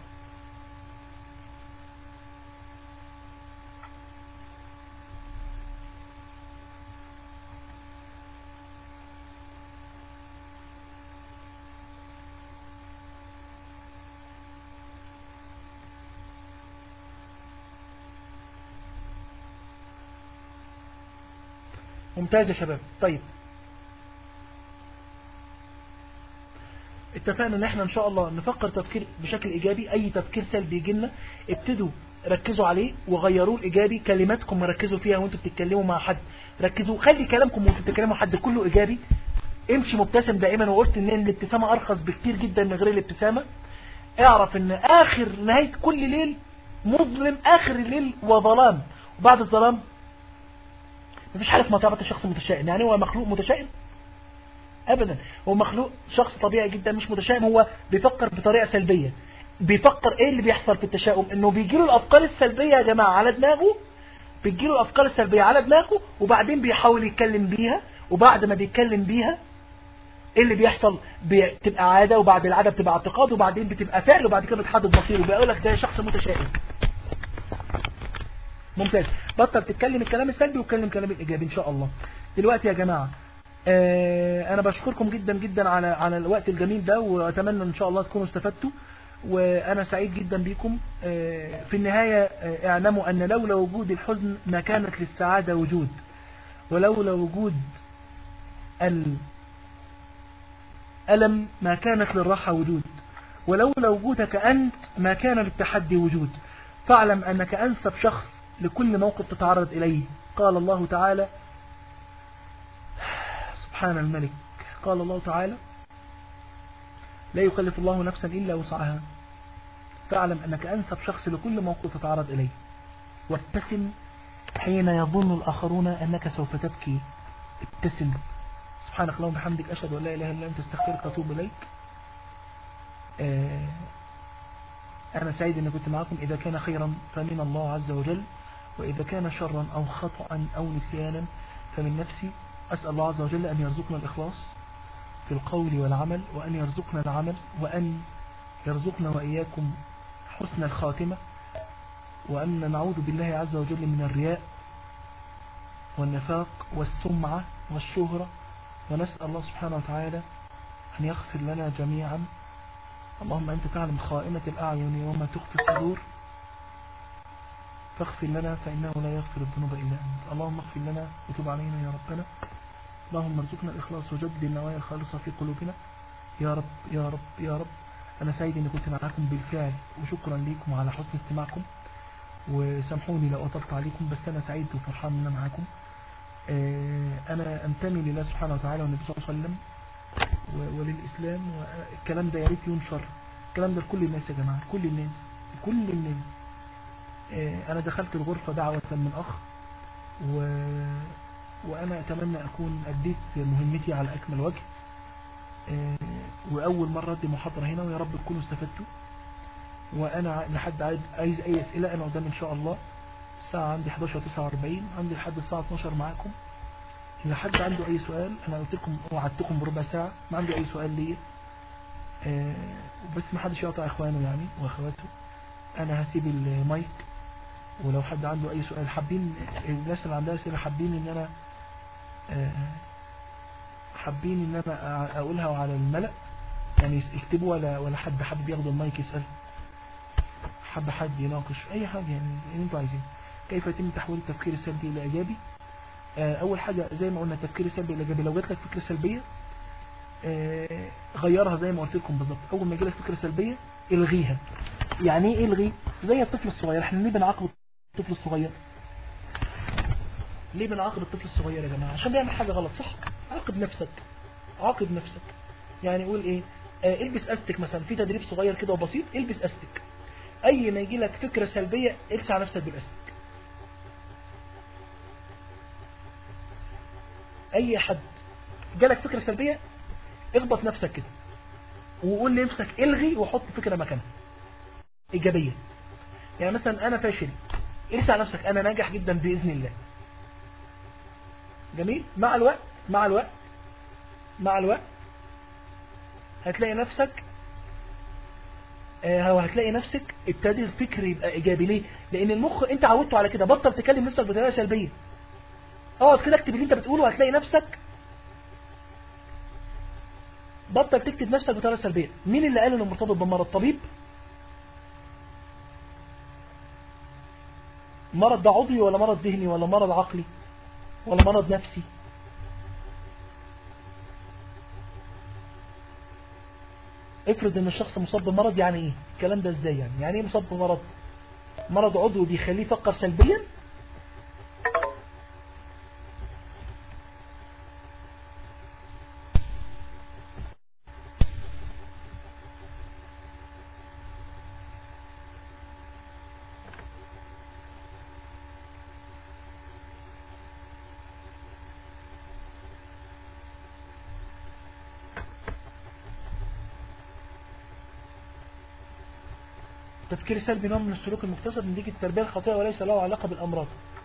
ممتاز يا شباب طيب اتفقنا ان احنا ان شاء الله نفكر تفكير بشكل ايجابي اي تفكير سلبي يجي لنا ابتدوا ركزوا عليه وغيروه الايجابي كلماتكم ركزوا فيها وانتوا بتتكلموا مع حد ركزوا خلي كلامكم وانتوا بتتكلموا مع حد كله ايجابي امشي مبتسم دائما وقلت ان الابتسامه ارخص بكتير جدا من غير الابتسامه اعرف ان اخر نهايه كل ليل مظلم اخر الليل وظلام وبعد الظلام مفيش حاجه اسمها طبيعه الشخص متشائم يعني هو مخلوق متشائم ابدا هو مخلوق شخص طبيعي جدا مش متشائم هو بيفكر بطريقه سلبيه بيفكر ايه اللي بيحصل في التشاؤم انه بيجيله الافكار السلبيه يا جماعه على دماغه بتجيله الافكار السلبيه على دماغه وبعدين بيحاول يتكلم بيها وبعد ما بيتكلم بيها ايه اللي بيحصل بتبقى عاده وبعد العاده بتبقى اعتقاد وبعدين بتبقى فعل وبعد كده بتحدد مصيره بيقول لك ده شخص متشائم ممتاز بطل تتكلم الكلام السلبي وتكلم الكلام الايجابي ان شاء الله دلوقتي يا جماعه آه انا بشكركم جدا جدا على على الوقت الجميل ده واتمنى ان شاء الله تكونوا استفدتوا وانا سعيد جدا بيكم آه في النهايه آه اعلموا ان لولا وجود الحزن ما كانت للسعاده وجود ولولا وجود الألم ما كانت للراحة وجود ولولا وجودك أنت ما كان للتحدي وجود فاعلم أنك أنسب شخص لكل موقف تتعرض إليه قال الله تعالى سبحان الملك قال الله تعالى لا يكلف الله نفسا إلا وسعها فاعلم أنك أنسب شخص لكل موقف تتعرض إليه وابتسم حين يظن الآخرون أنك سوف تبكي ابتسم سبحانك اللهم وبحمدك أشهد أن لا إله إلا أنت استغفرك وأتوب إليك آه أنا سعيد أن كنت معكم إذا كان خيرا فمن الله عز وجل وإذا كان شرا أو خطأ أو نسيانا فمن نفسي أسأل الله عز وجل أن يرزقنا الإخلاص في القول والعمل وأن يرزقنا العمل وأن يرزقنا وإياكم حسن الخاتمة وأن نعوذ بالله عز وجل من الرياء والنفاق والسمعة والشهرة ونسأل الله سبحانه وتعالى أن يغفر لنا جميعا اللهم أنت تعلم خائنة الأعين وما تخفي الصدور فاغفر لنا فإنه لا يغفر الذنوب إلا أنت اللهم اغفر لنا وتب علينا يا ربنا اللهم ارزقنا الإخلاص وجدد النوايا الخالصة في قلوبنا يا رب يا رب يا رب أنا سعيد أني كنت معاكم بالفعل وشكرا لكم على حسن استماعكم وسامحوني لو أطلت عليكم بس أنا سعيد وفرحان أن أنا معاكم آه، أنا أنتمي لله سبحانه وتعالى والنبي صلى الله عليه وسلم و- وللإسلام والكلام ده يا ريت ينشر الكلام ده لكل الناس يا جماعة كل الناس كل الناس آه، أنا دخلت الغرفة دعوة من أخ و... وأنا أتمنى أكون أديت مهمتي على أكمل وجه آه، وأول مرة أدي محاضرة هنا ويا رب تكونوا استفدتوا وأنا ع- لحد عايز عايز أي أسئلة أنا قدام إن شاء الله الساعة عندي 11:49 عندي لحد الساعة 12 معاكم إذا حد عنده أي سؤال أنا قلت لكم وعدتكم بربع ساعة ما عندي أي سؤال ليا آه، بس ما حدش يقطع إخوانه يعني وأخواته أنا هسيب المايك ولو حد عنده أي سؤال حابين الناس اللي عندها أسئلة حابين إن أنا آه، حابين إن أنا أ- أقولها على الملأ يعني يكتبوا ولا ولا حد حابب ياخد المايك يسأل حب حد يناقش أي حاجة يعني اللي أنتوا عايزين كيف يتم تحويل التفكير السلبي إلى إيجابي آه، أول حاجة زي ما قلنا التفكير السلبي إلى إيجابي لو جات لك فكرة سلبية آه، غيرها زي ما قلت لكم بالظبط أول ما يجيلك فكرة سلبية الغيها يعني ايه الغي زي الطفل الصغير احنا ليه بنعاقب الطفل الصغير ليه بنعاقب الطفل الصغير يا جماعه عشان بيعمل حاجه غلط صح عاقب نفسك عاقب نفسك يعني قول ايه آه البس استك مثلا في تدريب صغير كده وبسيط البس استك اي ما يجي لك فكره سلبيه السع نفسك بالاستك اي حد جالك فكره سلبيه اخبط نفسك كده وقول لنفسك الغي وحط فكره مكانها ايجابيه يعني مثلا انا فاشل ارسى على نفسك انا ناجح جدا باذن الله جميل مع الوقت مع الوقت مع الوقت هتلاقي نفسك آه، هتلاقي نفسك ابتدى الفكر يبقى ايجابي ليه لان المخ انت عودته على كده بطل تكلم نفسك بطريقه سلبيه اقعد كده اكتب اللي انت بتقوله هتلاقي نفسك بطل تكتب نفسك بطريقه سلبيه مين اللي قال انه مرتبط بمرض طبيب مرض ده عضوي ولا مرض ذهني ولا مرض عقلي ولا مرض نفسي افرض ان الشخص مصاب بمرض يعني ايه الكلام ده ازاي يعني يعني ايه مصاب بمرض مرض عضوي بيخليه يفكر سلبيا التفكير السلبي نوع من السلوك المكتسب نتيجة التربية الخاطئة وليس له علاقة بالأمراض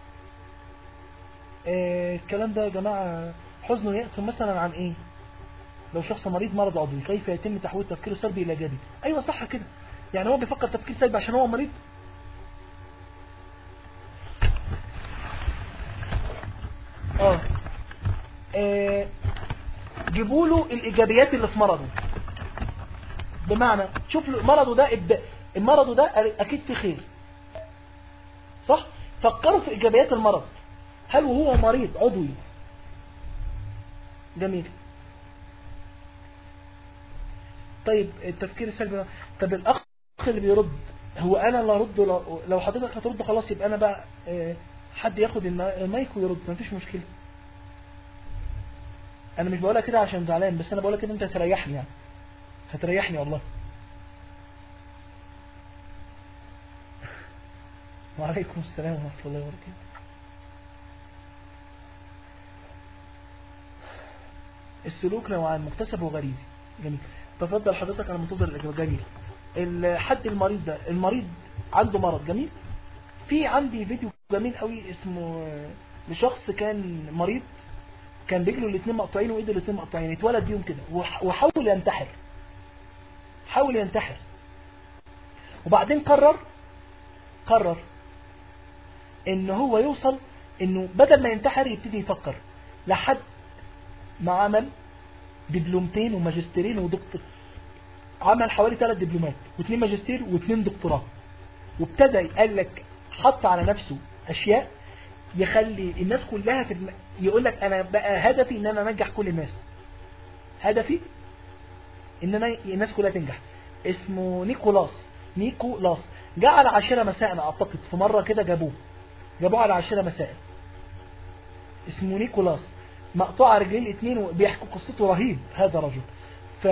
آه، الكلام ده يا جماعة حزن ويأس مثلا عن ايه لو شخص مريض مرض عضوي كيف يتم تحويل التفكير السلبي الى ايجابي ايوه صح كده يعني هو بيفكر تفكير سلبي عشان هو مريض اه, آه. جيبوا له الايجابيات اللي في مرضه بمعنى شوف له مرضه ده إب- مرضه ده اكيد في خير صح فكروا في ايجابيات المرض هل وهو مريض عضوي جميل طيب التفكير السلبي ده- طب الاخ اللي بيرد هو انا اللي ارد لو- لو حضرتك هترد خلاص يبقى انا بقى آه، حد ياخد الما- المايك ويرد مفيش مشكله انا مش بقولها كده عشان زعلان بس انا بقولها كده انت هتريحني يعني هتريحني والله وعليكم السلام ورحمة الله وبركاته السلوك نوعان مكتسب وغريزي جميل تفضل حضرتك انا منتظر الاجابه جميل الحد المريض ده المريض عنده مرض جميل في عندي فيديو جميل قوي اسمه آه، لشخص كان مريض كان رجله الاثنين مقطوعين وايده الاثنين مقطوعين اتولد بيهم كده وح- وحاول ينتحر حاول ينتحر وبعدين قرر قرر ان هو يوصل انه بدل ما ينتحر يبتدي يفكر لحد ما عمل دبلومتين وماجستيرين ودكتور عمل حوالي ثلاث دبلومات واثنين ماجستير واثنين دكتوراه وابتدى قال لك حط على نفسه اشياء يخلي الناس كلها في الم... يقول لك انا بقى هدفي ان انا انجح كل الناس هدفي ان انا الناس كلها تنجح اسمه نيكولاس نيكولاس جاء على عشرة مساء اعتقد في مرة كده جابوه جابوه على عشرة مساء اسمه نيكولاس مقطوع رجليه الاثنين وبيحكوا قصته رهيب هذا الرجل ف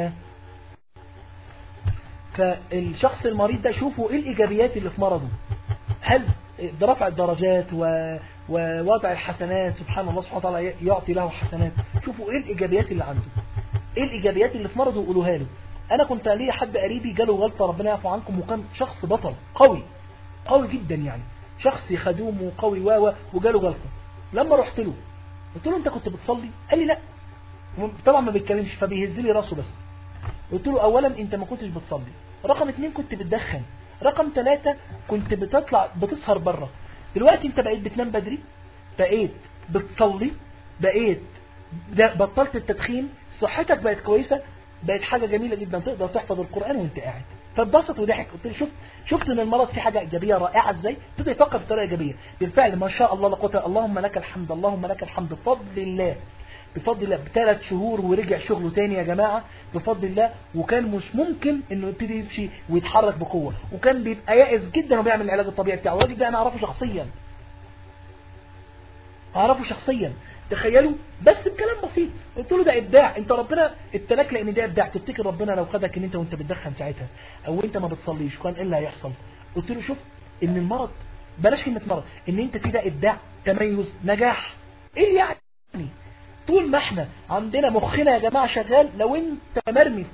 فالشخص المريض ده شوفوا ايه الايجابيات اللي في مرضه هل رفع الدرجات و... ووضع الحسنات سبحان الله سبحانه وتعالى يعطي له حسنات شوفوا ايه الايجابيات اللي عنده ايه الايجابيات اللي في مرضه وقولوها له انا كنت ليا حد قريبي جاله غلطه ربنا يعفو عنكم وكان شخص بطل قوي قوي جدا يعني شخص خدوم وقوي و وجاله غلطه لما رحت له قلت له انت كنت بتصلي قال لي لا طبعا ما بيتكلمش فبيهز لي راسه بس قلت له اولا انت ما كنتش بتصلي رقم اتنين كنت بتدخن رقم ثلاثة كنت بتطلع بتسهر بره دلوقتي انت بقيت بتنام بدري بقيت بتصلي بقيت بطلت التدخين صحتك بقت كويسة بقت حاجة جميلة جدا تقدر تحفظ القرآن وانت قاعد فاتبسط وضحك قلت له شفت شفت ان المرض فيه حاجة ايجابية رائعة ازاي ابتدى يفكر بطريقة ايجابية بالفعل ما شاء الله لا قوه اللهم لك الحمد اللهم لك الحمد بفضل الله بفضل الله بثلاث شهور ورجع شغله تاني يا جماعة بفضل الله وكان مش ممكن انه يبتدي يمشي ويتحرك بقوة وكان بيبقى يائس جدا وبيعمل العلاج الطبيعي بتاعه الراجل ده انا اعرفه شخصيا اعرفه شخصيا تخيلوا بس بكلام بسيط قلت له ده ابداع انت ربنا ابتلاك لان ده ابداع تفتكر ربنا لو خدك ان انت وانت بتدخن ساعتها او انت ما بتصليش كان ايه اللي هيحصل قلت له شوف ان المرض بلاش كلمه مرض ان انت في ده ابداع تميز نجاح ايه يعني طول ما احنا عندنا مخنا يا جماعة شغال لو انت مرمي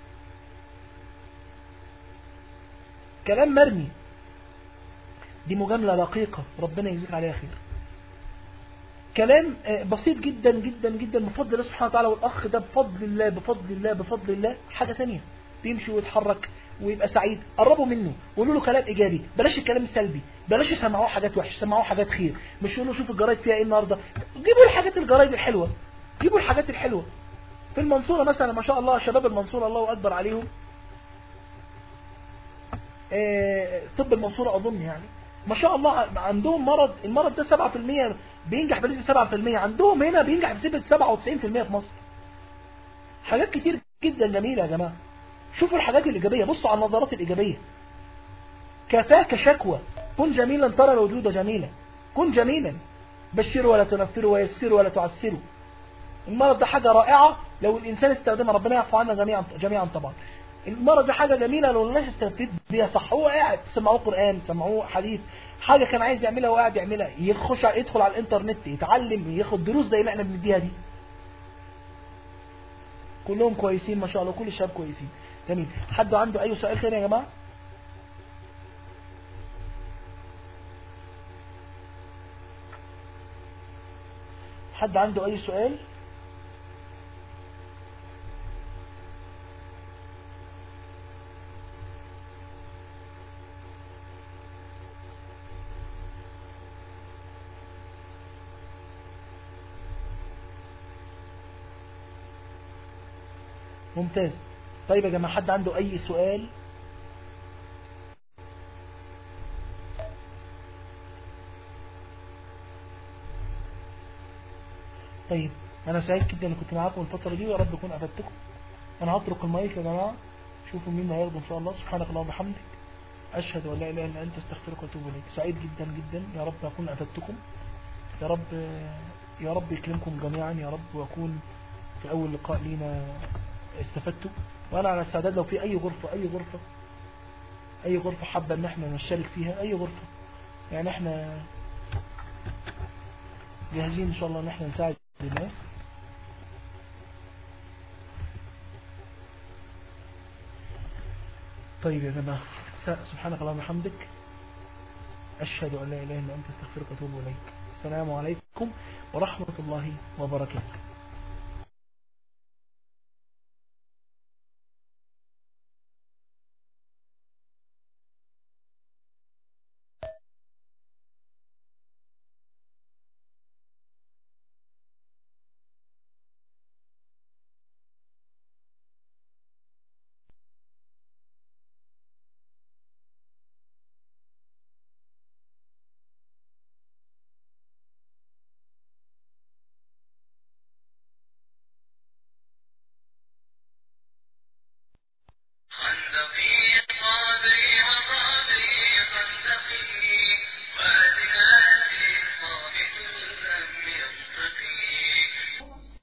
كلام مرمي دي مجاملة لقيقة ربنا يجزيك عليها خير كلام بسيط جدا جدا جدا بفضل الله سبحانه وتعالى والأخ ده بفضل الله بفضل الله بفضل الله حاجة تانية بيمشي ويتحرك ويبقى سعيد قربوا منه وقولوا له كلام إيجابي بلاش الكلام السلبي بلاش يسمعوه حاجات وحشة يسمعوه حاجات خير مش يقولوا شوف الجرايد فيها ايه النهاردة جيبوا الحاجات الجرايد الحلوة جيبوا الحاجات الحلوة في المنصورة مثلا ما شاء الله شباب المنصورة الله أكبر عليهم طب المنصورة أظن يعني ما شاء الله عندهم مرض المرض ده 7% بينجح بنسبة 7% عندهم هنا بينجح بنسبة 97% في مصر حاجات كتير جدا جميلة يا جماعة شوفوا الحاجات الإيجابية بصوا على النظرات الإيجابية كفاك شكوى كن جميلا ترى الوجود جميلا كن جميلا بشروا ولا تنفروا ويسروا ولا تعسروا المرض ده حاجة رائعة لو الإنسان استخدمها ربنا يعفو عنا جميعا جميعا طبعا المرض ده حاجة جميلة لو الناس استفدت بيها صح هو قاعد سمعوه قرآن سمعوه حديث حاجة كان عايز يعملها وقاعد يعملها يخش يدخل على الانترنت يتعلم ياخد دروس زي ما احنا بنديها دي كلهم كويسين ما شاء الله كل الشباب كويسين جميل حد عنده اي سؤال ثاني يا جماعه حد عنده اي سؤال ممتاز طيب يا جماعة حد عنده أي سؤال طيب أنا سعيد جدا إن كنت معاكم الفترة دي ويا رب أكون أفدتكم أنا هترك المايك يا جماعة شوفوا مين هياخده إن شاء الله سبحانك اللهم وبحمدك أشهد أن لا إله إلا أنت استغفرك وأتوب إليك سعيد جدا جدا يا رب أكون أفدتكم يا رب يا رب يكرمكم جميعا يا رب وأكون في أول لقاء لينا استفدتوا وانا على استعداد لو في اي غرفة اي غرفة اي غرفة حابة ان احنا نشارك فيها اي غرفة يعني احنا جاهزين ان شاء الله ان احنا نساعد الناس طيب يا جماعة سبحانك اللهم وبحمدك أشهد أن لا إله إلا أنت استغفرك وأتوب إليك السلام عليكم ورحمة الله وبركاته